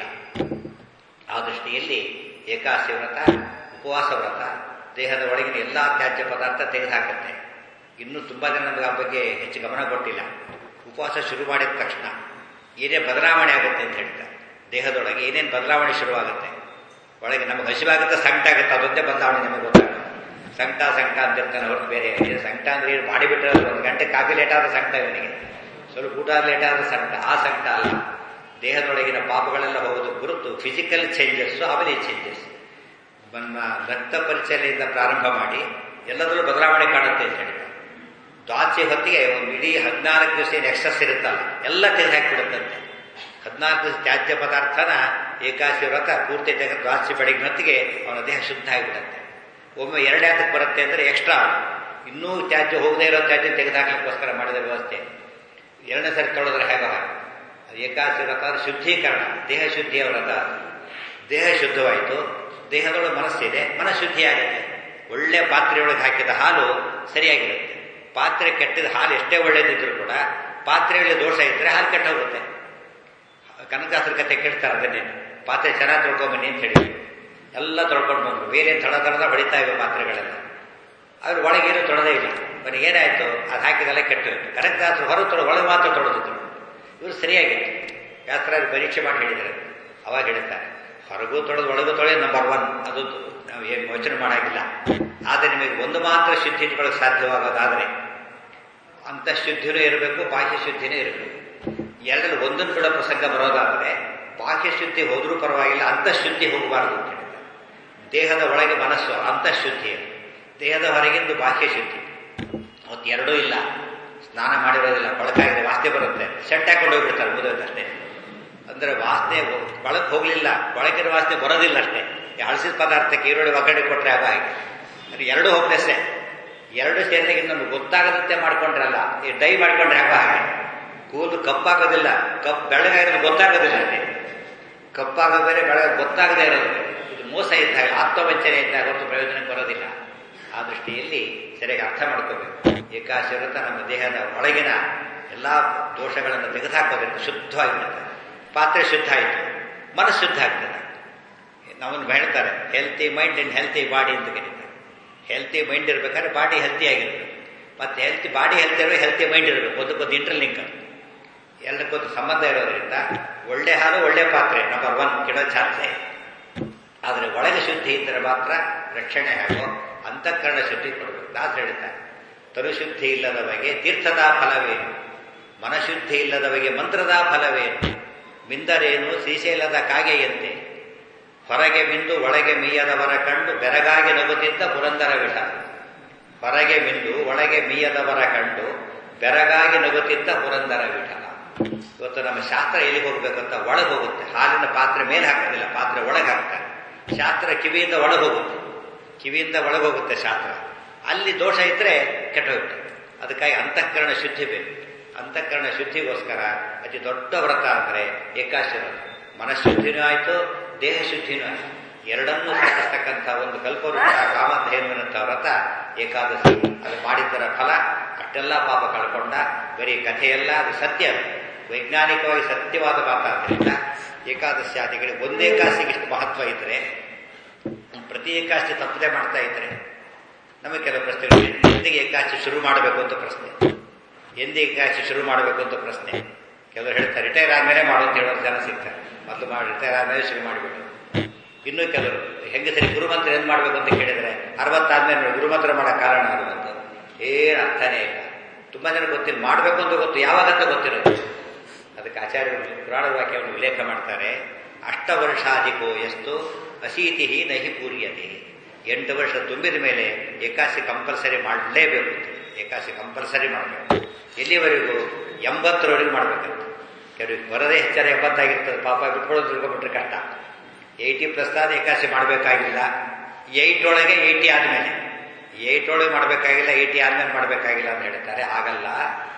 ಆ ದೃಷ್ಟಿಯಲ್ಲಿ ಏಕಾಸಿ ವ್ರತ ಉಪವಾಸ ವ್ರತ ದೇಹದ ಒಳಗಿನ ಎಲ್ಲ ತ್ಯಾಜ್ಯ ಪದಾರ್ಥ ತೆಗೆದುಹಾಕುತ್ತೆ ಇನ್ನೂ ತುಂಬ ಜನ ನಮಗೆ ಆ ಬಗ್ಗೆ ಹೆಚ್ಚು ಗಮನ ಕೊಟ್ಟಿಲ್ಲ ಉಪವಾಸ ಶುರು ಮಾಡಿದ ತಕ್ಷಣ ಏನೇ ಬದಲಾವಣೆ ಆಗುತ್ತೆ ಅಂತ ಹೇಳ್ತಾರೆ ದೇಹದೊಳಗೆ ಏನೇನು ಬದಲಾವಣೆ ಶುರುವಾಗುತ್ತೆ ಒಳಗೆ ನಮಗೆ ಹಸಿವಾಗುತ್ತೆ ಸಂಕಟ ಆಗುತ್ತೆ ಅದೊಂದೇ ಬದಲಾವಣೆ ನಮಗೆ ಗೊತ್ತಾಗುತ್ತೆ ಸಂಕಟ ಸಂಕಟ ಅಂತ ಇರ್ತಾನೆ ಹೊರತು ಬೇರೆ ಸಂಕಟ ಅಂದ್ರೆ ಏನು ಮಾಡಿ ಬಿಟ್ಟರೆ ಒಂದು ಗಂಟೆ ಕಾಫಿ ಲೇಟ್ ಆದ ಸಂಕಟ ಇವನಿಗೆ ಸ್ವಲ್ಪ ಊಟ ಲೇಟ್ ಆದ ಸಂಕಟ ಆ ಸಂಕಟ ಅಲ್ಲ ದೇಹದೊಳಗಿನ ಪಾಪಗಳೆಲ್ಲ ಹೋಗೋದು ಗುರುತು ಫಿಸಿಕಲ್ ಚೇಂಜಸ್ಸು ಆಮೇಲೆ ಚೇಂಜಸ್ ನಮ್ಮ ರಕ್ತ ಪರಿಚಯದಿಂದ ಪ್ರಾರಂಭ ಮಾಡಿ ಎಲ್ಲದರಲ್ಲೂ ಬದಲಾವಣೆ ಕಾಣುತ್ತೆ ಅಂತ ಹೇಳ್ತಾರೆ ದ್ವಾಚೆ ಹೊತ್ತಿಗೆ ಒಂದು ಇಡೀ ಹದಿನಾಲ್ಕು ದಿವಸ ಏನು ಎಕ್ಸಸ್ ಇರುತ್ತಲ್ಲ ಎಲ್ಲ ತೆಗೆದು ಹಾಕಿಬಿಡುತ್ತಂತೆ ಹದಿನಾಲ್ಕು ದಿವಸ ತ್ಯಾಜ್ಯ ಪದಾರ್ಥನ ಏಕಾಶಿ ವ್ರತ ಪೂರ್ತಿ ತೆಗೆದು ದ್ವಾಚೆ ಬೆಳಗಿನ ಹೊತ್ತಿಗೆ ಅವನ ದೇಹ ಶುದ್ಧ ಆಗಿಬಿಡುತ್ತೆ ಒಮ್ಮೆ ಎರಡೇ ಹತ್ತಕ್ಕೆ ಬರುತ್ತೆ ಅಂದರೆ ಎಕ್ಸ್ಟ್ರಾ ಇನ್ನೂ ತ್ಯಾಜ್ಯ ಹೋಗದೇ ಇರೋ ತ್ಯಾಜ್ಯ ತೆಗೆದುಹಾಕ್ಲಿಕ್ಕೋಸ್ಕರ ಮಾಡಿದ ವ್ಯವಸ್ಥೆ ಎರಡನೇ ಸರಿ ತೊಳೆದ್ರೆ ಹೇಗೋ ಏಕಾಶಿ ವ್ರತ ಅಂದ್ರೆ ಶುದ್ಧೀಕರಣ ದೇಹ ಶುದ್ಧಿಯ ವ್ರತ ದೇಹ ಶುದ್ಧವಾಯಿತು ದೇಹದೊಳಗೆ ಮನಸ್ಸಿದೆ ಮನಃಶುದ್ಧಿ ಆಗುತ್ತೆ ಒಳ್ಳೆ ಪಾತ್ರೆಯೊಳಗೆ ಹಾಕಿದ ಹಾಲು ಸರಿಯಾಗಿರುತ್ತೆ ಪಾತ್ರೆ ಕೆಟ್ಟಿದ ಹಾಲು ಎಷ್ಟೇ ಒಳ್ಳೇದಿದ್ರು ಕೂಡ ಪಾತ್ರೆಯಲ್ಲಿ ದೋಷ ಇದ್ದರೆ ಹಾಲು ಕೆಟ್ಟ ಹೋಗುತ್ತೆ ಕನಕಾಸರ ಕತೆ ಕೇಳ್ತಾರೆ ಅದನ್ನೇ ಪಾತ್ರೆ ಚೆನ್ನಾಗಿ ತೊಳ್ಕೊಂಬನ್ನಿ ಅಂತ ಹೇಳಿ ಎಲ್ಲ ತೊಳ್ಕೊಂಡು ಬಂದರು ಬೇರೆ ತಡ ತಡದ ಹೊಡಿತಾ ಇವೆ ಪಾತ್ರೆಗಳೆಲ್ಲ ಅವ್ರು ಒಳಗೇನು ತೊಳೆದೇ ಇಲ್ಲ ಅವನಿಗೆ ಏನಾಯಿತು ಅದು ಹಾಕಿದೆಲ್ಲ ಕೆಟ್ಟಿರುತ್ತೆ ಕನಕಾಸರು ಹೊರ ತೊಳೆ ಒಳಗೆ ಮಾತ್ರ ತೊಳೆದಿದ್ರು ಇವರು ಸರಿಯಾಗಿತ್ತು ಯಾತ್ರಾರು ಪರೀಕ್ಷೆ ಮಾಡಿ ಹೇಳಿದ್ದಾರೆ ಅವಾಗ ಹೇಳ್ತಾರೆ ಹೊರಗೂ ತೊಳೆದು ಒಳಗೂ ತೊಳೆ ನಂಬರ್ ಒನ್ ಅದು ನಾವು ಏನು ಯೋಚನೆ ಮಾಡೋಂಗಿಲ್ಲ ಆದರೆ ನಿಮಗೆ ಒಂದು ಮಾತ್ರ ಶುದ್ಧಿ ಇಟ್ಕೊಳ್ಳೋಕೆ ಸಾಧ್ಯವಾಗೋದಾದರೆ ಅಂತಃಶುದ್ಧಿನೂ ಇರಬೇಕು ಬಾಹ್ಯ ಶುದ್ಧಿನೂ ಇರಬೇಕು ಎರಡರಲ್ಲಿ ಒಂದನ್ನು ಬಿಡೋ ಪ್ರಸಂಗ ಬರೋದಾದರೆ ಬಾಹ್ಯ ಶುದ್ಧಿ ಹೋದರೂ ಪರವಾಗಿಲ್ಲ ಅಂತಃಶುದ್ಧಿ ಹೋಗಬಾರ್ದು ಅಂತ ಹೇಳಿದ್ದಾರೆ ದೇಹದ ಒಳಗೆ ಮನಸ್ಸು ಅಂತಃಶುದ್ಧಿ ದೇಹದ ಹೊರಗಿಂದು ಬಾಹ್ಯ ಶುದ್ಧಿ ಅವತ್ತು ಎರಡೂ ಇಲ್ಲ ಸ್ನಾನ ಮಾಡಿರೋದಿಲ್ಲ ಕೊಳಕಾಗಿದೆ ವಾಸನೆ ಬರುತ್ತೆ ಸೆಟ್ ಹಾಕೊಂಡು ಹೋಗ್ಬಿಡ್ತಾರೆ ಮುದೋದಷ್ಟೇ ಅಂದರೆ ವಾಸನೆ ಕೊಳಕ್ಕೆ ಹೋಗಲಿಲ್ಲ ಕೊಳಕಿನ ವಾಸನೆ ಬರೋದಿಲ್ಲ ಅಷ್ಟೇ ಹಳಸಿದ ಪದಾರ್ಥಕ್ಕೆ ಈರುಳ್ಳಿ ಒಗ್ಗರಣೆ ಕೊಟ್ಟರೆ ಆಗ ಹಾಗೆ ಅಂದ್ರೆ ಎರಡು ಹೋಗ್ಲೆಸ್ಸೆ ಎರಡು ಸೇರಿದಾಗ ಇನ್ನೊಂದು ಗೊತ್ತಾಗದಂತೆ ಮಾಡ್ಕೊಂಡ್ರಲ್ಲ ಈ ಡೈ ಮಾಡ್ಕೊಂಡ್ರೆ ಆಗ ಹಾಗೆ ಕೂದಲು ಕಪ್ಪಾಗೋದಿಲ್ಲ ಕಪ್ ಬೆಳಗಾಗಿರೋದು ಗೊತ್ತಾಗೋದಿಲ್ಲ ಅಷ್ಟೇ ಕಪ್ಪಾಗೋ ಬೇರೆ ಬೆಳಗ್ಗೆ ಗೊತ್ತಾಗದೇ ಇರೋದು ಇದು ಮೋಸ ಇದ್ದಾಗ ಆತ್ಮವಂಚನೆ ಇದ್ದಾಗ ಹೊತ್ತು ಪ್ರಯೋಜನಕ್ಕೆ ಬರೋದಿಲ್ಲ ಆ ದೃಷ್ಟಿಯಲ್ಲಿ ಸರಿಯಾಗಿ ಅರ್ಥ ಮಾಡ್ಕೋಬೇಕು ಏಕಾಶಿ ವ್ರತ ನಮ್ಮ ದೇಹದ ಒಳಗಿನ ಎಲ್ಲ ದೋಷಗಳನ್ನು ತೆಗೆದುಹಾಕೋದ್ರಿಂದ ಶುದ್ಧವಾಗಿಬಿಡುತ್ತೆ ಪಾತ್ರೆ ಶುದ್ಧ ಆಯಿತು ಮನಸ್ಸು ಶುದ್ಧ ಆಗ್ತದೆ ನಮ್ಮನ್ನು ಹೇಳ್ತಾರೆ healthy mind and healthy body ಅಂತ ಕರೀತಾರೆ ಹೆಲ್ತಿ ಮೈಂಡ್ ಇರಬೇಕಾದ್ರೆ ಬಾಡಿ ಹೆಲ್ತಿ ಆಗಿರ್ಬೇಕು ಮತ್ತು ಹೆಲ್ತಿ ಬಾಡಿ ಹೆಲ್ತಿ ಇರಬೇಕು ಹೆಲ್ತಿ ಮೈಂಡ್ ಇರಬೇಕು ಒಂದಕ್ಕೊಂದು ಇಂಟರ್ಲಿಂಕ್ ಎಲ್ಲಕ್ಕೊಂದು ಸಂಬಂಧ ಇರೋದ್ರಿಂದ ಒಳ್ಳೆ ಹಾಲು ಒಳ್ಳೆ ಪಾತ್ರೆ ನಂಬರ್ ಒನ್ ಕೆಡೋ ಚಾನ್ಸೇ ಆದರೆ ಒಳಗೆ ಶುದ್ಧಿ ಇದ್ದರೆ ಮಾತ್ರ ರಕ್ಷಣೆ ಹಾಗೂ ಅಂತಃಕರಣ ಶುದ್ಧಿ ಕೊಡಬೇಕು ದಾಸರು ಹೇಳ್ತಾರೆ ತರುಶುದ್ಧಿ ಇಲ್ಲದ ಬಗೆ ತೀರ್ಥದ ಫಲವೇನು ಮನಶುದ್ಧಿ ಇಲ್ಲದ ಬಗೆ ಮಂತ್ರದ ಫಲವೇನು ಮಿಂದರೇನು ಶ್ರೀಶೈಲದ ಕಾಗೆಯಂತೆ ಹೊರಗೆ ಮಿಂದು ಒಳಗೆ ಮೀಯದವರ ಕಂಡು ಬೆರಗಾಗಿ ನಗುತ್ತಿದ್ದ ಪುರಂದರ ವಿಷ ಹೊರಗೆ ಮಿಂದು ಒಳಗೆ ಮೀಯದವರ ಕಂಡು ಬೆರಗಾಗಿ ನಗುತ್ತಿದ್ದ ಪುರಂದರ ವಿಠಲ ಇವತ್ತು ನಮ್ಮ ಶಾಸ್ತ್ರ ಎಲ್ಲಿಗೆ ಹೋಗ್ಬೇಕು ಅಂತ ಒಳಗೆ ಹೋಗುತ್ತೆ ಹಾಲಿನ ಪಾತ್ರೆ ಮೇಲೆ ಹಾಕೋದಿಲ್ಲ ಪಾತ್ರೆ ಒಳಗೆ ಹಾಕ್ತಾರೆ ಶಾಸ್ತ್ರ ಕಿವಿಯಿಂದ ಒಳಗೆ ಹೋಗುತ್ತೆ ಕಿವಿಯಿಂದ ಒಳಗೆ ಹೋಗುತ್ತೆ ಶಾಸ್ತ್ರ ಅಲ್ಲಿ ದೋಷ ಇದ್ರೆ ಕೆಟ್ಟೋಗುತ್ತೆ ಅದಕ್ಕಾಗಿ ಅಂತಃಕರಣ ಶುದ್ಧಿ ಬೇಕು ಅಂತಃಕರಣ ಶುದ್ಧಿಗೋಸ್ಕರ ಅತಿ ದೊಡ್ಡ ವ್ರತ ಅಂದರೆ ಏಕಾಶಿ ವ್ರತ ಮನಃಶುದ್ಧಿನೂ ಆಯಿತು ದೇಹ ಶುದ್ಧಿನೂ ಆಯಿತು ಎರಡನ್ನೂ ಸಾಧಿಸ್ತಕ್ಕಂಥ ಒಂದು ಕಲ್ಪವೃಕ್ಷ ಕಾಮಧೇನುವಿನಂಥ ವ್ರತ ಏಕಾದಶಿ ಅದು ಮಾಡಿದ್ದರ ಫಲ ಅಷ್ಟೆಲ್ಲ ಪಾಪ ಕಳ್ಕೊಂಡ ಬರೀ ಕಥೆಯಲ್ಲ ಅದು ಸತ್ಯ ವೈಜ್ಞಾನಿಕವಾಗಿ ಸತ್ಯವಾದ ಮಾತಾದ್ದರಿಂದ ಏಕಾದಶಿ ಆದಿಗಳಿಗೆ ಒಂದೇ ಕಾಸಿಗೆ ಇಷ್ಟು ಮಹತ್ವ ಇದ್ರೆ ಪ್ರತಿ ಏಕಾದಶಿ ತಪ್ಪದೆ ಮಾಡ್ತಾ ಇದ್ರೆ ನಮಗೆ ಕೆಲವು ಪ್ರಶ್ನೆಗಳು ಎಂದಿಗೆ ಏಕಾದಶಿ ಶುರು ಮಾಡಬೇಕು ಅಂತ ಪ್ರಶ್ನೆ ಎಂದಿಗೆ ಏಕಾದಶಿ ಶುರು ಮಾಡಬೇಕು ಅಂತ ಪ್ರಶ್ನೆ ಕೆಲವರು ಹೇಳ್ತಾರೆ ರಿಟೈರ್ ಆದ್ಮೇಲೆ ಮಾಡು ಅಂತ ಹೇಳೋರು ಜನ ಸಿಗ್ತಾರೆ ಮೊದಲು ಮಾಡಿ ರಿಟೈರ್ ಆದ್ಮೇಲೆ ಶುರು ಮಾಡಿಬಿಟ್ಟು ಇನ್ನೂ ಕೆಲವರು ಹೆಂಗಸರಿ ಗುರುಮಂತ್ರ ಏನು ಮಾಡಬೇಕು ಅಂತ ಕೇಳಿದರೆ ಅರವತ್ತಾದ್ಮೇಲೆ ಗುರುಮಂತ್ರ ಮಾಡೋ ಕಾರಣ ಅದು ಅಂತ ಏನು ಅರ್ಥನೇ ಇಲ್ಲ ತುಂಬ ಜನ ಗೊತ್ತಿಲ್ಲ ಮಾಡಬೇಕು ಅಂತ ಗೊತ್ತು ಯಾವಾಗ ಅಂತ ಗೊತ್ತಿರೋದು ಅದಕ್ಕೆ ಆಚಾರ್ಯರು ಪುರಾಣ ವಾಕ್ಯವನ್ನು ಉಲ್ಲೇಖ ಮಾಡ್ತಾರೆ ಅಷ್ಟ ವರ್ಷಾಧಿಕೋ ಎಷ್ಟು ಅಶೀತಿ ನಹಿ ಪೂರ್ಯತೆ ಎಂಟು ವರ್ಷ ತುಂಬಿದ ಮೇಲೆ ಏಕಾಸಿ ಕಂಪಲ್ಸರಿ ಮಾಡಲೇಬೇಕು ಏಕಾಸಿ ಕಂಪಲ್ಸರಿ ಮಾಡಬೇಕು ಎಲ್ಲಿವರೆಗೂ ಎಂಬತ್ತರವರೆಗೂ ಮಾಡಬೇಕಂತ ಕೆಲವ್ರಿಗೆ ಬರದೇ ಹೆಚ್ಚಾರ ಎಂಬತ್ತಾಗಿರ್ತದೆ ಪಾಪ ಬಿಟ್ಕೊಳ್ಳೋದು ತಿಳ್ಕೊಂಡ್ಬಿಟ್ರೆ ಕಷ್ಟ ಏಯ್ಟಿ ಪ್ಲಸ್ ಆದ ಏಕಾಸಿ ಮಾಡಬೇಕಾಗಿಲ್ಲ ಏಯ್ಟ್ ಒಳಗೆ ಏಯ್ಟಿ ಆದಮೇಲೆ ಏಯ್ಟ್ ಒಳಗೆ ಮಾಡಬೇಕಾಗಿಲ್ಲ ಏಯ್ಟಿ ಆದ್ಮೇಲೆ ಮಾಡಬೇಕಾಗಿಲ್ಲ ಅಂತ ಹೇಳ್ತಾರೆ ಹಾಗಲ್ಲ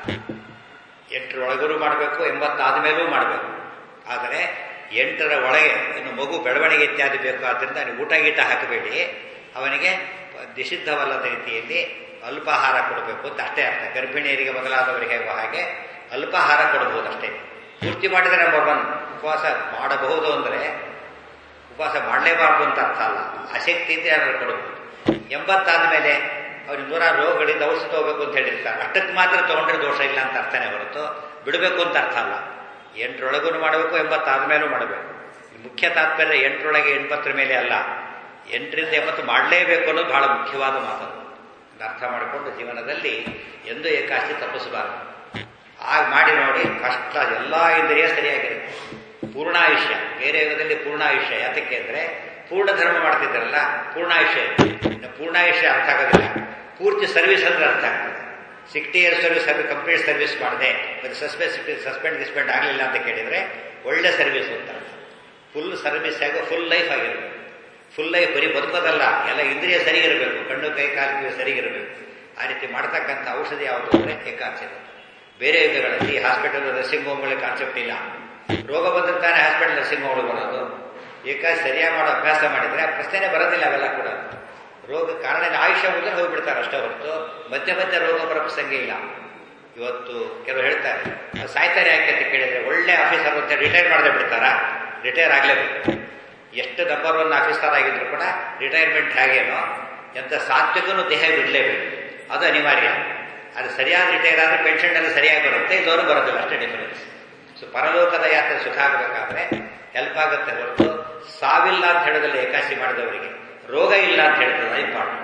ಎಂಟರೊಳಗೂ ಮಾಡಬೇಕು ಎಂಬತ್ತಾದ ಮಾಡಬೇಕು ಆದರೆ ಎಂಟರ ಒಳಗೆ ಇನ್ನು ಮಗು ಬೆಳವಣಿಗೆ ಇತ್ಯಾದಿ ಬೇಕು ಆದ್ದರಿಂದ ನೀವು ಊಟ ಗೀಟ ಹಾಕಬೇಡಿ ಅವನಿಗೆ ನಿಷಿದ್ಧವಲ್ಲದ ರೀತಿಯಲ್ಲಿ ಅಲ್ಪಾಹಾರ ಕೊಡಬೇಕು ಅಂತ ಅಷ್ಟೇ ಅರ್ಥ ಗರ್ಭಿಣಿಯರಿಗೆ ಮೊದಲಾದವರಿಗೆ ಹೇಗೋ ಹಾಗೆ ಅಲ್ಪಾಹಾರ ಕೊಡಬಹುದು ಅಷ್ಟೇ ಪೂರ್ತಿ ಮಾಡಿದರೆ ನಂಬರ್ ಒನ್ ಉಪವಾಸ ಮಾಡಬಹುದು ಅಂದರೆ ಉಪವಾಸ ಮಾಡಲೇಬಾರ್ದು ಅಂತ ಅರ್ಥ ಅಲ್ಲ ಆಸಕ್ತಿ ಇದ್ರೆ ಅದನ್ನು ಕೊಡಬಹುದು ಎಂಬತ್ತಾದ ಮೇಲೆ ಅವ್ರಿಗೆ ನೂರಾರು ರೋಗಗಳಿಂದ ಔಷಧ ಹೋಗ್ಬೇಕು ಅಂತ ಹೇಳಿರ್ತಾರೆ ಅಷ್ಟಕ್ಕೆ ಮಾತ್ರ ತಗೊಂಡ್ರೆ ದೋಷ ಇಲ್ಲ ಅಂತ ಅರ್ಥನೇ ಹೊರತು ಬಿಡಬೇಕು ಅಂತ ಅರ್ಥ ಅಲ್ಲ ಎಂಟರೊಳಗೂ ಮಾಡಬೇಕು ಎಂಬತ್ತಾದ ಮೇಲೂ ಮಾಡಬೇಕು ಮುಖ್ಯ ತಾತ್ಪರ್ಯ ಎಂಟರೊಳಗೆ ಎಂಬತ್ತರ ಮೇಲೆ ಅಲ್ಲ ಎಂಟರಿಂದ ಎಂಬತ್ತು ಮಾಡಲೇಬೇಕು ಅನ್ನೋದು ಬಹಳ ಮುಖ್ಯವಾದ ಮಾತು ಅರ್ಥ ಮಾಡಿಕೊಂಡು ಜೀವನದಲ್ಲಿ ಎಂದೂ ಏಕಾಶಿ ತಪ್ಪಿಸಬಾರದು ಆಗ ಮಾಡಿ ನೋಡಿ ಕಷ್ಟ ಎಲ್ಲ ಇಂದ್ರಿಯ ಸರಿಯಾಗಿರುತ್ತೆ ಪೂರ್ಣಾಯುಷ್ಯ ಬೇರೆ ಯುಗದಲ್ಲಿ ಪೂರ್ಣಾಯುಷ್ಯ ಯಾತಕ್ಕೆ ಅಂದರೆ ಪೂರ್ಣ ಧರ್ಮ ಮಾಡ್ತಿದ್ದಾರಲ್ಲ ಪೂರ್ಣಾಯುಷ್ಯ ಇನ್ನು ಪೂರ್ಣಾಯುಷ್ಯ ಅರ್ಥ ಆಗೋದಿಲ್ಲ ಪೂರ್ತಿ ಸರ್ವಿಸ್ ಅಂದ್ರೆ ಅರ್ಥ ಆಗ್ತದೆ sixty years service service complete service ಮಾಡಿದೆ ಮತ್ತು ಸಸ್ಪೆಂಡ್ ಸಸ್ಪೆಂಡ್ ಗಿಸ್ಪೆಂಡ್ ಆಗಲಿಲ್ಲ ಅಂತ ಕೇಳಿದರೆ ಒಳ್ಳೆ ಸರ್ವಿಸ್ ಅಂತ ಫುಲ್ ಸರ್ವಿಸ್ ಆಗೋ ಫುಲ್ ಲೈಫ್ ಆಗಿರಬೇಕು ಫುಲ್ ಲೈಫ್ ಬರೀ ಬದುಕೋದಲ್ಲ ಎಲ್ಲ ಇಂದ್ರಿಯ ಸರಿಗಿರಬೇಕು ಕಣ್ಣು ಕೈ ಕಾಲಿಗೆ ಸರಿಗಿರಬೇಕು ಆ ರೀತಿ ಮಾಡ್ತಕ್ಕಂಥ ಔಷಧಿ ಯಾವುದು ಅಂದರೆ ಏಕಾಚೆ ಬೇರೆ ಯುಗಗಳಲ್ಲಿ ಹಾಸ್ಪಿಟಲ್ ನರ್ಸಿಂಗ್ ಹೋಮ್ಗಳಿಗೆ ಕಾನ್ಸೆಪ್ಟ್ ಇಲ್ಲ ರೋಗ ಬಂದ್ರೆ ತಾನೇ ಹಾಸ್ಪಿಟಲ್ ನರ್ಸಿಂಗ್ ಹೋಮ್ಗಳು ಬರೋದು ಏಕಾಚೆ ಸರಿಯಾಗಿ ಮಾಡೋ ಅಭ್ಯಾಸ ಮಾಡಿದರೆ ಆ ಪ್ರಶ್ನೆನೇ ಬರೋದಿಲ್ಲ ಅವೆಲ್ಲ ಕೂಡ ರೋಗ ಕಾರಣ ಆಯುಷ್ಯ ಮುಗಿದ್ರೆ ಹೋಗ್ಬಿಡ್ತಾರೆ ಅಷ್ಟೇ ಹೊರತು ಮಧ್ಯೆ ಮಧ್ಯೆ ರೋಗ ಬರೋ ಪ್ರಸಂಗ ಇಲ್ಲ ಇವತ್ತು ಕೆಲವರು ಹೇಳ್ತಾರೆ ಸಾಯ್ತಾರೆ ಯಾಕೆ ಅಂತ ಕೇಳಿದ್ರೆ ಒಳ್ಳೆ ಆಫೀಸರ್ ಅಂತ ರಿಟೈರ್ ಮಾಡದೆ ಬಿಡ್ತಾರಾ ರಿಟೈರ್ ಆಗಲೇಬೇಕು ಎಷ್ಟು ನಂಬರ್ ಒನ್ ಆಫೀಸರ್ ಆಗಿದ್ರು ಕೂಡ ರಿಟೈರ್ಮೆಂಟ್ ಹೇಗೇನೋ ಎಂಥ ಸಾತ್ವಿಕನು ದೇಹ ಬಿಡಲೇಬೇಕು ಅದು ಅನಿವಾರ್ಯ ಅದು ಸರಿಯಾದ ರಿಟೈರ್ ಆದರೆ ಪೆನ್ಷನ್ ಎಲ್ಲ ಸರಿಯಾಗಿ ಬರುತ್ತೆ ಇದವರು ಬರೋದಿಲ್ಲ ಅಷ್ಟೇ ಡಿಫರೆನ್ಸ್ ಸೊ ಪರಲೋಕದ ಯಾತ್ರೆ ಸುಖ ಆಗಬೇಕಾದ್ರೆ ಹೆಲ್ಪ್ ಆಗುತ್ತೆ ಹೊರತು ಸಾವಿಲ್ಲ ಅಂತ ಹೇಳೋದಿಲ್ಲ ಏಕಾಶಿ ಮಾಡಿದವರಿಗೆ ರೋಗ ಇಲ್ಲ ಅಂತ ಹೇಳ್ತದೆ ಇಂಪಾರ್ಟೆಂಟ್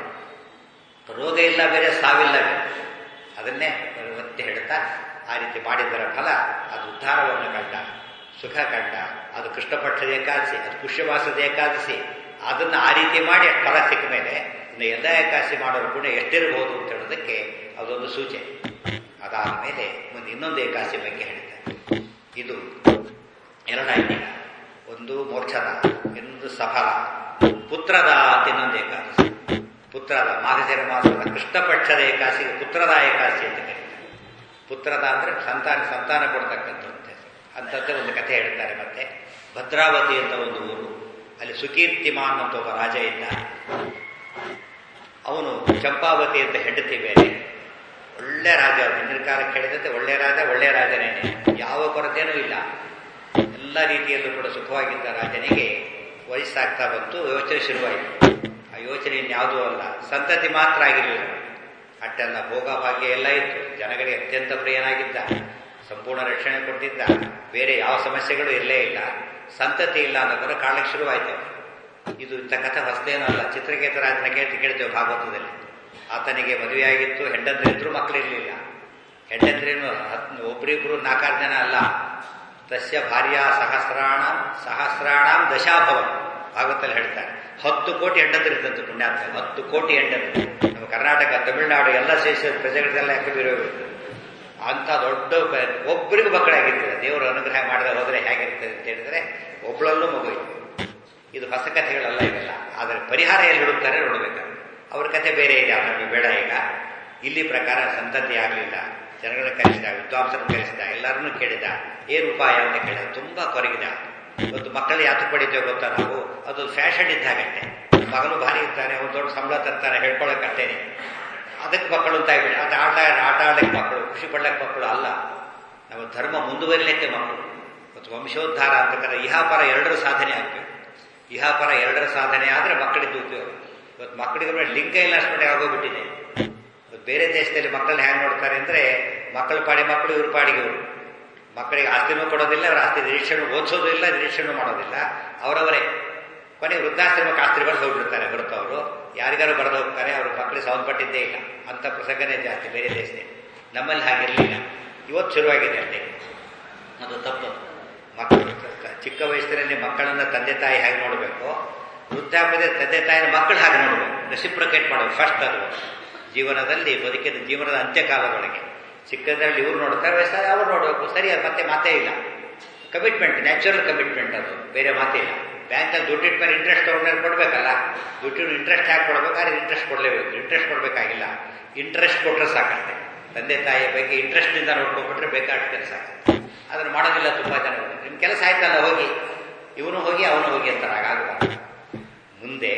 ರೋಗ ಇಲ್ಲ ಬೇರೆ ಸಾವಿಲ್ಲ ಬೇರೆ ಅದನ್ನೇ ಮತ್ತೆ ಹೇಳ್ತಾ ಆ ರೀತಿ ಮಾಡಿದ್ದರ ಫಲ ಅದು ಉದ್ಧಾರವನ್ನು ಕಂಡ ಸುಖ ಕಂಡ ಅದು ಕೃಷ್ಣಪಕ್ಷದ ಏಕಾದಶಿ ಅದು ಪುಷ್ಯವಾಸದ ಏಕಾದಶಿ ಅದನ್ನು ಆ ರೀತಿ ಮಾಡಿ ಅಷ್ಟು ಫಲ ಸಿಕ್ಕ ಮೇಲೆ ಇನ್ನು ಎಲ್ಲ ಏಕಾಸಿ ಮಾಡೋರು ಕೂಡ ಎಷ್ಟಿರಬಹುದು ಅಂತ ಹೇಳೋದಕ್ಕೆ ಅದೊಂದು ಸೂಚನೆ ಅದಾದ ಮೇಲೆ ಮುಂದೆ ಇನ್ನೊಂದು ಏಕಾಸಿ ಬಗ್ಗೆ ಹೇಳ್ತಾರೆ ಇದು ಎರಡಾಯ್ತು ಒಂದು ಮೋಕ್ಷದ ಇನ್ನೊಂದು ಸಫಲ ಪುತ್ರದ ಅಂತ ಇನ್ನೊಂದು ಏಕಾದಶಿ ಪುತ್ರದ ಮಾಘಶಿರ ಮಾಸದ ಕೃಷ್ಣ ಪಕ್ಷದ ಏಕಾಸಿ ಪುತ್ರದ ಏಕಾಸಿ ಅಂತ ಕರೀತಾರೆ ಪುತ್ರದ ಅಂದ್ರೆ ಸಂತಾನ ಸಂತಾನ ಕೊಡ್ತಕ್ಕಂಥದ್ದು ಅಂಥದ್ದೇ ಒಂದು ಕಥೆ ಹೇಳ್ತಾರೆ ಮತ್ತೆ ಭದ್ರಾವತಿ ಅಂತ ಒಂದು ಊರು ಅಲ್ಲಿ ಸುಕೀರ್ತಿಮಾನ್ ಅಂತ ಒಬ್ಬ ರಾಜ ಇದ್ದ ಅವನು ಚಂಪಾವತಿ ಅಂತ ಹೆಂಡತಿ ಬೇರೆ ಒಳ್ಳೆ ರಾಜ ಹಿಂದಿನ ಕಾಲಕ್ಕೆ ಹೇಳಿದಂತೆ ಒಳ್ಳೆ ರಾಜ ಒಳ್ಳೆ ರಾಜನೇನೆ ಯಾವ ಕೊರತೆನೂ ಇಲ್ಲ ಎಲ್ಲ ರೀತಿಯಲ್ಲೂ ಕೂಡ ಸುಖವಾಗಿದ್ದ ರಾಜನಿಗೆ ವಯಸ್ಸಾಗ್ತಾ ಬಂತು ಯೋಚನೆ ಶುರುವಾಯಿತು ಆ ಯೋಚನೆ ಇನ್ಯಾವುದೂ ಅಲ್ಲ ಸಂತತಿ ಮಾತ್ರ ಆಗಿರಲಿಲ್ಲ ಅಟ್ಟೆಲ್ಲ ಭೋಗ ಭಾಗ್ಯ ಎಲ್ಲ ಇತ್ತು ಜನಗಳಿಗೆ ಅತ್ಯಂತ ಪ್ರಿಯನಾಗಿದ್ದ ಸಂಪೂರ್ಣ ರಕ್ಷಣೆ ಕೊಟ್ಟಿದ್ದ ಬೇರೆ ಯಾವ ಸಮಸ್ಯೆಗಳು ಇರಲೇ ಇಲ್ಲ ಸಂತತಿ ಇಲ್ಲ ಅನ್ನೋದನ್ನು ಕಾಣಲಿಕ್ಕೆ ಶುರುವಾಯಿತು ಇದು ಇಂಥ ಕಥೆ ಹೊಸದೇನೂ ಅಲ್ಲ ಚಿತ್ರಕೇತ ರಾಜನ ಕೇಳ್ತಿ ಕೇಳ್ತೇವೆ ಭಾಗವತದಲ್ಲಿ ಆತನಿಗೆ ಮದುವೆಯಾಗಿತ್ತು ಹೆಂಡಂದ್ರಿದ್ರು ಮಕ್ಕಳಿರಲಿಲ್ಲ ಹೆಂಡಂದ್ರೇನು ಹತ್ ಒಬ್ರಿಬ್ರು ನಾಲ್ಕಾರು ಜನ ಅಲ್ಲ ತಸ್ಯ ಭಾರ್ಯ ಸಹಸ್ರಾಣ ಸಹಸ್ರಾಣಂ ದಶಾಭವ ಭಾಗವತಲ್ಲಿ ಹೇಳ್ತಾರೆ ಹತ್ತು ಕೋಟಿ ಹೆಂಡಂದ್ರಿದ್ದಂತೆ ಪುಣ್ಯಾತ್ಮ ಹತ್ತು ಕೋಟಿ ಹೆಂಡಂದ್ರು ನಮ್ಮ ಕರ್ನಾಟಕ ತಮಿಳುನಾಡು ಎಲ್ಲ ಸೇರಿಸಿದ ಪ್ರಜೆಗಳಿಗೆಲ್ಲ ಯಾಕೆ ಅಂತ ದೊಡ್ಡ ಒಬ್ಬರಿಗೂ ಮಕ್ಕಳಾಗಿರ್ತಾರೆ ದೇವರು ಅನುಗ್ರಹ ಮಾಡದೆ ಹೋದರೆ ಹೇಗಿರ್ತದೆ ಅಂತ ಹೇಳಿದ್ರೆ ಒಬ್ಬಳಲ್ಲೂ ಮಗು ಇದೆ ಇದು ಹೊಸ ಕಥೆಗಳಲ್ಲ ಇವೆಲ್ಲ ಆದರೆ ಪರಿಹಾರ ಎಲ್ಲಿ ಹುಡುಕ್ತಾರೆ ನೋಡಬೇಕಾದ್ರೆ ಅವ್ರ ಕಥೆ ಬೇರೆ ಇದೆ ನಮಗೆ ಬೇಡ ಈಗ ಇಲ್ಲಿ ಪ್ರಕಾರ ಸಂತತಿ ಆಗಲಿಲ್ಲ ಜನಗಳನ್ನ ಕರೆಸಿದ ವಿದ್ವಾಂಸರನ್ನು ಕರೆಸಿದ ಎಲ್ಲರನ್ನೂ ಕೇಳಿದ ಏನು ಉಪಾಯ ಅಂತ ಕೇಳಿದ ತುಂಬಾ ಕೊರಗಿದ ಇವತ್ತು ಮಕ್ಕಳು ಯಾತಕ್ಕೆ ಪಡಿತೇವೆ ಗೊತ್ತಾ ನಾವು ಅದು ಫ್ಯಾಷನ್ ಇದ್ದಾಗತ್ತೆ ಮಗನು ಭಾರಿ ಇರ್ತಾನೆ ಒಂದು ದೊಡ್ಡ ಸಂಬಳ ತರ್ತಾನೆ ಹೇಳ್ಕೊಳ್ಳೋಕತ್ತೇನೆ ಅದಕ್ಕೆ ಮಕ್ಕಳು ಅಂತ ಆಗ್ಬಿಡಿ ಅದು ಆಟ ಆಟ ಆಡಲಿಕ್ಕೆ ಮಕ್ಕಳು ಖುಷಿ ಪಡ್ಲಿಕ್ಕೆ ಮಕ್ಕಳು ಅಲ್ಲ ನಮ್ಮ ಧರ್ಮ ಮುಂದುವರಿಲಿಕ್ಕೆ ಮಕ್ಕಳು ಮತ್ತು ವಂಶೋದ್ಧಾರ ಅಂತಕ್ಕಂಥ ಇಹಾಪರ ಎರಡರ ಸಾಧನೆ ಆಗಬೇಕು ಇಹಾಪರ ಎರಡರ ಸಾಧನೆ ಆದರೆ ಮಕ್ಕಳಿದ್ದು ಉಪಯೋಗ ಇವತ್ತು ಮಕ್ಕಳಿಗೆ ಲಿಂಗ ಇಲ್ಲ ಅಷ್ಟೇ ಆಗೋಗ್ಬಿಟ್ಟಿದೆ ಇವತ್ತು ಬೇರೆ ದೇಶದಲ್ಲಿ ಮಕ್ಕಳನ್ನ ಹ್ಯಾಂಗ್ ನೋಡ್ತಾರೆ ಅಂದ್ರೆ ಮಕ್ಕಳ ಪಾಡಿ ಮಕ್ಕಳು ಇವ್ರ ಪಾಡಿಗೆ ಇವರು ಮಕ್ಕಳಿಗೆ ಆಸ್ತಿನೂ ಕೊಡೋದಿಲ್ಲ ಅವ್ರ ಆಸ್ತಿ ನಿರೀಕ್ಷಣೆ ಓದಿಸೋದು ಇಲ್ಲ ನಿರೀಕ್ಷಣೆ ಮಾಡೋದಿಲ್ಲ ಅವರವರೇ ಕೊನೆ ವೃದ್ಧಾಶ್ರಮಕ್ಕೆ ಆಸ್ತಿ ಬರೆದು ಹೋಗ್ಬಿಡ್ತಾರೆ ಹೊರತು ಅವರು ಯಾರಿಗಾರು ಬರೆದು ಹೋಗ್ತಾರೆ ಅವ್ರ ಮಕ್ಕಳಿಗೆ ಸಂಬಂಧಪಟ್ಟಿದ್ದೇ ಇಲ್ಲ ಅಂತ ಪ್ರಸಂಗನೇ ಜಾಸ್ತಿ ಬೇರೆ ದೇಶದಲ್ಲಿ ನಮ್ಮಲ್ಲಿ ಹಾಗಿರಲಿಲ್ಲ ಇವತ್ತು ಶುರುವಾಗಿದೆ ಅಷ್ಟೇ ಅದು ತಪ್ಪು ಮಕ್ಕಳು ಚಿಕ್ಕ ವಯಸ್ಸಿನಲ್ಲಿ ಮಕ್ಕಳನ್ನ ತಂದೆ ತಾಯಿ ಹೇಗೆ ನೋಡಬೇಕು ವೃದ್ಧಾಪ್ಯದ ತಂದೆ ತಾಯಿನ ಮಕ್ಕಳು ಹಾಗೆ ನೋಡಬೇಕು ರೆಸಿಪ್ರೊಕೇಟ್ ಮಾಡಬೇಕು ಫಸ್ಟ್ ಅದು ಜೀವನದಲ್ಲಿ ಬದುಕಿದ ಜೀವನದ ಅಂತ್ಯಕಾಲದೊಳಗೆ ಚಿಕ್ಕದ್ರಲ್ಲಿ ಇವ್ರು ನೋಡ್ತಾರೆ ವಯಸ್ಸಾಗಿ ಅವ್ರು ನೋಡಬೇಕು ಸರಿ ಅದು ಮತ್ತೆ ಮಾತೇ ಇಲ್ಲ ಕಮಿಟ್ಮೆಂಟ್ ನ್ಯಾಚುರಲ್ ಕಮಿಟ್ಮೆಂಟ್ ಅದು ಬೇರೆ ಮಾತೇ ಇಲ್ಲ ಬ್ಯಾಂಕಲ್ಲಿ ದುಡ್ಡಿಟ್ಟ ಮೇಲೆ ಇಂಟ್ರೆಸ್ಟ್ ತಗೊಂಡ್ಮೇಲೆ ಕೊಡಬೇಕಲ್ಲ ದುಡ್ಡು ಇಂಟ್ರೆಸ್ಟ್ ಹಾಕಿ ಕೊಡ್ಬೇಕಾದ್ರೆ ಇಂಟ್ರೆಸ್ಟ್ ಕೊಡಲೇಬೇಕು ಇಂಟ್ರೆಸ್ಟ್ ಕೊಡಬೇಕಾಗಿಲ್ಲ ಇಂಟ್ರೆಸ್ಟ್ ಕೊಟ್ಟರೆ ಸಾಕಷ್ಟೆ ತಂದೆ ತಾಯಿಯ ಬಗ್ಗೆ ಇಂಟ್ರೆಸ್ಟ್ನಿಂದ ನೋಡ್ಕೊಂಡ್ಬಿಟ್ರೆ ಬೇಕಾದ ಕೆಲಸ ಅದನ್ನು ಮಾಡೋದಿಲ್ಲ ತುಂಬ ಜನ ನಿಮ್ಮ ಕೆಲಸ ಆಯ್ತಲ್ಲ ಹೋಗಿ ಇವನು ಹೋಗಿ ಅವನು ಹೋಗಿ ಅಂತಾರೆ ಹಾಗಾಗಬಾರ್ದು ಮುಂದೆ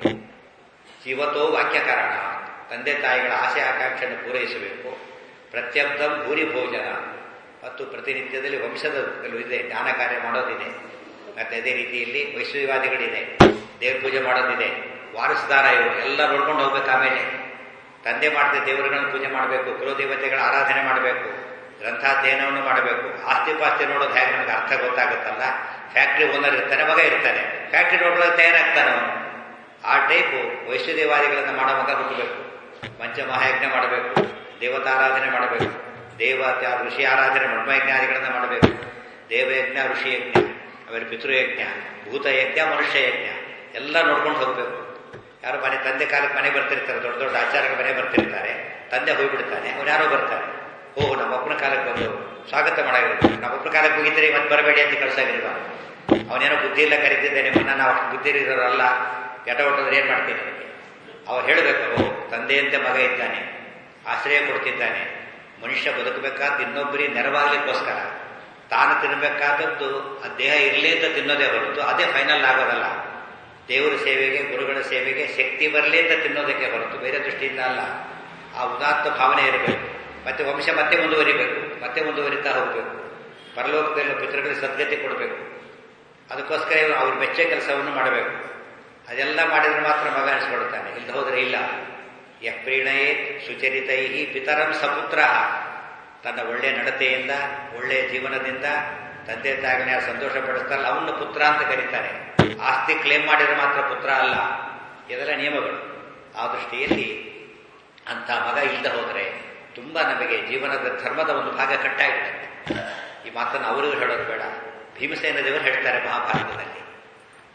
ಜೀವತೋ ವಾಕ್ಯ ಕಾರಣ ತಂದೆ ತಾಯಿಗಳ ಆಸೆ ಆಕಾಂಕ್ಷೆಯನ್ನು ಪೂರೈಸಬೇಕು ಪ್ರತ್ಯಬ್ಧಂ ಭೂರಿ ಭೋಜನ ಮತ್ತು ಪ್ರತಿನಿತ್ಯದಲ್ಲಿ ವಂಶದ ಇದೆ ಜ್ಞಾನ ಕಾರ್ಯ ಮಾಡೋದಿದೆ ಮತ್ತೆ ಅದೇ ರೀತಿಯಲ್ಲಿ ವೈಶ್ವವಾದಿಗಳಿದೆ ದೇವ್ರ ಪೂಜೆ ಮಾಡೋದಿದೆ ವಾರಸದಾರ ಇವರು ಎಲ್ಲ ನೋಡ್ಕೊಂಡು ಹೋಗ್ಬೇಕು ಆಮೇಲೆ ತಂದೆ ಮಾಡಿದ ದೇವರುಗಳನ್ನು ಪೂಜೆ ಮಾಡಬೇಕು ಕುಲದೇವತೆಗಳ ಆರಾಧನೆ ಮಾಡಬೇಕು ಗ್ರಂಥಾಧ್ಯಯನವನ್ನು ಮಾಡಬೇಕು ಆಸ್ತಿ ಪಾಸ್ತಿ ನೋಡೋದು ಹೇಗೆ ನಮಗೆ ಅರ್ಥ ಗೊತ್ತಾಗುತ್ತಲ್ಲ ಫ್ಯಾಕ್ಟ್ರಿ ಓನರ್ ಇರ್ತಾನೆ ಮಗ ಇರ್ತಾನೆ ಫ್ಯಾಕ್ಟ್ರಿ ನೋಡೋದು ತಯಾರಾಗ್ತಾನೆ ಅವನು ಆ ಟೈಪು ವೈಶ್ವದೇವಾದಿಗಳನ್ನು ಮಾಡೋ ಮಗ ಹುಟ್ಟಬೇಕು ಪಂಚಮಹಾಯಜ್ಞ ಮಾಡಬೇಕು ದೇವತಾರಾಧನೆ ಮಾಡಬೇಕು ದೇವತ ಋಷಿ ಆರಾಧನೆ ಬ್ರಹ್ಮಯಜ್ಞಾದಿಗಳನ್ನು ಮಾಡಬೇಕು ದೇವಯಜ್ಞ ಋಷಿ ಯಜ್ಞ ಆಮೇಲೆ ಪಿತೃಯಜ್ಞ ಭೂತಯಜ್ಞ ಮನುಷ್ಯ ಯಜ್ಞ ಎಲ್ಲ ನೋಡ್ಕೊಂಡು ಹೋಗಬೇಕು ಯಾರು ಮನೆ ತಂದೆ ಕಾಲಕ್ಕೆ ಮನೆ ಬರ್ತಿರ್ತಾರೆ ದೊಡ್ಡ ದೊಡ್ಡ ಆಚಾರ್ಯರ ಮನೆ ಬರ್ತಿರ್ತಾರೆ ತಂದೆ ಹೋಗ್ಬಿಡ್ತಾನೆ ಅವ್ರು ಯಾರೋ ಬರ್ತಾರೆ ಓಹ್ ನಮ್ಮ ಒಬ್ಬನ ಕಾಲಕ್ಕೆ ಬಂದು ಸ್ವಾಗತ ಮಾಡಾಗಿರ್ಬೇಕು ನಮ್ಮ ಒಬ್ಬನ ಕಾಲಕ್ಕೆ ಹೋಗಿದ್ರೆ ಮತ್ತೆ ಬರಬೇಡಿ ಅಂತ ಕಳ್ಸಾಗಿರ್ಬ ಅವನೇನೋ ಬುದ್ಧಿ ಇಲ್ಲ ಕರೀತಿದ್ದೆ ನಿಮ್ಮನ್ನ ನಾವು ಅಷ್ಟು ಬುದ್ಧಿ ಇರೋರಲ್ಲ ಎಟ ಹೊಟ್ಟೋದ್ರೆ ಏನು ಮಾಡ್ತೀನಿ ಅವ್ರು ಹೇಳಬೇಕು ಓ ತಂದೆಯಂತೆ ಮಗ ಇದ್ದಾನೆ ಆಶ್ರಯ ಕೊಡ್ತಿದ್ದಾನೆ ಮನುಷ್ಯ ಬದುಕಬೇಕಾದ ಇನ್ನೊಬ್ಬರಿಗೆ ನೆರವಾಗ್ಲಿಕ್ಕೋಸ್ಕರ ತಾನು ತಿನ್ನಬೇಕಾದದ್ದು ಆ ದೇಹ ಇರಲಿ ಅಂತ ತಿನ್ನೋದೇ ಹೊರತು ಅದೇ ಫೈನಲ್ ಆಗೋದಲ್ಲ ದೇವರ ಸೇವೆಗೆ ಗುರುಗಳ ಸೇವೆಗೆ ಶಕ್ತಿ ಬರಲಿ ಅಂತ ತಿನ್ನೋದಕ್ಕೆ ಹೊರತು ಬೇರೆ ದೃಷ್ಟಿಯಿಂದ ಅಲ್ಲ ಆ ಉದಾತ್ತ ಭಾವನೆ ಇರಬೇಕು ಮತ್ತೆ ವಂಶ ಮತ್ತೆ ಮುಂದುವರಿಬೇಕು ಮತ್ತೆ ಮುಂದುವರಿತಾ ಹೋಗಬೇಕು ಪರಲೋಕದಲ್ಲಿ ಪಿತೃಗಳಿಗೆ ಸದ್ಗತಿ ಕೊಡಬೇಕು ಅದಕ್ಕೋಸ್ಕರ ಇವರು ಅವ್ರ ಮೆಚ್ಚ ಕೆಲಸವನ್ನು ಮಾಡಬೇಕು ಅದೆಲ್ಲ ಮಾಡಿದ್ರೆ ಮಾತ್ರ ಮಗ ಅನಿಸ್ಕೊಳ್ತಾನೆ ಇಲ್ಲದ ಹೋದ್ರೆ ಇಲ್ಲ ಯಪ್ರೀಣಯೇ ಸುಚರಿತೈ ಪಿತರಂ ಸಪುತ್ರ ತನ್ನ ಒಳ್ಳೆಯ ನಡತೆಯಿಂದ ಒಳ್ಳೆಯ ಜೀವನದಿಂದ ತಂದೆ ತಾಯಿನ ಸಂತೋಷ ಪಡಿಸ್ತಾರಲ್ಲ ಅವನ್ನ ಪುತ್ರ ಅಂತ ಕರೀತಾರೆ ಆಸ್ತಿ ಕ್ಲೇಮ್ ಮಾಡಿದ್ರೆ ಮಾತ್ರ ಪುತ್ರ ಅಲ್ಲ ಇದೆಲ್ಲ ನಿಯಮಗಳು ಆ ದೃಷ್ಟಿಯಲ್ಲಿ ಅಂತ ಮಗ ಇಲ್ಲದ ಹೋದರೆ ತುಂಬಾ ನಮಗೆ ಜೀವನದ ಧರ್ಮದ ಒಂದು ಭಾಗ ಕಟ್ಟಾಗಿರುತ್ತೆ ಈ ಮಾತನ್ನು ಅವರಿಗೂ ಹೇಳೋದು ಬೇಡ ಭೀಮಸೇನ ದೇವರು ಹೇಳ್ತಾರೆ ಮಹಾಭಾರತದಲ್ಲಿ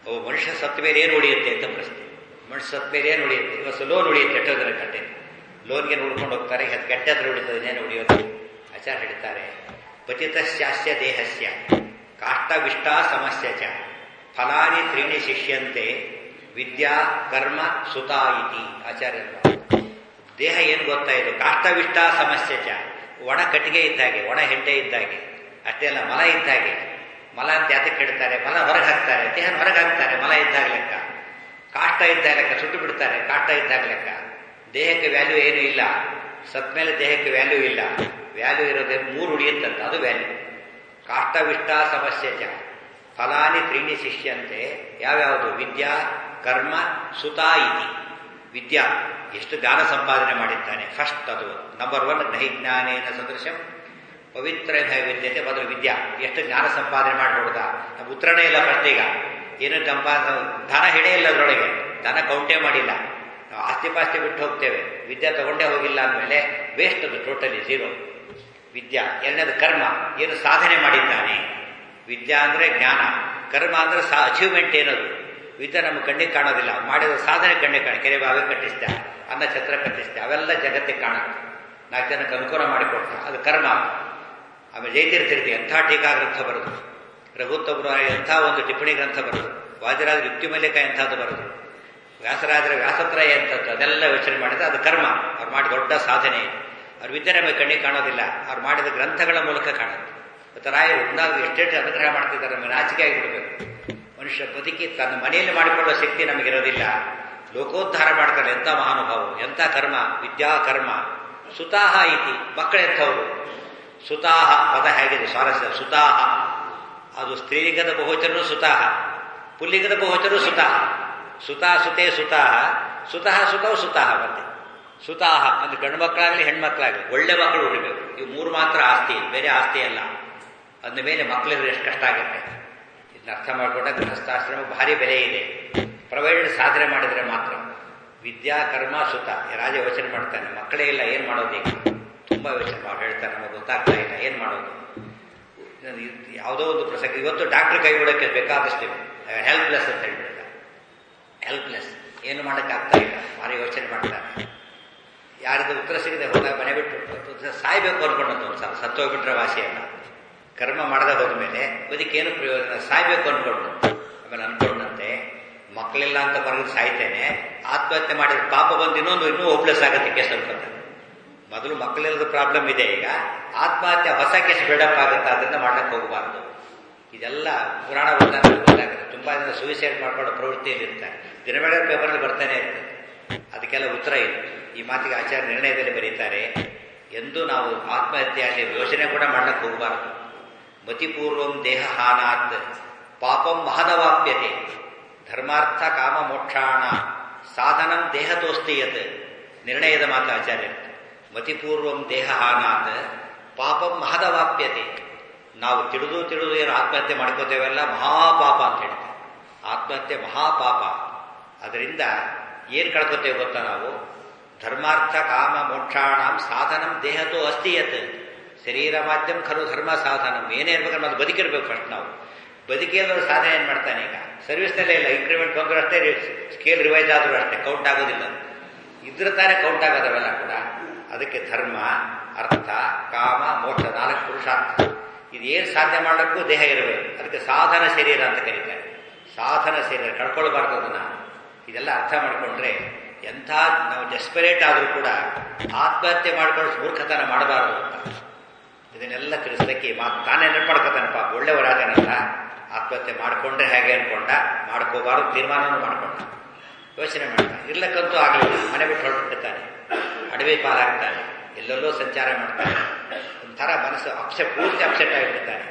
ಅವು ಮನುಷ್ಯ ಸತ್ತ ಮೇಲೆ ಏನು ಉಳಿಯುತ್ತೆ ಅಂತ ಪ್ರಶ್ನೆ ಮನುಷ್ಯ ಸತ್ತ ಮೇಲೆ ಏನು ಉಳಿಯುತ್ತೆ ಇವತ್ತು ಲೋನ್ ಉಳಿಯುತ್ತೆ ಎಷ್ಟೋ ಜನ ಕಟ್ಟೆ ಲೋನ್ಗೆ ನೋಡ್ಕೊಂಡು ಹೋಗ್ತಾರೆ ಕೆಟ್ಟ ಹತ್ರ ಉಳಿತದೆ ಏನು ಉಳಿಯೋದು ಆಚಾರ ಹೇಳ್ತಾರೆ ಪತಿತಶ್ಚಾಸ್ಯ ದೇಹಸ್ಯ ಕಾಷ್ಟವಿಷ್ಟ ಸಮಸ್ಯೆ ಚ ಫಲಾನಿ ತ್ರೀಣಿ ಶಿಷ್ಯಂತೆ ವಿದ್ಯಾ ಕರ್ಮ ಸುತ ಇತಿ ಆಚಾರ್ಯ ದೇಹ ಏನು ಗೊತ್ತಾ ಇದು ಕಾಷ್ಟವಿಷ್ಟ ಸಮಸ್ಯೆ ಚ ಒಣ ಕಟ್ಟಿಗೆ ಇದ್ದಾಗೆ ಒಣ ಹೆಂಡೆ ಇದ್ದಾಗೆ ಅಷ್ಟೇ ಅಲ್ಲ ಮಲ ಇದ್ದಾಗೆ ಮಲ ಅಂತ ಯಾತಕ್ಕೆ ಇಡ್ತಾರೆ ಮಲ ಹೊರಗೆ ಹಾಕ್ತಾರೆ ದೇಹ ಹೊರಗೆ ಹಾಕ್ತಾರೆ ಮಲ ಇದ್ದಾಗ ಲೆಕ್ಕ ಕಾಷ್ಟ ಇದ್ದಾಗ ಲೆಕ್ಕ ಸುಟ್ಟು ಬಿಡ್ತಾರೆ ಕಾಷ್ಟ ಇದ್ದಾಗ ಲೆಕ್ಕ ದೇಹಕ್ಕೆ ವ್ಯಾಲ್ಯೂ ಏನೂ ಇಲ್ಲ ಸತ್ ಮೇಲೆ ದೇಹಕ್ಕೆ ವ್ಯಾಲ್ಯೂ ಇಲ್ಲ ವ್ಯಾಲ್ಯೂ ಇರೋದೇ ಮೂರು ಉಳಿಯುತ್ತಂತ ಅದು ವ್ಯಾಲ್ಯೂ ಕಾಷ್ಟವಿಷ್ಟ ಸಮಸ್ಯೆ ಚ ಫಲಾನಿ ತ್ರೀಣಿ ಶಿಷ್ಯಂತೆ ಯಾವ್ಯಾವುದು ವಿದ್ಯಾ ಕರ್ಮ ಸುತಾ ಇತಿ ವಿದ್ಯಾ ಎಷ್ಟು ಜ್ಞಾನ ಸಂಪಾದನೆ ಮಾಡಿದ್ದಾನೆ ಫಸ್ಟ್ ಅದು ನಂಬರ್ ಒನ್ ಜ್ಞಾನೇನ ಸದೃಶಂ ಪವಿತ್ರ ವಿದ್ಯತೆ ಬದಲು ವಿದ್ಯಾ ಎಷ್ಟು ಜ್ಞಾನ ಸಂಪಾದನೆ ಮಾಡಿಬಿಡ್ದ ನಮ್ಮ ಉತ್ತರನೇ ಇಲ್ಲ ಫಸ್ಟ್ ಈಗ ಏನು ಸಂಪಾದ ಧನ ಹಿಡೇ ಇಲ್ಲ ಅದರೊಳಗೆ ಧನ ಕೌಂಟೇ ಮಾಡಿಲ್ಲ ನಾವು ಆಸ್ತಿ ಪಾಸ್ತಿ ಬಿಟ್ಟು ಹೋಗ್ತೇವೆ ವಿದ್ಯೆ ತಗೊಂಡೇ ಹೋಗಿಲ್ಲ ಅಂದಮೇಲೆ ವೇಸ್ಟ್ ಅದು ಟೋಟಲಿ ಝೀರೋ ವಿದ್ಯಾ ಎರಡನೇದು ಕರ್ಮ ಏನು ಸಾಧನೆ ಮಾಡಿದ್ದಾನೆ ವಿದ್ಯಾ ಅಂದರೆ ಜ್ಞಾನ ಕರ್ಮ ಅಂದರೆ ಸಾ ಅಚೀವ್ಮೆಂಟ್ ಏನದು ವಿದ್ಯೆ ನಮ್ಮ ಕಣ್ಣಿಗೆ ಕಾಣೋದಿಲ್ಲ ಮಾಡಿದ ಸಾಧನೆ ಕಣ್ಣಿಗೆ ಕಾಣ ಕೆರೆ ಬಾವಿ ಕಟ್ಟಿಸ್ದೆ ಅನ್ನ ಛತ್ರ ಕಟ್ಟಿಸ್ದೆ ಅವೆಲ್ಲ ಜಗತ್ತಿಗೆ ಕಾಣುತ್ತೆ ನಾಲ್ಕು ಜನಕ್ಕೆ ಅನುಕೂಲ ಮಾಡಿಕೊಟ್ಟ ಅದು ಕರ್ಮ ಆಮೇಲೆ ಜೈತೀರ್ಥಿರ್ತಿ ಎಂಥ ಟೀಕಾ ಗ್ರಂಥ ಬರೆದು ರಘುತ್ತೊಬ್ಬರು ಎಂಥ ಒಂದು ಟಿಪ್ಪಣಿ ಗ್ರಂಥ ಬರೆದು ವಾದಿರಾಜ ಯುಕ್ತಿ ಮಲ್ಲಿಕ ಎಂಥದ್ದು ಬರೆದು ವ್ಯಾಸರಾಜರ ವ್ಯಾಸತ್ರಯ ಎಂಥದ್ದು ಅದೆಲ್ಲ ಯೋಚನೆ ಮಾಡಿದ್ರೆ ಅದು ಕರ್ಮ ಅವ್ರು ಮಾಡಿ ದೊಡ್ಡ ಸಾಧನೆ ಅವ್ರ ವಿದ್ಯೆ ನಮಗೆ ಕಣ್ಣಿಗೆ ಕಾಣೋದಿಲ್ಲ ಅವ್ರು ಮಾಡಿದ ಗ್ರಂಥಗಳ ಮೂಲಕ ಕಾಣುತ್ತೆ ಮತ್ತು ರಾಯರು ಒಂದಾದ್ರು ಎಷ್ಟೆಷ್ಟು ಅನುಗ್ರಹ ಮಾಡ್ತಿದ್ದಾರೆ ನಮಗೆ ನಾಚಿಕೆ ಆಗಿಬಿಡಬೇಕು ಮನುಷ್ಯ ಬದುಕಿ ತನ್ನ ಮನೆಯಲ್ಲಿ ಮಾಡಿಕೊಳ್ಳುವ ಶಕ್ತಿ ನಮಗಿರೋದಿಲ್ಲ ಲೋಕೋದ್ಧಾರ ಮಾಡ್ತಾರೆ ಎಂಥ ಮಹಾನುಭಾವರು ಎಂಥ ಕರ್ಮ ವಿದ್ಯಾ ಕರ್ಮ ಸುತಾಹ ಇತಿ ಮಕ್ಕಳೆಂಥವರು ಸುತಾಹ ಪದ ಹೇಗಿದೆ ಸ್ವಾರಸ್ಯ ಸುತಾಹ ಅದು ಸ್ತ್ರೀಲಿಂಗದ ಬಹುವಚನೂ ಸುತಾಹ ಪುಲ್ಲಿಂಗದ ಬಹುವಚನೂ ಸುತಾಹ ಸುತಾ ಸುತೆ ಸುತಾಹ ಸುತಃ ಸುತವು ಸುತಾಹ ಮತ್ತೆ ಸುತಾಹ ಅಂದ್ರೆ ಗಂಡು ಮಕ್ಕಳಾಗಲಿ ಹೆಣ್ಮಕ್ಳಾಗಲಿ ಒಳ್ಳೆ ಮಕ್ಕಳು ಹುಟ್ಟಬೇಕು ಇವು ಮೂರು ಮಾತ್ರ ಆಸ್ತಿ ಬೇರೆ ಆಸ್ತಿ ಅಲ್ಲ ಅಂದ ಮೇಲೆ ಮಕ್ಕಳಿದ್ರೆ ಎಷ್ಟು ಕಷ್ಟ ಆಗುತ್ತೆ ಇದನ್ನ ಅರ್ಥ ಮಾಡಿಕೊಂಡ ಗೃಹಸ್ಥಾಶ್ರಮ ಭಾರಿ ಬೆಲೆ ಇದೆ ಪ್ರೈವೇಟ್ ಸಾಧನೆ ಮಾಡಿದರೆ ಮಾತ್ರ ವಿದ್ಯಾ ಕರ್ಮ ಸುತ ರಾಜ ಯೋಚನೆ ಮಾಡ್ತಾನೆ ಮಕ್ಕಳೇ ಇಲ್ಲ ಏನು ಮಾಡೋದು ಈಗ ತುಂಬ ಯೋಚನೆ ಮಾಡಿ ಹೇಳ್ತಾರೆ ನಮಗೆ ಗೊತ್ತಾಗ್ತಾ ಇಲ್ಲ ಏನು ಮಾಡೋದು ಯಾವುದೋ ಒಂದು ಪ್ರಸಂಗ ಇವತ್ತು ಡಾಕ್ಟರ್ ಕೈ ಬಿಡೋಕ್ಕೆ ಬೇಕಾದಷ್ಟು ಹೆಲ್ಪ್ಲೆಸ್ ಅಂತ ಹೇಳ್ಬಿಡ್ತಾರೆ ಹೆಲ್ಪ್ಲೆಸ್ ಏನು ಮಾಡೋಕ್ಕಾಗ್ತಾ ಇಲ್ಲ ಭಾರಿ ಯೋಚನೆ ಮಾಡ್ತಾರೆ ಯಾರಿಗೂ ಉತ್ತರ ಸಿಗದೆ ಹೋದಾಗ ಮನೆ ಬಿಟ್ಟು ಸಾಯ್ಬೇಕು ಅನ್ಕೊಂಡಂತ ಒಂದು ಸಲ ಸತ್ತೋಗ್ಬಿಟ್ರೆ ವಾಸಿಯಲ್ಲ ಕರ್ಮ ಮಾಡದೆ ಹೋದ ಮೇಲೆ ಬದುಕೇನು ಪ್ರಯೋಜನ ಸಾಯ್ಬೇಕು ಅನ್ಕೊಂಡು ಆಮೇಲೆ ಅನ್ಕೊಂಡಂತೆ ಮಕ್ಕಳಿಲ್ಲ ಅಂತ ಬರೋದು ಸಾಯ್ತೇನೆ ಆತ್ಮಹತ್ಯೆ ಮಾಡಿದ ಪಾಪ ಬಂದು ಇನ್ನೊಂದು ಇನ್ನೂ ಹೋಪ್ಲೆಸ್ ಆಗುತ್ತೆ ಕೇಸ್ ಅನ್ಕೊತಾನೆ ಮೊದಲು ಮಕ್ಕಳಿಲ್ಲದ ಪ್ರಾಬ್ಲಮ್ ಇದೆ ಈಗ ಆತ್ಮಹತ್ಯೆ ಹೊಸ ಕೇಸ್ ಬಿಲ್ಡಪ್ ಆಗುತ್ತೆ ಅದರಿಂದ ಮಾಡ್ಲಿಕ್ಕೆ ಹೋಗಬಾರ್ದು ಇದೆಲ್ಲ ಪುರಾಣ ಓದಿದಾಗ ಗೊತ್ತಾಗುತ್ತೆ ತುಂಬಾ ಜನ ಸೂಸೈಡ್ ಮಾಡ್ಕೊಳ್ಳೋ ಪ್ರವೃತ್ತಿಯಲ್ಲಿ ಇರ್ತಾರೆ ದಿನಬೇಳೆ ಪೇಪರಲ್ಲಿ ಬರ್ತಾನೆ ಇರ್ತದೆ ಅದಕ್ಕೆಲ್ಲ ಉತ್ತರ ಇದೆ ಈ ಮಾತಿಗೆ ಆಚಾರ್ಯ ನಿರ್ಣಯದಲ್ಲಿ ಬರೀತಾರೆ ಎಂದು ನಾವು ಆತ್ಮಹತ್ಯೆಯಲ್ಲಿ ಯೋಚನೆ ಕೂಡ ಮಾಡಕ್ಕೆ ಹೋಗಬಾರದು ಮತಿಪೂರ್ವಂ ದೇಹ ಹಾನಾತ್ ಪಾಪಂ ಮಹದವಾಪ್ಯತೆ ಧರ್ಮಾರ್ಥ ಕಾಮ ಮೋಕ್ಷಾಣ ಸಾಧನಂ ದೇಹತೋಸ್ತಿಯತ್ ನಿರ್ಣಯದ ಮಾತು ಆಚಾರ್ಯ ಮತಿಪೂರ್ವಂ ದೇಹ ಹಾನಾತ್ ಪಾಪಂ ಮಹದವಾಪ್ಯತೆ ನಾವು ತಿಳಿದು ತಿಳಿದು ಏನು ಆತ್ಮಹತ್ಯೆ ಮಾಡ್ಕೋತೇವೆಲ್ಲ ಮಹಾಪಾಪ ಅಂತ ಹೇಳ್ತಾರೆ ಆತ್ಮಹತ್ಯೆ ಮಹಾಪಾಪ ಅದರಿಂದ ಏನು ಕಳ್ಕೊತೇವೆ ಗೊತ್ತಾ ನಾವು ಧರ್ಮಾರ್ಥ ಕಾಮ ಮೋಕ್ಷಾಣಂ ಸಾಧನಂ ದೇಹತೋ ಅಸ್ತಿಯತ್ ಶರೀರ ಮಾಧ್ಯಮ ಖರು ಧರ್ಮ ಸಾಧನಂ ಏನೇ ಇರ್ಬೇಕು ಅದು ಬದುಕಿರ್ಬೇಕು ಫಸ್ಟ್ ನಾವು ಬದುಕಿರೋರು ಸಾಧನೆ ಏನು ಮಾಡ್ತಾನೆ ಈಗ ಸರ್ವಿಸ್ನಲ್ಲೇ ಇಲ್ಲ ಇಂಕ್ರಿಮೆಂಟ್ ಬಂದರೂ ಅಷ್ಟೇ ಸ್ಕೇಲ್ ರಿವೈಸ್ ಆದರೂ ಅಷ್ಟೇ ಕೌಂಟ್ ಆಗೋದಿಲ್ಲ ಇದ್ರ ತಾನೇ ಕೌಂಟ್ ಆಗೋದವೆಲ್ಲ ಕೂಡ ಅದಕ್ಕೆ ಧರ್ಮ ಅರ್ಥ ಕಾಮ ಮೋಕ್ಷ ನಾಲ್ಕು ಪುರುಷಾರ್ಥ ಇದೇನು ಸಾಧ್ಯ ಮಾಡಲಿಕ್ಕೂ ದೇಹ ಇರಬೇಕು ಅದಕ್ಕೆ ಸಾಧನ ಶರೀರ ಅಂತ ಕರೀತಾರೆ ಸಾಧನ ಶರೀರ ಕಳ್ಕೊಳ್ಬಾರ್ದು ಅದನ್ನ ಇದೆಲ್ಲ ಅರ್ಥ ಮಾಡಿಕೊಂಡ್ರೆ ಎಂಥ ನಾವು ಡೆಸ್ಪರೇಟ್ ಆದರೂ ಕೂಡ ಆತ್ಮಹತ್ಯೆ ಮಾಡ್ಕೊಂಡು ಮೂರ್ಖತನ ಮಾಡಬಾರದು ಅಂತ ಇದನ್ನೆಲ್ಲ ತಿಳಿಸ್ಲಿಕ್ಕೆ ಮಾತು ತಾನೇ ನೆನಪು ಮಾಡ್ಕೋತಾನೆ ಪಾಪ ಒಳ್ಳೆಯವರಾಗನಲ್ಲ ಆತ್ಮಹತ್ಯೆ ಮಾಡಿಕೊಂಡ್ರೆ ಹೇಗೆ ಅನ್ಕೊಂಡ ಮಾಡ್ಕೋಬಾರದು ತೀರ್ಮಾನನೂ ಮಾಡ್ಕೊಂಡ ಯೋಚನೆ ಮಾಡ್ತಾನೆ ಇರ್ಲಕ್ಕಂತೂ ಆಗಲಿಲ್ಲ ಮನೆ ಬಿಟ್ಟು ಹೊರಟಿರ್ತಾನೆ ಅಡವಿ ಪಾಲಾಗ್ತಾನೆ ಎಲ್ಲೆಲ್ಲೋ ಸಂಚಾರ ಮಾಡ್ತಾನೆ ಒಂಥರ ಮನಸ್ಸು ಅಪ್ಸೆಟ್ ಪೂರ್ತಿ ಅಪ್ಸೆಟ್ ಆಗಿಬಿಡ್ತಾನೆ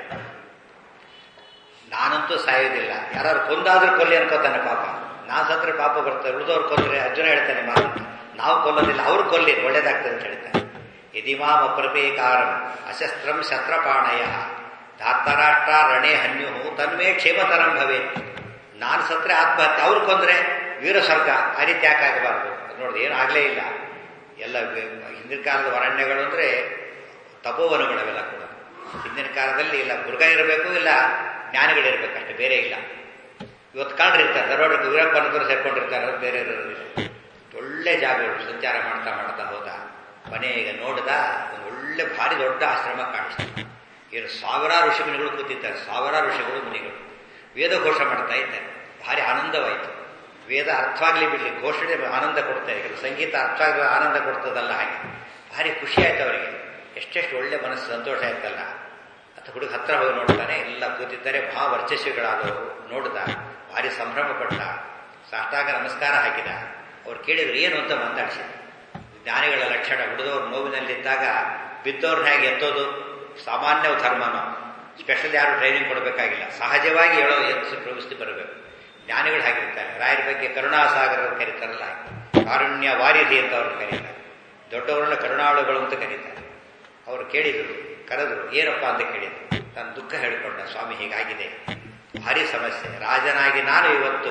ನಾನಂತೂ ಸಾಯೋದಿಲ್ಲ ಯಾರು ಕೊಂದಾದ್ರೂ ಕೊಲ್ಲಿ ಅನ್ಕೋತಾನೆ ಪಾಪ ನಾವು ಸತ್ರ ಪಾಪ ಬರ್ತಾರೆ ಉಳಿದವ್ರು ಕೊಲ್ಲರೆ ಅರ್ಜುನ ಹೇಳ್ತಾನೆ ಮಾತು ನಾವು ಕೊಲ್ಲೋದಿಲ್ಲ ಅವ್ರು ಕೊಲ್ಲಿ ಒಳ್ಳೇದಾಗ್ತದೆ ಅಂತ ಹೇಳ್ತಾನೆ ಯದಿಮಾಮ ಪ್ರಪೇಕಾರಂ ಅಶಸ್ತ್ರಂ ಶಸ್ತ್ರಪಾಣಯ ಧಾತರಾಷ್ಟ್ರ ರಣೆ ಹನ್ಯು ತನ್ಮೇ ಕ್ಷೇಮತರಂ ಭವೇ ನಾನು ಸತ್ರೆ ಆತ್ಮಹತ್ಯೆ ಅವ್ರು ಕೊಂದ್ರೆ ವೀರ ಸ್ವರ್ಗ ಆ ರೀತಿ ಯಾಕಾಗಬಾರ್ದು ನೋಡಿದ್ರೆ ಏನು ಆಗಲೇ ಇಲ್ಲ ಎಲ್ಲ ಹಿಂದಿನ ಕಾಲದ ಅರಣ್ಯಗಳು ಅಂದರೆ ತಪೋವನಗಳವೆಲ್ಲ ಕೂಡ ಹಿಂದಿನ ಕಾಲದಲ್ಲಿ ಇಲ್ಲ ಮೃಗ ಇರಬೇಕು ಇಲ್ಲ ಜ್ಞಾನಿಗಳಿರ್ಬೇಕು ಅಷ್ಟೇ ಬೇರೆ ಇಲ್ಲ ಇವತ್ತು ಕಾಲ್ರಿ ಇರ್ತಾರೆ ದರೋಡಕ್ಕೆ ವೀರಪ್ಪನವರು ಸೇರ್ಕೊಂಡಿರ್ತಾರೆ ಅವ್ರು ಬೇರೆ ಇರೋದಿಲ್ಲ ಒಳ್ಳೆ ಜಾಗಗಳು ಸಂಚಾರ ಮಾಡ್ತಾ ಮಾಡ್ತಾ ಹೋದ ಮನೆಗೆ ನೋಡಿದ ಒಂದು ಒಳ್ಳೆ ಭಾರಿ ದೊಡ್ಡ ಆಶ್ರಮ ಕಾಣಿಸ್ತು ಏನು ಸಾವಿರಾರು ಋಷಿಮುನಿಗಳು ಕೂತಿದ್ದಾರೆ ಸಾವಿರಾರು ಋಷಿಗಳು ಮುನಿಗಳು ವೇದ ಘೋಷ ಮಾಡ್ತಾ ಇದ್ದಾರೆ ಭಾರಿ ಆನಂದವಾಯಿತು ವೇದ ಅರ್ಥವಾಗ್ಲಿ ಬಿಡ್ಲಿ ಘೋಷಣೆ ಆನಂದ ಕೊಡ್ತಾ ಇದೆ ಸಂಗೀತ ಅರ್ಥ ಆಗಲಿ ಆನಂದ ಕೊಡ್ತದಲ್ಲ ಹಾಗೆ ಭಾರಿ ಖುಷಿ ಆಯ್ತು ಅವರಿಗೆ ಎಷ್ಟೆಷ್ಟು ಒಳ್ಳೆ ಮನಸ್ಸು ಸಂತೋಷ ಆಯ್ತಲ್ಲ ಅಂತ ಹುಡುಗ ಹತ್ರ ಹೋಗಿ ನೋಡ್ತಾನೆ ಎಲ್ಲ ಕೂತಿದ್ದಾರೆ ಮಹಾ ವರ್ಚಸ್ವಿಗಳಾದವರು ನೋಡಿದ ಭಾರಿ ಸಂಭ್ರಮ ಪಟ್ಟ ಸಾಷ್ಟಾಂಗ ನಮಸ್ಕಾರ ಹಾಕಿದ ಅವ್ರು ಕೇಳಿದ್ರು ಏನು ಅಂತ ಮಾತಾಡಿಸಿದ ಜ್ಞಾನಿಗಳ ಲಕ್ಷಣ ಹುಡುಗವ್ರು ನೋವಿನಲ್ಲಿದ್ದಾಗ ಬಿದ್ದವ್ರನ್ನ ಹೇಗೆ ಎತ್ತೋದು ಸಾಮಾನ್ಯ ಧರ್ಮನ ಸ್ಪೆಷಲ್ ಯಾರು ಟ್ರೈನಿಂಗ್ ಕೊಡಬೇಕಾಗಿಲ್ಲ ಸಹಜವಾಗಿ ಹೇಳೋ ಎತ್ತು ಪ್ರವೃತ್ತಿ ಬರಬೇಕು ಜ್ಞಾನಿಗಳು ಹಾಗಿರ್ತಾರೆ ರಾಯರ ಬಗ್ಗೆ ಕರುಣಾಸಾಗರ ಕರೀತಾರಲ್ಲ ಕಾರುಣ್ಯ ವಾರಿಧಿ ಅಂತ ಅವ್ರನ್ನ ಕರೀತಾರೆ ದೊಡ್ಡವರನ್ನ ಕರುಣಾಳುಗಳು ಅಂತ ಕರೀತಾರೆ ಅವರು ಕೇಳಿದರು ಕರೆದರು ಏನಪ್ಪ ಅಂತ ಕೇಳಿದ್ರು ನಾನು ದುಃಖ ಹೇಳಿಕೊಂಡ ಸ್ವಾಮಿ ಹೀಗಾಗಿದೆ ಭಾರಿ ಸಮಸ್ಯೆ ರಾಜನಾಗಿ ನಾನು ಇವತ್ತು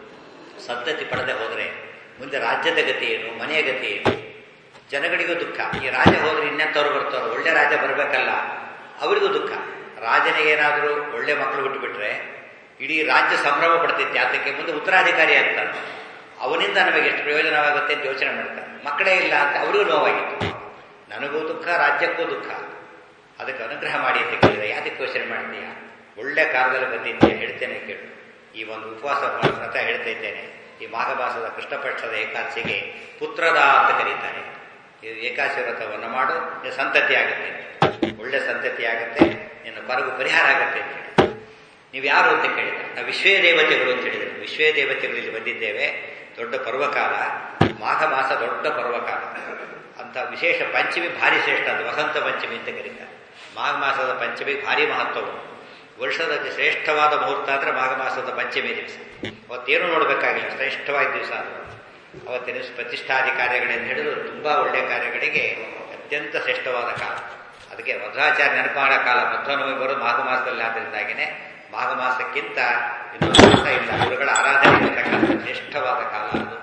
ಸದ್ಧತಿ ಪಡೆದೇ ಹೋದರೆ ಮುಂದೆ ರಾಜ್ಯದ ಗತಿ ಏನು ಮನೆಯ ಗತಿ ಏನು ಜನಗಳಿಗೂ ದುಃಖ ಈ ರಾಜ ಹೋದ್ರೆ ಇನ್ನೆಂಥವ್ರು ಬರ್ತಾರೋ ಒಳ್ಳೆ ರಾಜ ಬರಬೇಕಲ್ಲ ಅವರಿಗೂ ದುಃಖ ರಾಜನಿಗೇನಾದರೂ ಒಳ್ಳೆ ಮಕ್ಕಳು ಹುಟ್ಟುಬಿಟ್ರೆ ಇಡೀ ರಾಜ್ಯ ಸಂಭ್ರಮ ಪಡ್ತಿತ್ತು ಯಾತಕ್ಕೆ ಮುಂದೆ ಉತ್ತರಾಧಿಕಾರಿ ಆಗ್ತಾನೆ ಅವನಿಂದ ನಮಗೆ ಎಷ್ಟು ಪ್ರಯೋಜನವಾಗುತ್ತೆ ಅಂತ ಯೋಚನೆ ಮಾಡ್ತಾರೆ ಮಕ್ಕಳೇ ಇಲ್ಲ ಅಂತ ಅವರಿಗೂ ನೋವಾಗಿತ್ತು ನನಗೂ ದುಃಖ ರಾಜ್ಯಕ್ಕೂ ದುಃಖ ಅದಕ್ಕೆ ಅನುಗ್ರಹ ಮಾಡಿ ಅಂತ ಕೇಳಿದ್ರೆ ಯಾತಕ್ಕೆ ಯೋಚನೆ ಮಾಡ್ತೀಯ ಒಳ್ಳೆ ಕಾಲದಲ್ಲಿ ಬಂದಿದ್ದೆ ಹೇಳ್ತೇನೆ ಕೇಳು ಈ ಒಂದು ಉಪವಾಸ ವ್ರತ ಹೇಳ್ತಾ ಇದ್ದೇನೆ ಈ ಮಾಘಮಾಸದ ಕೃಷ್ಣಪಕ್ಷದ ಏಕಾದಶಿಗೆ ಪುತ್ರದ ಅಂತ ಕರೀತಾರೆ ಈ ಏಕಾದಶಿ ವ್ರತವನ್ನು ಮಾಡು ನಿನ್ನ ಸಂತತಿ ಆಗುತ್ತೆ ಒಳ್ಳೆ ಸಂತತಿ ಆಗುತ್ತೆ ನಿನ್ನ ಕೊರಗು ಪರಿಹಾರ ಆಗುತ್ತೆ ಅಂತ ಹೇಳಿ ನೀವು ಯಾರು ಅಂತ ಕೇಳಿದ್ರೆ ನಾವು ವಿಶ್ವೇ ದೇವತೆಗಳು ಅಂತ ಹೇಳಿದ್ರು ವಿಶ್ವೇ ದೇವತೆಗಳು ಇಲ್ಲಿ ಬಂದಿದ್ದೇವೆ ದೊಡ್ಡ ಪರ್ವಕಾಲ ಮಾಘ ಮಾಸ ದೊಡ್ಡ ಪರ್ವಕಾಲ ಅಂತ ವಿಶೇಷ ಪಂಚಮಿ ಭಾರಿ ಶ್ರೇಷ್ಠ ಅದು ವಸಂತ ಪಂಚಮಿ ಅಂತ ಕರೀತಾರೆ ಮಾಘ ಮಾಸದ ಪಂಚಮಿ ಭಾರಿ ಮಹತ್ವವು ವರ್ಷದ ಶ್ರೇಷ್ಠವಾದ ಮುಹೂರ್ತ ಅಂದರೆ ಮಾಘ ಮಾಸದ ಪಂಚಮಿ ದಿವಸ ಅವತ್ತೇನು ನೋಡಬೇಕಾಗಿಲ್ಲ ಶ್ರೇಷ್ಠವಾದ ದಿವಸ ಅದು ಅವತ್ತಿನ ಪ್ರತಿಷ್ಠಾದಿ ಕಾರ್ಯಗಳೆಂದು ಹೇಳಿದ್ರು ತುಂಬ ಒಳ್ಳೆಯ ಕಾರ್ಯಗಳಿಗೆ ಅತ್ಯಂತ ಶ್ರೇಷ್ಠವಾದ ಕಾಲ ಅದಕ್ಕೆ ಮಧ್ವಾಚಾರ್ಯ ನೆನಪಾದ ಕಾಲ ಮಧ್ವನವಮಿ ಬರೋದು ಮಾಘ ಮಾಸದಲ್ಲಿ ಆದ್ದರಿಂದಾಗಿನೇ ಮಾಘ ಮಾಸಕ್ಕಿಂತ ಇನ್ನೊಂದು ಮಾಸ ಇಲ್ಲ ಗುರುಗಳ ಆರಾಧನೆ ಇರತಕ್ಕಂಥ ಶ್ರೇಷ್ಠವಾದ ಕಾಲ ಅದು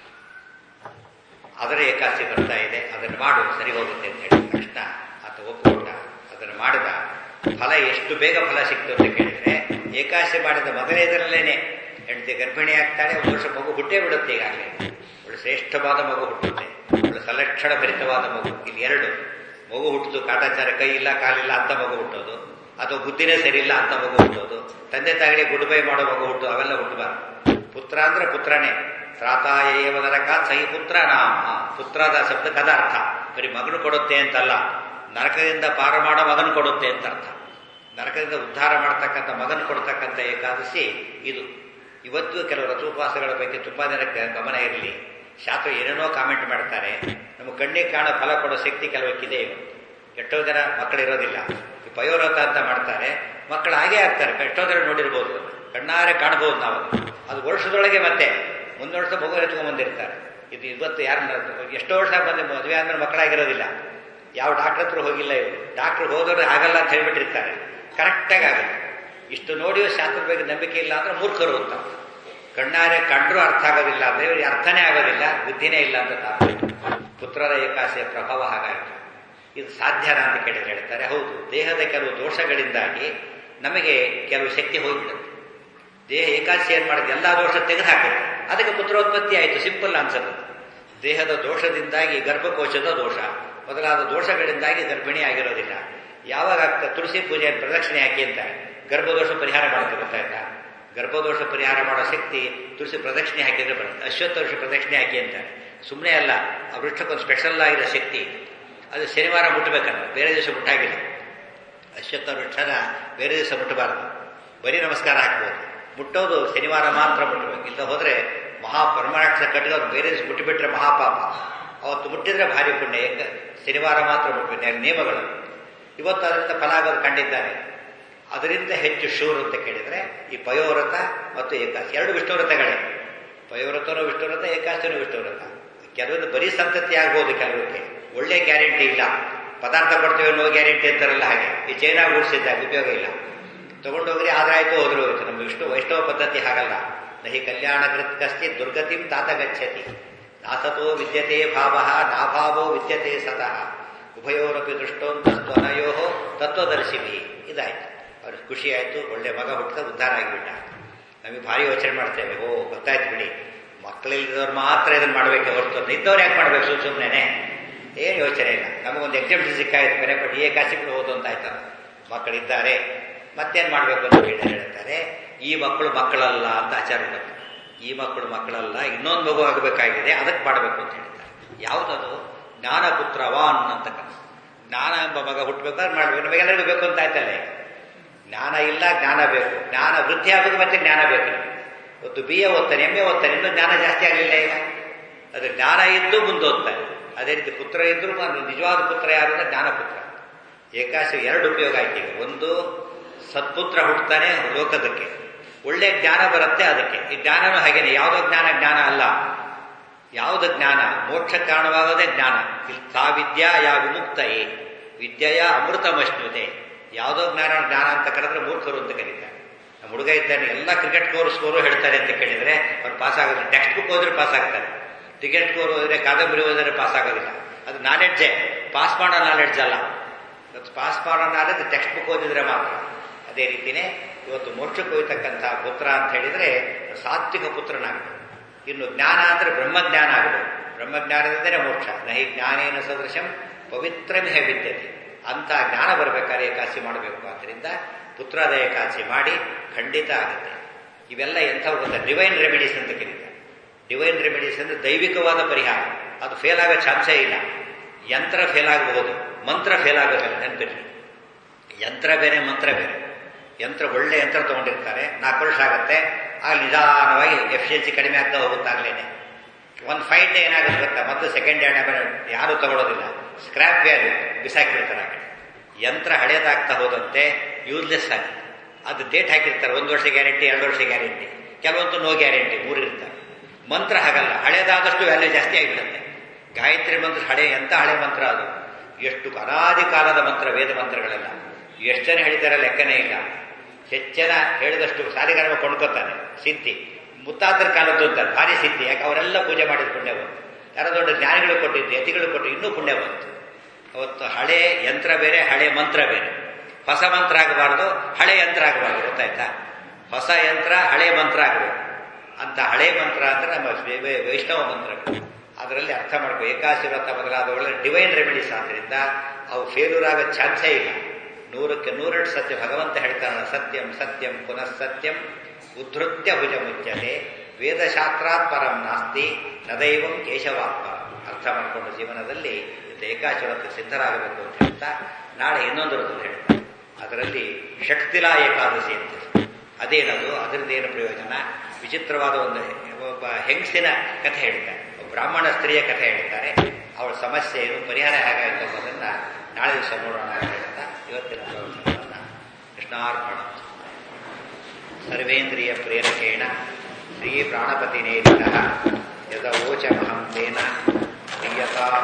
ಅದರ ಏಕಾಸಿ ಬರ್ತಾ ಇದೆ ಅದನ್ನು ಮಾಡು ಸರಿ ಹೋಗುತ್ತೆ ಅಂತ ಹೇಳಿದ ತಕ್ಷಣ ಆತ ಒಪ್ಪಿಕೊಂಡ ಅದನ್ನು ಮಾಡಿದ ಫಲ ಎಷ್ಟು ಬೇಗ ಫಲ ಸಿಕ್ತು ಅಂತ ಕೇಳಿದ್ರೆ ಏಕಾಸಿ ಮಾಡಿದ ಮೊದಲೇ ಇದರಲ್ಲೇನೆ ಹೆಂಡತಿ ಗರ್ಭಿಣಿ ಆಗ್ತಾಳೆ ಒಂದು ವರ್ಷ ಮಗು ಹುಟ್ಟೇ ಬಿಡುತ್ತೆ ಈಗಾಗಲೇ ಒಳ್ಳೆ ಶ್ರೇಷ್ಠವಾದ ಮಗು ಹುಟ್ಟುತ್ತೆ ಒಳ್ಳೆ ಸಲಕ್ಷಣ ಭರಿತವಾದ ಮಗು ಇಲ್ಲಿ ಎರಡು ಮಗು ಹುಟ್ಟಿದು ಕಾಟಾಚಾರ ಕೈ ಇಲ್ಲ ಕಾಲಿಲ್ಲ ಅಂತ ಮಗು ಹುಟ್ಟೋದು ಅಥವಾ ಬುದ್ಧಿನೇ ಸರಿ ಇಲ್ಲ ಅಂತ ಮಗು ಹುಟ್ಟೋದು ತಂದೆ ತಾಯಿಗೆ ಗುಡ್ ಬೈ ಮಾಡೋ ಮಗು ಹುಟ್ಟು ಅವೆಲ್ಲ ಹುಟ್ಟಬಾರ್ದು ಪುತ್ರ ಅಂದ್ರೆ ಪುತ್ರನೇ ತ್ರಾತಾಯೇವ ನರಕ ಸಹಿ ಪುತ್ರ ನಾಮ ಪುತ್ರದ ಶಬ್ದಕ್ಕದ ಅರ್ಥ ಬರೀ ಮಗನು ಕೊಡುತ್ತೆ ಅಂತಲ್ಲ ನರಕದಿಂದ ಪಾರ ಮಾಡೋ ಮಗನು ಕೊಡುತ್ತೆ ಅಂತ ಅರ್ಥ ನರಕದಿಂದ ಉದ್ಧಾರ ಮಾಡ್ತಕ್ಕಂಥ ಮಗನು ಕೊಡ್ತಕ್ಕಂಥ ಏಕಾದಶಿ ಇದು ಇವತ್ತು ಕೆಲವು ರಥೋಪವಾಸಗಳ ಬಗ್ಗೆ ತುಂಬಾ ಜನಕ್ಕೆ ಗಮನ ಇರಲಿ ಶಾಸ್ತ್ರ ಏನೇನೋ ಕಾಮೆಂಟ್ ಮಾಡ್ತಾರೆ ನಮ್ಮ ಕಣ್ಣಿಗೆ ಕಾಣೋ ಫಲ ಕೊಡೋ ಶಕ್ತಿ ಕೆಲವಕ್ಕಿದೆ ಇವತ್ತು ಎಷ್ಟೋ ಜನ ಮಕ್ಕಳಿರೋದಿಲ್ಲ ಈ ಪಯೋರಥ ಅಂತ ಮಾಡ್ತಾರೆ ಮಕ್ಕಳು ಹಾಗೆ ಆಗ್ತಾರೆ ಎಷ್ಟೋ ಜನ ನೋಡಿರ್ಬೋದು ಕಣ್ಣಾರೆ ಕಾಣ್ಬೋದು ನಾವು ಅದು ವರ್ಷದೊಳಗೆ ಮತ್ತೆ ಮುಂದೆ ವರ್ಷ ಮಗು ಎತ್ಕೊಂಡ್ ಬಂದಿರ್ತಾರೆ ಇದು ಇವತ್ತು ಯಾರು ಎಷ್ಟೋ ವರ್ಷ ಬಂದು ಮದುವೆ ಅಂದ್ರೆ ಮಕ್ಕಳಾಗಿರೋದಿಲ್ಲ ಯಾವ ಡಾಕ್ಟರ್ ಹತ್ರ ಹೋಗಿಲ್ಲ ಇವರು ಡಾಕ್ಟರ್ ಹೋದವ್ರು ಆಗಲ್ಲ ಅಂತ ಹೇಳ್ಬಿಟ್ಟಿರ್ತಾರೆ ಕರೆಕ್ಟಾಗಿ ಆಗುತ್ತೆ ಇಷ್ಟು ನೋಡಿಯೋ ಶಾಸ್ತ್ರದ ಬಗ್ಗೆ ನಂಬಿಕೆ ಇಲ್ಲ ಅಂದ್ರೆ ಮೂರ್ಖರು ಅಂತ ಕಣ್ಣಾರೆ ಕಂಡ್ರೂ ಅರ್ಥ ಆಗೋದಿಲ್ಲ ಅಂದ್ರೆ ಇವ್ರಿಗೆ ಅರ್ಥನೇ ಆಗೋದಿಲ್ಲ ಬುದ್ಧಿನೇ ಇಲ್ಲ ಅಂತ ತಾತ್ಪರ್ಯ ಪುತ್ರರ ಏಕಾಸಿಯ ಪ್ರಭಾವ ಹಾಗಾಯಿತು ಇದು ಸಾಧ್ಯನಾ ಅಂತ ಕೇಳಿದ್ರೆ ಹೇಳ್ತಾರೆ ಹೌದು ದೇಹದ ಕೆಲವು ದೋಷಗಳಿಂದಾಗಿ ನಮಗೆ ಕೆಲವು ಶಕ್ತಿ ಹೋಗಿಬಿಡುತ್ತೆ ದೇಹ ಏಕಾದಶಿ ಏನ್ ಮಾಡಿದ್ರೆ ಎಲ್ಲ ದೋಷ ತೆಗೆದುಹಾಕುತ್ತೆ ಅದಕ್ಕೆ ಪುತ್ರೋತ್ಪತ್ತಿ ಆಯಿತು ಸಿಂಪಲ್ ಆನ್ಸರ್ ದೇಹದ ದೋಷದಿಂದಾಗಿ ಗರ್ಭಕೋಶದ ದೋಷ ಮೊದಲಾದ ದೋಷಗಳಿಂದಾಗಿ ಗರ್ಭಿಣಿ ಆಗಿರೋದಿಲ್ಲ ಯಾವಾಗ ಆಗ್ತದೆ ತುಳಸಿ ಪೂಜೆ ಪ್ರದಕ್ಷಿಣೆ ಹಾಕಿ ಅಂತ ಗರ್ಭದೋಷ ಪರಿಹಾರ ಮಾಡುತ್ತೆ ಗೊತ್ತಾಯ್ತಾ ಗರ್ಭದೋಷ ಪರಿಹಾರ ಮಾಡೋ ಶಕ್ತಿ ತುಳಸಿ ಪ್ರದಕ್ಷಿಣೆ ಹಾಕಿದ್ರೆ ಬರುತ್ತೆ ಅಶ್ವತ್ಥ ವೃಕ್ಷ ಪ್ರದಕ್ಷಿಣೆ ಹಾಕಿ ಅಂತಾರೆ ಸುಮ್ಮನೆ ಅಲ್ಲ ಆ ವೃಕ್ಷಕ್ಕೊಂದು ಸ್ಪೆಷಲ್ ಆಗಿರೋ ಶಕ್ತಿ ಅದು ಶನಿವಾರ ಮುಟ್ಟಬೇಕಲ್ಲ ಬೇರೆ ದಿವಸ ಮುಟ್ಟಾಗಿಲ್ಲ ಅಶ್ವತ್ಥ ವೃಕ್ಷನ ಬೇರೆ ದಿವಸ ಮುಟ್ಟಬಾರದು ಬರೀ ನಮಸ್ಕಾರ ಹಾಕ್ಬೋದು ಮುಟ್ಟೋದು ಶನಿವಾರ ಮಾತ್ರ ಮುಟ್ಟಬೇಕು ಇಲ್ಲ ಹೋದ್ರೆ ಮಹಾ ಪರಮಾರಾಕ್ಷ ಕಟ್ಟಿಗೋದು ಬೇರೆ ದಿವಸ ಮುಟ್ಟಿಬಿಟ್ರೆ ಮಹಾಪಾಪ ಅವತ್ತು ಮುಟ್ಟಿದ್ರೆ ಭಾರಿ ಪುಣ್ಯ ಏಕ ಶನಿವಾರ ಮಾತ್ರ ಮುಟ್ಟಬೇಕು ನಿಯಮಗಳು ಇವತ್ತು ಅದರಿಂದ ಫಲ ಆಗೋದು ಕಂಡಿದ್ದಾರೆ ಅದರಿಂದ ಹೆಚ್ಚು ಶೂರ್ ಅಂತ ಕೇಳಿದ್ರೆ ಈ ಪಯೋವ್ರತ ಮತ್ತು ಏಕಾಸಿ ಎರಡು ವಿಷ್ಣುವ್ರತಗಳೇ ಪಯೋವ್ರತನೂ ವಿಷ್ಣುವ್ರತ ಏಕಾಸಿನೂ ವಿಷ್ಣುವ್ರತ ಕೆಲವೊಂದು ಬರೀ ಸಂತತಿ ಆಗ್ಬೋದು ಕೆಲವಕ್ಕೆ ಒಳ್ಳೆ ಗ್ಯಾರಂಟಿ ಇಲ್ಲ ಪದಾರ್ಥ ಕೊಡ್ತೇವೆ ನೋ ಗ್ಯಾರಂಟಿ ಅಂತಾರಲ್ಲ ಹಾಗೆ ಈ ಚೈನಾ ಗೂಡ್ಸಿದ್ದಾಗ ಉಪಯೋಗ ಇಲ್ಲ ತಗೊಂಡೋಗ್ರಿ ಆದ್ರಾಯ್ತು ಹೋದ್ರು ಹೋಯ್ತು ನಮ್ಮ ವಿಷ್ಣು ವೈಷ್ಣವ ಪದ್ಧತಿ ಹಾಗಲ್ಲ ನಹಿ ಕಲ್ಯಾಣ ಕೃತ್ ಕಸ್ತಿ ದುರ್ಗತಿಂ ತಾತ ಗಚ್ಚತಿ ನಾಸತೋ ವಿದ್ಯತೆ ಭಾವ ನಾಭಾವೋ ವಿದ್ಯತೆ ಸತಃ ಉಭಯೋರಪಿ ದೃಷ್ಟೋಂತಸ್ತು ತತ್ವದರ್ಶಿವಿ ಇದಾಯ್ತು ಅವ್ರಿಗೆ ಖುಷಿ ಆಯ್ತು ಒಳ್ಳೆ ಮಗ ಹುಟ್ಟಿದ ಉದ್ಧಾರ ಆಗಿಬಿಟ್ಟ ನಮಗೆ ಭಾರಿ ಯೋಚನೆ ಮಾಡ್ತೇವೆ ಓ ಗೊತ್ತಾಯ್ತು ಬಿಡಿ ಮಕ್ಕಳಿಲ್ಲದವ್ರು ಮಾತ್ರ ಇದನ್ನು ಮಾಡಬೇಕು ಹೊರತು ಇದ್ದವ್ರು ಯಾಕೆ ಮಾಡ್ಬೇಕು ಸುಮ್ ಸುಮ್ಮನೆ ಏನು ಯೋಚನೆ ಇಲ್ಲ ನಮಗೊಂದು ಎಕ್ಸಾಮ್ಷನ್ ಸಿಕ್ಕಾಯ್ತು ಬೇರೆ ಬಟ್ ಈ ಕಾಸಿಗಳು ಓದು ಅಂತ ಆಯ್ತಲ್ಲ ಮಕ್ಕಳಿದ್ದಾರೆ ಮತ್ತೇನು ಮಾಡಬೇಕು ಅಂತ ಹೇಳಿ ಹೇಳ್ತಾರೆ ಈ ಮಕ್ಕಳು ಮಕ್ಕಳಲ್ಲ ಅಂತ ಆಚಾರ ಬಂತು ಈ ಮಕ್ಕಳು ಮಕ್ಕಳಲ್ಲ ಇನ್ನೊಂದು ಮಗು ಆಗಬೇಕಾಗಿದೆ ಅದಕ್ಕೆ ಮಾಡಬೇಕು ಅಂತ ಹೇಳ್ತಾರೆ ಯಾವುದದು ಜ್ಞಾನಪುತ್ರವಾನ್ ಅಂತ ಜ್ಞಾನ ಎಂಬ ಮಗ ಹುಟ್ಟಬೇಕಾದ್ರೆ ಮಾಡಬೇಕು ನಮಗೆಲ್ಲರಿಗೂ ಬೇಕು ಅಂತ ಆಯ್ತಲ್ಲ ಜ್ಞಾನ ಇಲ್ಲ ಜ್ಞಾನ ಬೇಕು ಜ್ಞಾನ ವೃದ್ಧಿ ಆಗೋದು ಮತ್ತೆ ಜ್ಞಾನ ಬೇಕು ಇವತ್ತು ಬಿ ಎ ಓದ್ತಾನೆ ಎಮ್ ಎ ಓದ್ತಾನೆ ಇನ್ನೂ ಜ್ಞಾನ ಜಾಸ್ತಿ ಆಗಲಿಲ್ಲ ಈಗ ಅದು ಜ್ಞಾನ ಇದ್ದು ಮುಂದೆ ಓದ್ತಾನೆ ಅದೇ ರೀತಿ ಪುತ್ರ ಇದ್ದರೂ ನಿಜವಾದ ಪುತ್ರ ಯಾರು ಅಂದ್ರೆ ಜ್ಞಾನಪುತ್ರ ಏಕಾಶಿ ಎರಡು ಉಪಯೋಗ ಆಯ್ತು ಈಗ ಒಂದು ಸತ್ಪುತ್ರ ಹುಟ್ಟುತ್ತಾನೆ ಲೋಕದಕ್ಕೆ ಒಳ್ಳೆ ಜ್ಞಾನ ಬರುತ್ತೆ ಅದಕ್ಕೆ ಈ ಜ್ಞಾನನೂ ಹಾಗೇನೆ ಯಾವುದೋ ಜ್ಞಾನ ಜ್ಞಾನ ಅಲ್ಲ ಯಾವುದು ಜ್ಞಾನ ಮೋಕ್ಷ ಕಾರಣವಾಗೋದೇ ಜ್ಞಾನ ಸಾ ವಿದ್ಯಾ ಯಾ ವಿಮುಕ್ತಯೇ ವಿದ್ಯೆಯ ಅಮೃತಮಶ್ನುತೆ ಯಾವುದೋ ಜ್ಞಾನ ಜ್ಞಾನ ಅಂತ ಕರೆದ್ರೆ ಮೂರ್ಖರು ಅಂತ ಕರೀತಾರೆ ನಮ್ಮ ಹುಡುಗ ಇದ್ದಾನೆ ಎಲ್ಲ ಕ್ರಿಕೆಟ್ ಸ್ಕೋರ್ ಸ್ಕೋರು ಹೇಳ್ತಾರೆ ಅಂತ ಕೇಳಿದ್ರೆ ಅವ್ರು ಪಾಸ್ ಆಗೋದಿಲ್ಲ ಟೆಕ್ಸ್ಟ್ ಬುಕ್ ಹೋದ್ರೆ ಪಾಸ್ ಆಗ್ತಾರೆ ಟಿಕೆಟ್ ಸ್ಕೋರ್ ಹೋದ್ರೆ ಕಾದಂಬರಿ ಓದಿದ್ರೆ ಪಾಸ್ ಆಗೋದಿಲ್ಲ ಅದು ನಾಲೆಡ್ಜೇ ಪಾಸ್ ಮಾಡೋ ನಾಲೆಡ್ಜ್ ಅಲ್ಲ ಪಾಸ್ ಮಾಡೋ ನಾಲೆಡ್ಜ್ ಟೆಕ್ಸ್ಟ್ ಬುಕ್ ಓದಿದ್ರೆ ಮಾತ್ರ ಅದೇ ರೀತಿನೇ ಇವತ್ತು ಮೋಕ್ಷಕ್ಕೆ ಹೋಯ್ತಕ್ಕಂಥ ಪುತ್ರ ಅಂತ ಹೇಳಿದ್ರೆ ಸಾತ್ವಿಕ ಪುತ್ರನಾಗಬೇಕು ಇನ್ನು ಜ್ಞಾನ ಅಂದ್ರೆ ಬ್ರಹ್ಮಜ್ಞಾನ ಆಗಬೇಕು ಬ್ರಹ್ಮಜ್ಞಾನದಿಂದಲೇ ಮೋಕ್ಷ ನಹಿ ಜ್ಞಾನೇನ ಸದೃಶಂ ಪವಿತ್ರಮಿಹ ವಿದ್ಯತೆ ಅಂತ ಜ್ಞಾನ ಬರಬೇಕಾದ್ರೆ ಏಕಾಸಿ ಮಾಡಬೇಕು ಆದ್ದರಿಂದ ಪುತ್ರದ ಏಕಾಸಿ ಮಾಡಿ ಖಂಡಿತ ಆಗುತ್ತೆ ಇವೆಲ್ಲ ಎಂಥವು ಗೊತ್ತಾ ಡಿವೈನ್ ರೆಮಿಡೀಸ್ ಅಂತ ಕರೀತಾರೆ ಡಿವೈನ್ ರೆಮಿಡೀಸ್ ಅಂದ್ರೆ ದೈವಿಕವಾದ ಪರಿಹಾರ ಅದು ಫೇಲ್ ಆಗೋ ಚಾನ್ಸೇ ಇಲ್ಲ ಯಂತ್ರ ಫೇಲ್ ಆಗಬಹುದು ಮಂತ್ರ ಫೇಲ್ ಆಗೋದಿಲ್ಲ ನೆನಪಿರಲಿ ಯಂತ್ರ ಬೇರೆ ಮಂತ್ರ ಬೇರೆ ಯಂತ್ರ ಒಳ್ಳೆ ಯಂತ್ರ ತಗೊಂಡಿರ್ತಾರೆ ನಾಲ್ಕು ವರ್ಷ ಆಗುತ್ತೆ ಆಗ ನಿಧಾನವಾಗಿ ಎಫಿಷಿಯನ್ಸಿ ಕಡಿಮೆ ಆಗ್ತಾ ಹೋಗುತ್ತಾಗ್ಲೇನೆ ಒಂದು ಫೈವ್ ಡೇ ಏನಾಗುತ್ತೆ ಗೊತ್ತಾ ಮತ್ತು ಸೆಕೆಂಡ್ ಡೇ ಯಾರು ತಗೊಳ್ಳೋದಿಲ್ಲ ಸ್ಕ್ರಾಪ್ ವ್ಯಾಲ್ಯೂ ಬಿಸಾಕಿರ್ತಾರೆ ಯಂತ್ರ ಹಳೇದಾಗ್ತಾ ಹೋದಂತೆ ಯೂಸ್ಲೆಸ್ ಆಗುತ್ತೆ ಅದು ಡೇಟ್ ಹಾಕಿರ್ತಾರೆ ಒಂದು ವರ್ಷ ಗ್ಯಾರಂಟಿ ಎರಡು ವರ್ಷ ಗ್ಯಾರಂಟಿ ಕೆಲವೊಂದು ನೋ ಗ್ಯಾರಂಟಿ ಮೂರು ಇರ್ತಾರೆ ಮಂತ್ರ ಹಾಗಲ್ಲ ಹಳೇದಾದಷ್ಟು ವ್ಯಾಲ್ಯೂ ಜಾಸ್ತಿ ಆಗಿಬಿಡುತ್ತೆ ಗಾಯತ್ರಿ ಮಂತ್ರ ಹಳೆ ಎಂತ ಹಳೆ ಮಂತ್ರ ಅದು ಎಷ್ಟು ಅನಾದಿ ಕಾಲದ ಮಂತ್ರ ವೇದ ಮಂತ್ರಗಳೆಲ್ಲ ಎಷ್ಟು ಜನ ಹೇಳಿದಾರೆ ಲೆಕ್ಕನೇ ಇಲ್ಲ ಹೆಚ್ಚನ ಹೇಳಿದಷ್ಟು ಸಾಲಿಗಾರ ಕೊಂಡ್ಕೊತಾನೆ ಸಿದ್ಧಿ ಮುತ್ತಾತರ ಕಾಲದ್ದು ಅಂತಾರೆ ಭಾರಿ ಸಿದ್ಧಿ ಯಾಕೆ ಅವರೆಲ್ಲ ಪೂಜೆ ಮಾಡಿದ ಪುಣ್ಯ ಬಂತು ಯಾರೋ ದೊಡ್ಡ ಜ್ಞಾನಿಗಳು ಕೊಟ್ಟಿದ್ದು ಯತಿಗಳು ಕೊಟ್ಟು ಇನ್ನೂ ಪುಣ್ಯ ಬಂತು ಅವತ್ತು ಹಳೆ ಯಂತ್ರ ಬೇರೆ ಹಳೆ ಮಂತ್ರ ಬೇರೆ ಹೊಸ ಮಂತ್ರ ಆಗಬಾರ್ದು ಹಳೆ ಯಂತ್ರ ಆಗಬಾರ್ದು ಗೊತ್ತಾಯ್ತಾ ಹೊಸ ಯಂತ್ರ ಹಳೆ ಮಂತ್ರ ಆಗಬೇಕು ಅಂತ ಹಳೆ ಮಂತ್ರ ಅಂದ್ರೆ ನಮ್ಮ ವೈಷ್ಣವ ಮಂತ್ರ ಅದರಲ್ಲಿ ಅರ್ಥ ಮಾಡ್ಕೋ ಏಕಾಶಿ ವ್ರತ ಬದಲಾದವುಗಳ ಡಿವೈನ್ ರೆಮಿಡೀಸ್ ಆದ್ದರಿಂದ ಅವು ಫೇಲ್ಯೂರ್ ಆಗೋ ಚಾನ್ಸೇ ಇಲ್ಲ ನೂರಕ್ಕೆ ನೂರೆರಡು ಸತ್ಯ ಭಗವಂತ ಹೇಳ್ತಾನೆ ಸತ್ಯಂ ಸತ್ಯಂ ಪುನಃ ಸತ್ಯಂ ಉದ್ಧೃತ್ಯ ಭುಜ ಮುಚ್ಯತೆ ವೇದಶಾಸ್ತ್ರಾತ್ ಪರಂ ನಾಸ್ತಿ ನದೈವಂ ಕೇಶವಾತ್ಮ ಅರ್ಥ ಮಾಡಿಕೊಂಡು ಜೀವನದಲ್ಲಿ ಏಕಾಚರಕ್ಕೆ ಸಿದ್ಧರಾಗಬೇಕು ಅಂತ ಹೇಳ್ತಾ ನಾಳೆ ಇನ್ನೊಂದು ಋತು ಹೇಳ್ತಾರೆ ಅದರಲ್ಲಿ ಶಕ್ತಿಲಾ ಏಕಾದಶಿ ಅಂತ ಅದೇನದು ಅದರದ್ದೇನು ಪ್ರಯೋಜನ ವಿಚಿತ್ರವಾದ ಒಂದು ಒಬ್ಬ ಹೆಂಗಸಿನ ಕಥೆ ಹೇಳ್ತಾರೆ ಬ್ರಾಹ್ಮಣ ಸ್ತ್ರೀಯ ಕಥೆ ಹೇಳ್ತಾರೆ ಅವಳ ಸಮಸ್ಯೆ ಏನು ಪರಿಹಾರ ಹೇಗಾಯಿತು ಅನ್ನೋದನ್ನ ನಾಳೆ ದಿವಸ ನೋಡೋಣ ಅಂತ ಹೇಳ್ತಾ ಇವತ್ತಿನ ಪ್ರವಚನವನ್ನು ಕೃಷ್ಣಾರ್ಪಣ ಸರ್ವೇಂದ್ರಿಯ ಪ್ರೇರಕೇಣ ಶ್ರೀ ಪ್ರಾಣಪತಿನೇರಿತ ಯದವೋಚಮಹಂ ತೇನ ಪ್ರಿಯತಾಂ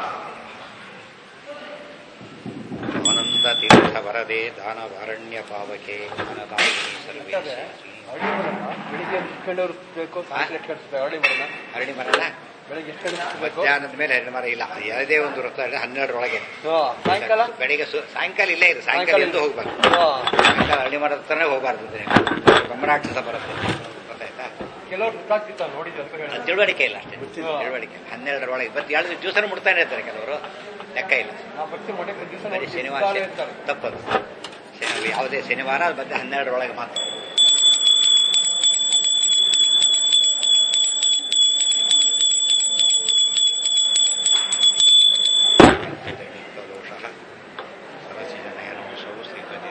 ಆನಂದ ತೀರ್ಥ ವರದೆ ದಾನವಾರಣ್ಯ ಪಾವಕೆ ಜ್ಞಾನದಾಯಿನಿ ಸರ್ವೇ ಬೆಳಿಗ್ಗೆ ಎಷ್ಟು ಗಂಟೆವರೆಗೂ ಬೇಕು ಸಾಯಂಕಾಲ ಎಷ್ಟು ಗಂಟೆ ಅರಳಿ ಮರನ ಹರಳಿ ಮರನ ಬೆಳಿಗ್ಗೆ ಎಷ್ಟು ಗಂಟೆ ಬೇಕು ಮಧ್ಯಾಹ್ನದ ಮೇಲೆ ಹರಳಿ ಮರ ಇಲ್ಲ ಯಾವುದೇ ಒಂದು ವೃತ್ತ ಹನ್ನೆರಡರೊಳಗೆ ಹಾ, ಸಾಯಂಕಾಲ ಬೆಳಿಗ್ಗೆ ಸು- ಸಾಯಂಕಾಲ ಇಲ್ಲೇ ಇದೆ ಸಾಯಂಕಾಲ ಸಾಯಂಕಾಲ ಎಂದು ಹೋಗ್ಬಾರ್ದು ಹಾ, ಸಾಯಂಕಾಲ ಹಳ್ಳಿ ಮರದ ಹತ್ರನೇ ಹೋಗಬಾರ್ದು ಬ್ರಹ್ಮರಾಕ್ಷಸ ಬರುತ್ತೆ ಗೊತ್ತಾಯ್ತಾ ಕೆಲವ್ರು ಗೊತ್ತಾಗ್ತಿತ್ತ ನೋಡಿದ್ವಿ ಅಂತ ಹೇಳಿ ಅದು ತಿಳುವಳಿಕೆ ಇಲ್ಲ ಅಷ್ಟೇ ಗೊತ್ತಿಲ್ಲ. ತಿಳುವಳಿಕೆ ಇಲ್ಲ. ಹನ್ನೆರಡರೊಳಗೆ ಇವತ್ತು ಎರಡು ದಿವಸ ಮುಡ್ತಾನೆ ಇರ್ತಾರೆ ಕೆಲವರು ಲೆಕ್ಕ ಇಲ್ಲ ನಾವು ಬರ್ತೀವಿ ಮೊನ್ನೆ ದಿವಸ ಬರೀ ಶನಿವಾರ ಇರ್ತಾರೆ ತಪ್ಪದು ಶನಿ- ಯಾವುದೇ ಶನಿವಾರ ಅದು ಮತ್ತೆ ಹನ್ನೆರಡರೊಳಗೆ ಮಾತ್ರ ದೋಷಃ ಸರಸಿಜನಯನೋಷವು ಶ್ರೀಪತಿ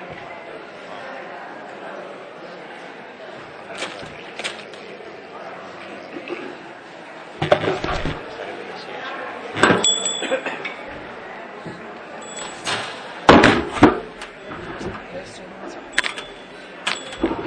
Yes,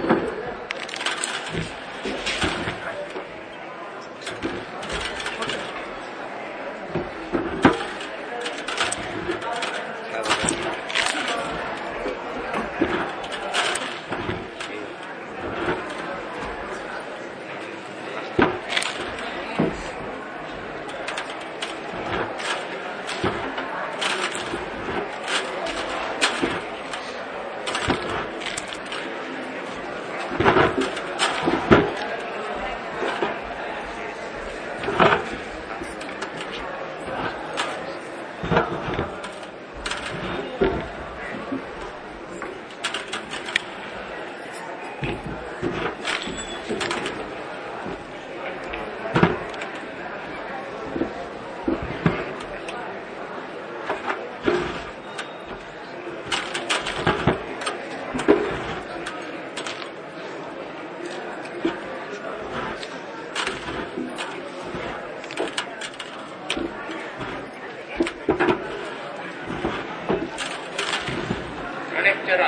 ಗಣೇಶ್ವರ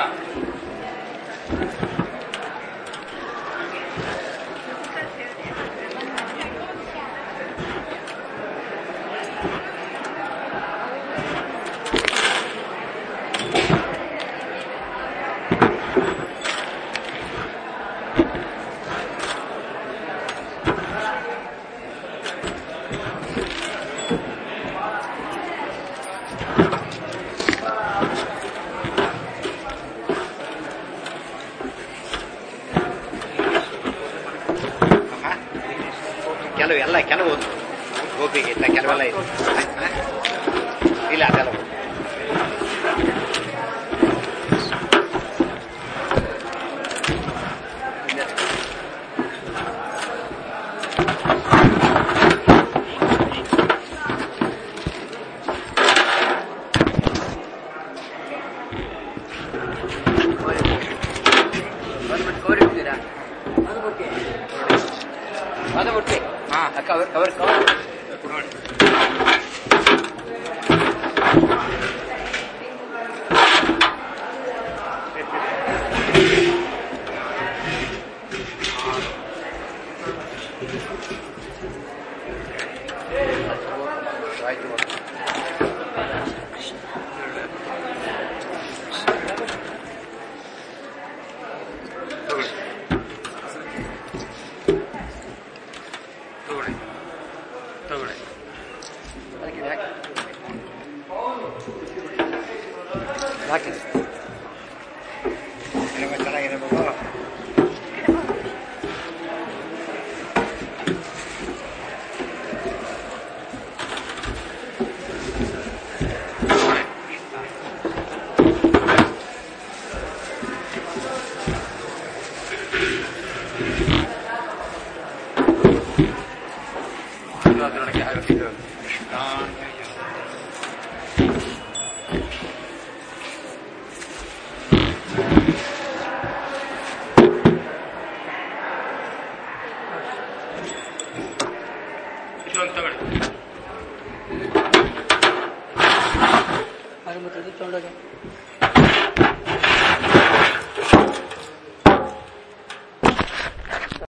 ಕೆಲವು ಎಲ್ಲ ಕೆಲವು ಗೋಪಿಗೆ ಇಲ್ಲ ಕೆಲವೆಲ್ಲ ಇದೆ ಹ? ಇಲ್ಲ ಅದೆಲ್ಲ ಓದು. ಕವರ್ ಇಡ್ತೀರಾ ಅದು ಬಿಟ್ಟು ಹಾ ಕವರ್ ಕವರ್ ಕವರ್ ಆಯ್ತು ತಗೊಳ್ಳಿ ತಗೊಳ್ಳಿ ಅದಕ್ಕೆ ಯಾಕೆ ಯಾಕೆ ನಿಮಗೆ ಚೆನ್ನಾಗಿರ್ಬೇಕು ಅದು ಅದರೊಳಗೆ ಹಾಕಿದ್ದು ಇದೊಂದು ತಗೊಳ್ಳಿ ಅದು ಮತ್ತೆ ಇದು ತಗೊಂಡೋಗಿ